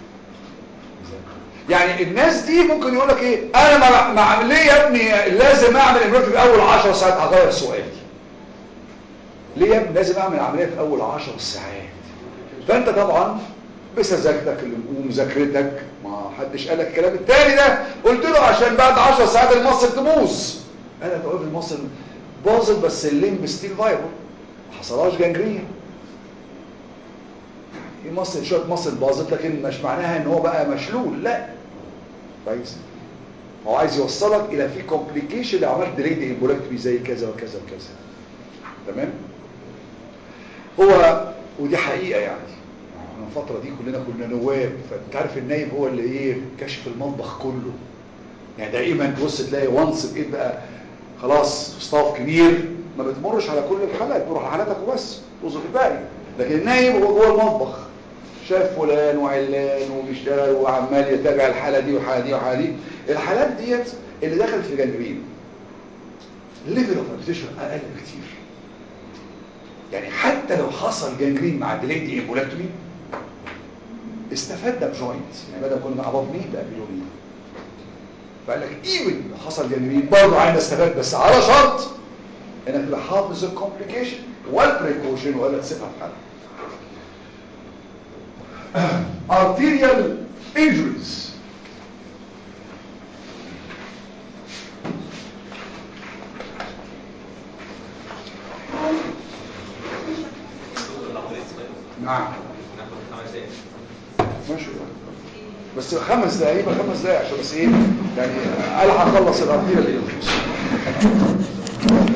يعني الناس دي ممكن يقول لك ايه انا ما ما اعمل ليه يا ابني لازم اعمل امبولاتري في اول 10 ساعات هغير سؤالي ليه يا ابني لازم اعمل عمليه في اول 10 ساعات فانت طبعا بسذاكرتك ومذاكرتك ما حدش قال لك الكلام التاني ده قلت له عشان بعد 10 ساعات المصل تبوظ قال لك اقول المصل باظت بس الليمب ستيل فايبل ما حصلهاش جنجرين في مصل شويه مصل باظت لكن مش معناها ان هو بقى مشلول لا كويس هو عايز يوصلك الى في كومبليكيشن لو عملت ديليد امبولكتومي زي كذا وكذا وكذا تمام هو ودي حقيقه يعني احنا الفتره دي كلنا كنا نواب فانت عارف النايب هو اللي ايه كشف المطبخ كله يعني دائما تبص تلاقي وانس بقيت بقى خلاص ستاف كبير ما بتمرش على كل الحالات تروح على حالاتك وبس توظف الباقي لكن النايب هو جوه المطبخ شاف فلان وعلان وبيشتغل وعمال يتابع الحاله دي والحاله دي والحاله دي الحالات ديت اللي دخلت في جنجرين ليفل اوف ابتيشن اقل بكتير يعني حتى لو حصل جنجرين مع ديليد امبولكتومي استفدنا بجوينت يعني بدل كنا اباف مين بقى بيلو مين فقال لك ايفن لو حصل جنجرين برضه عايز استفاد بس على شرط انك تبقى حافظ الكومبليكيشن والبريكوشن ولا تسيبها في حالها arterial injuries نعم ناخد خمس دقايق ماشي بس خمس دقايق يبقى خمس دقايق عشان بس ايه يعني الحق اخلص الارضيه اللي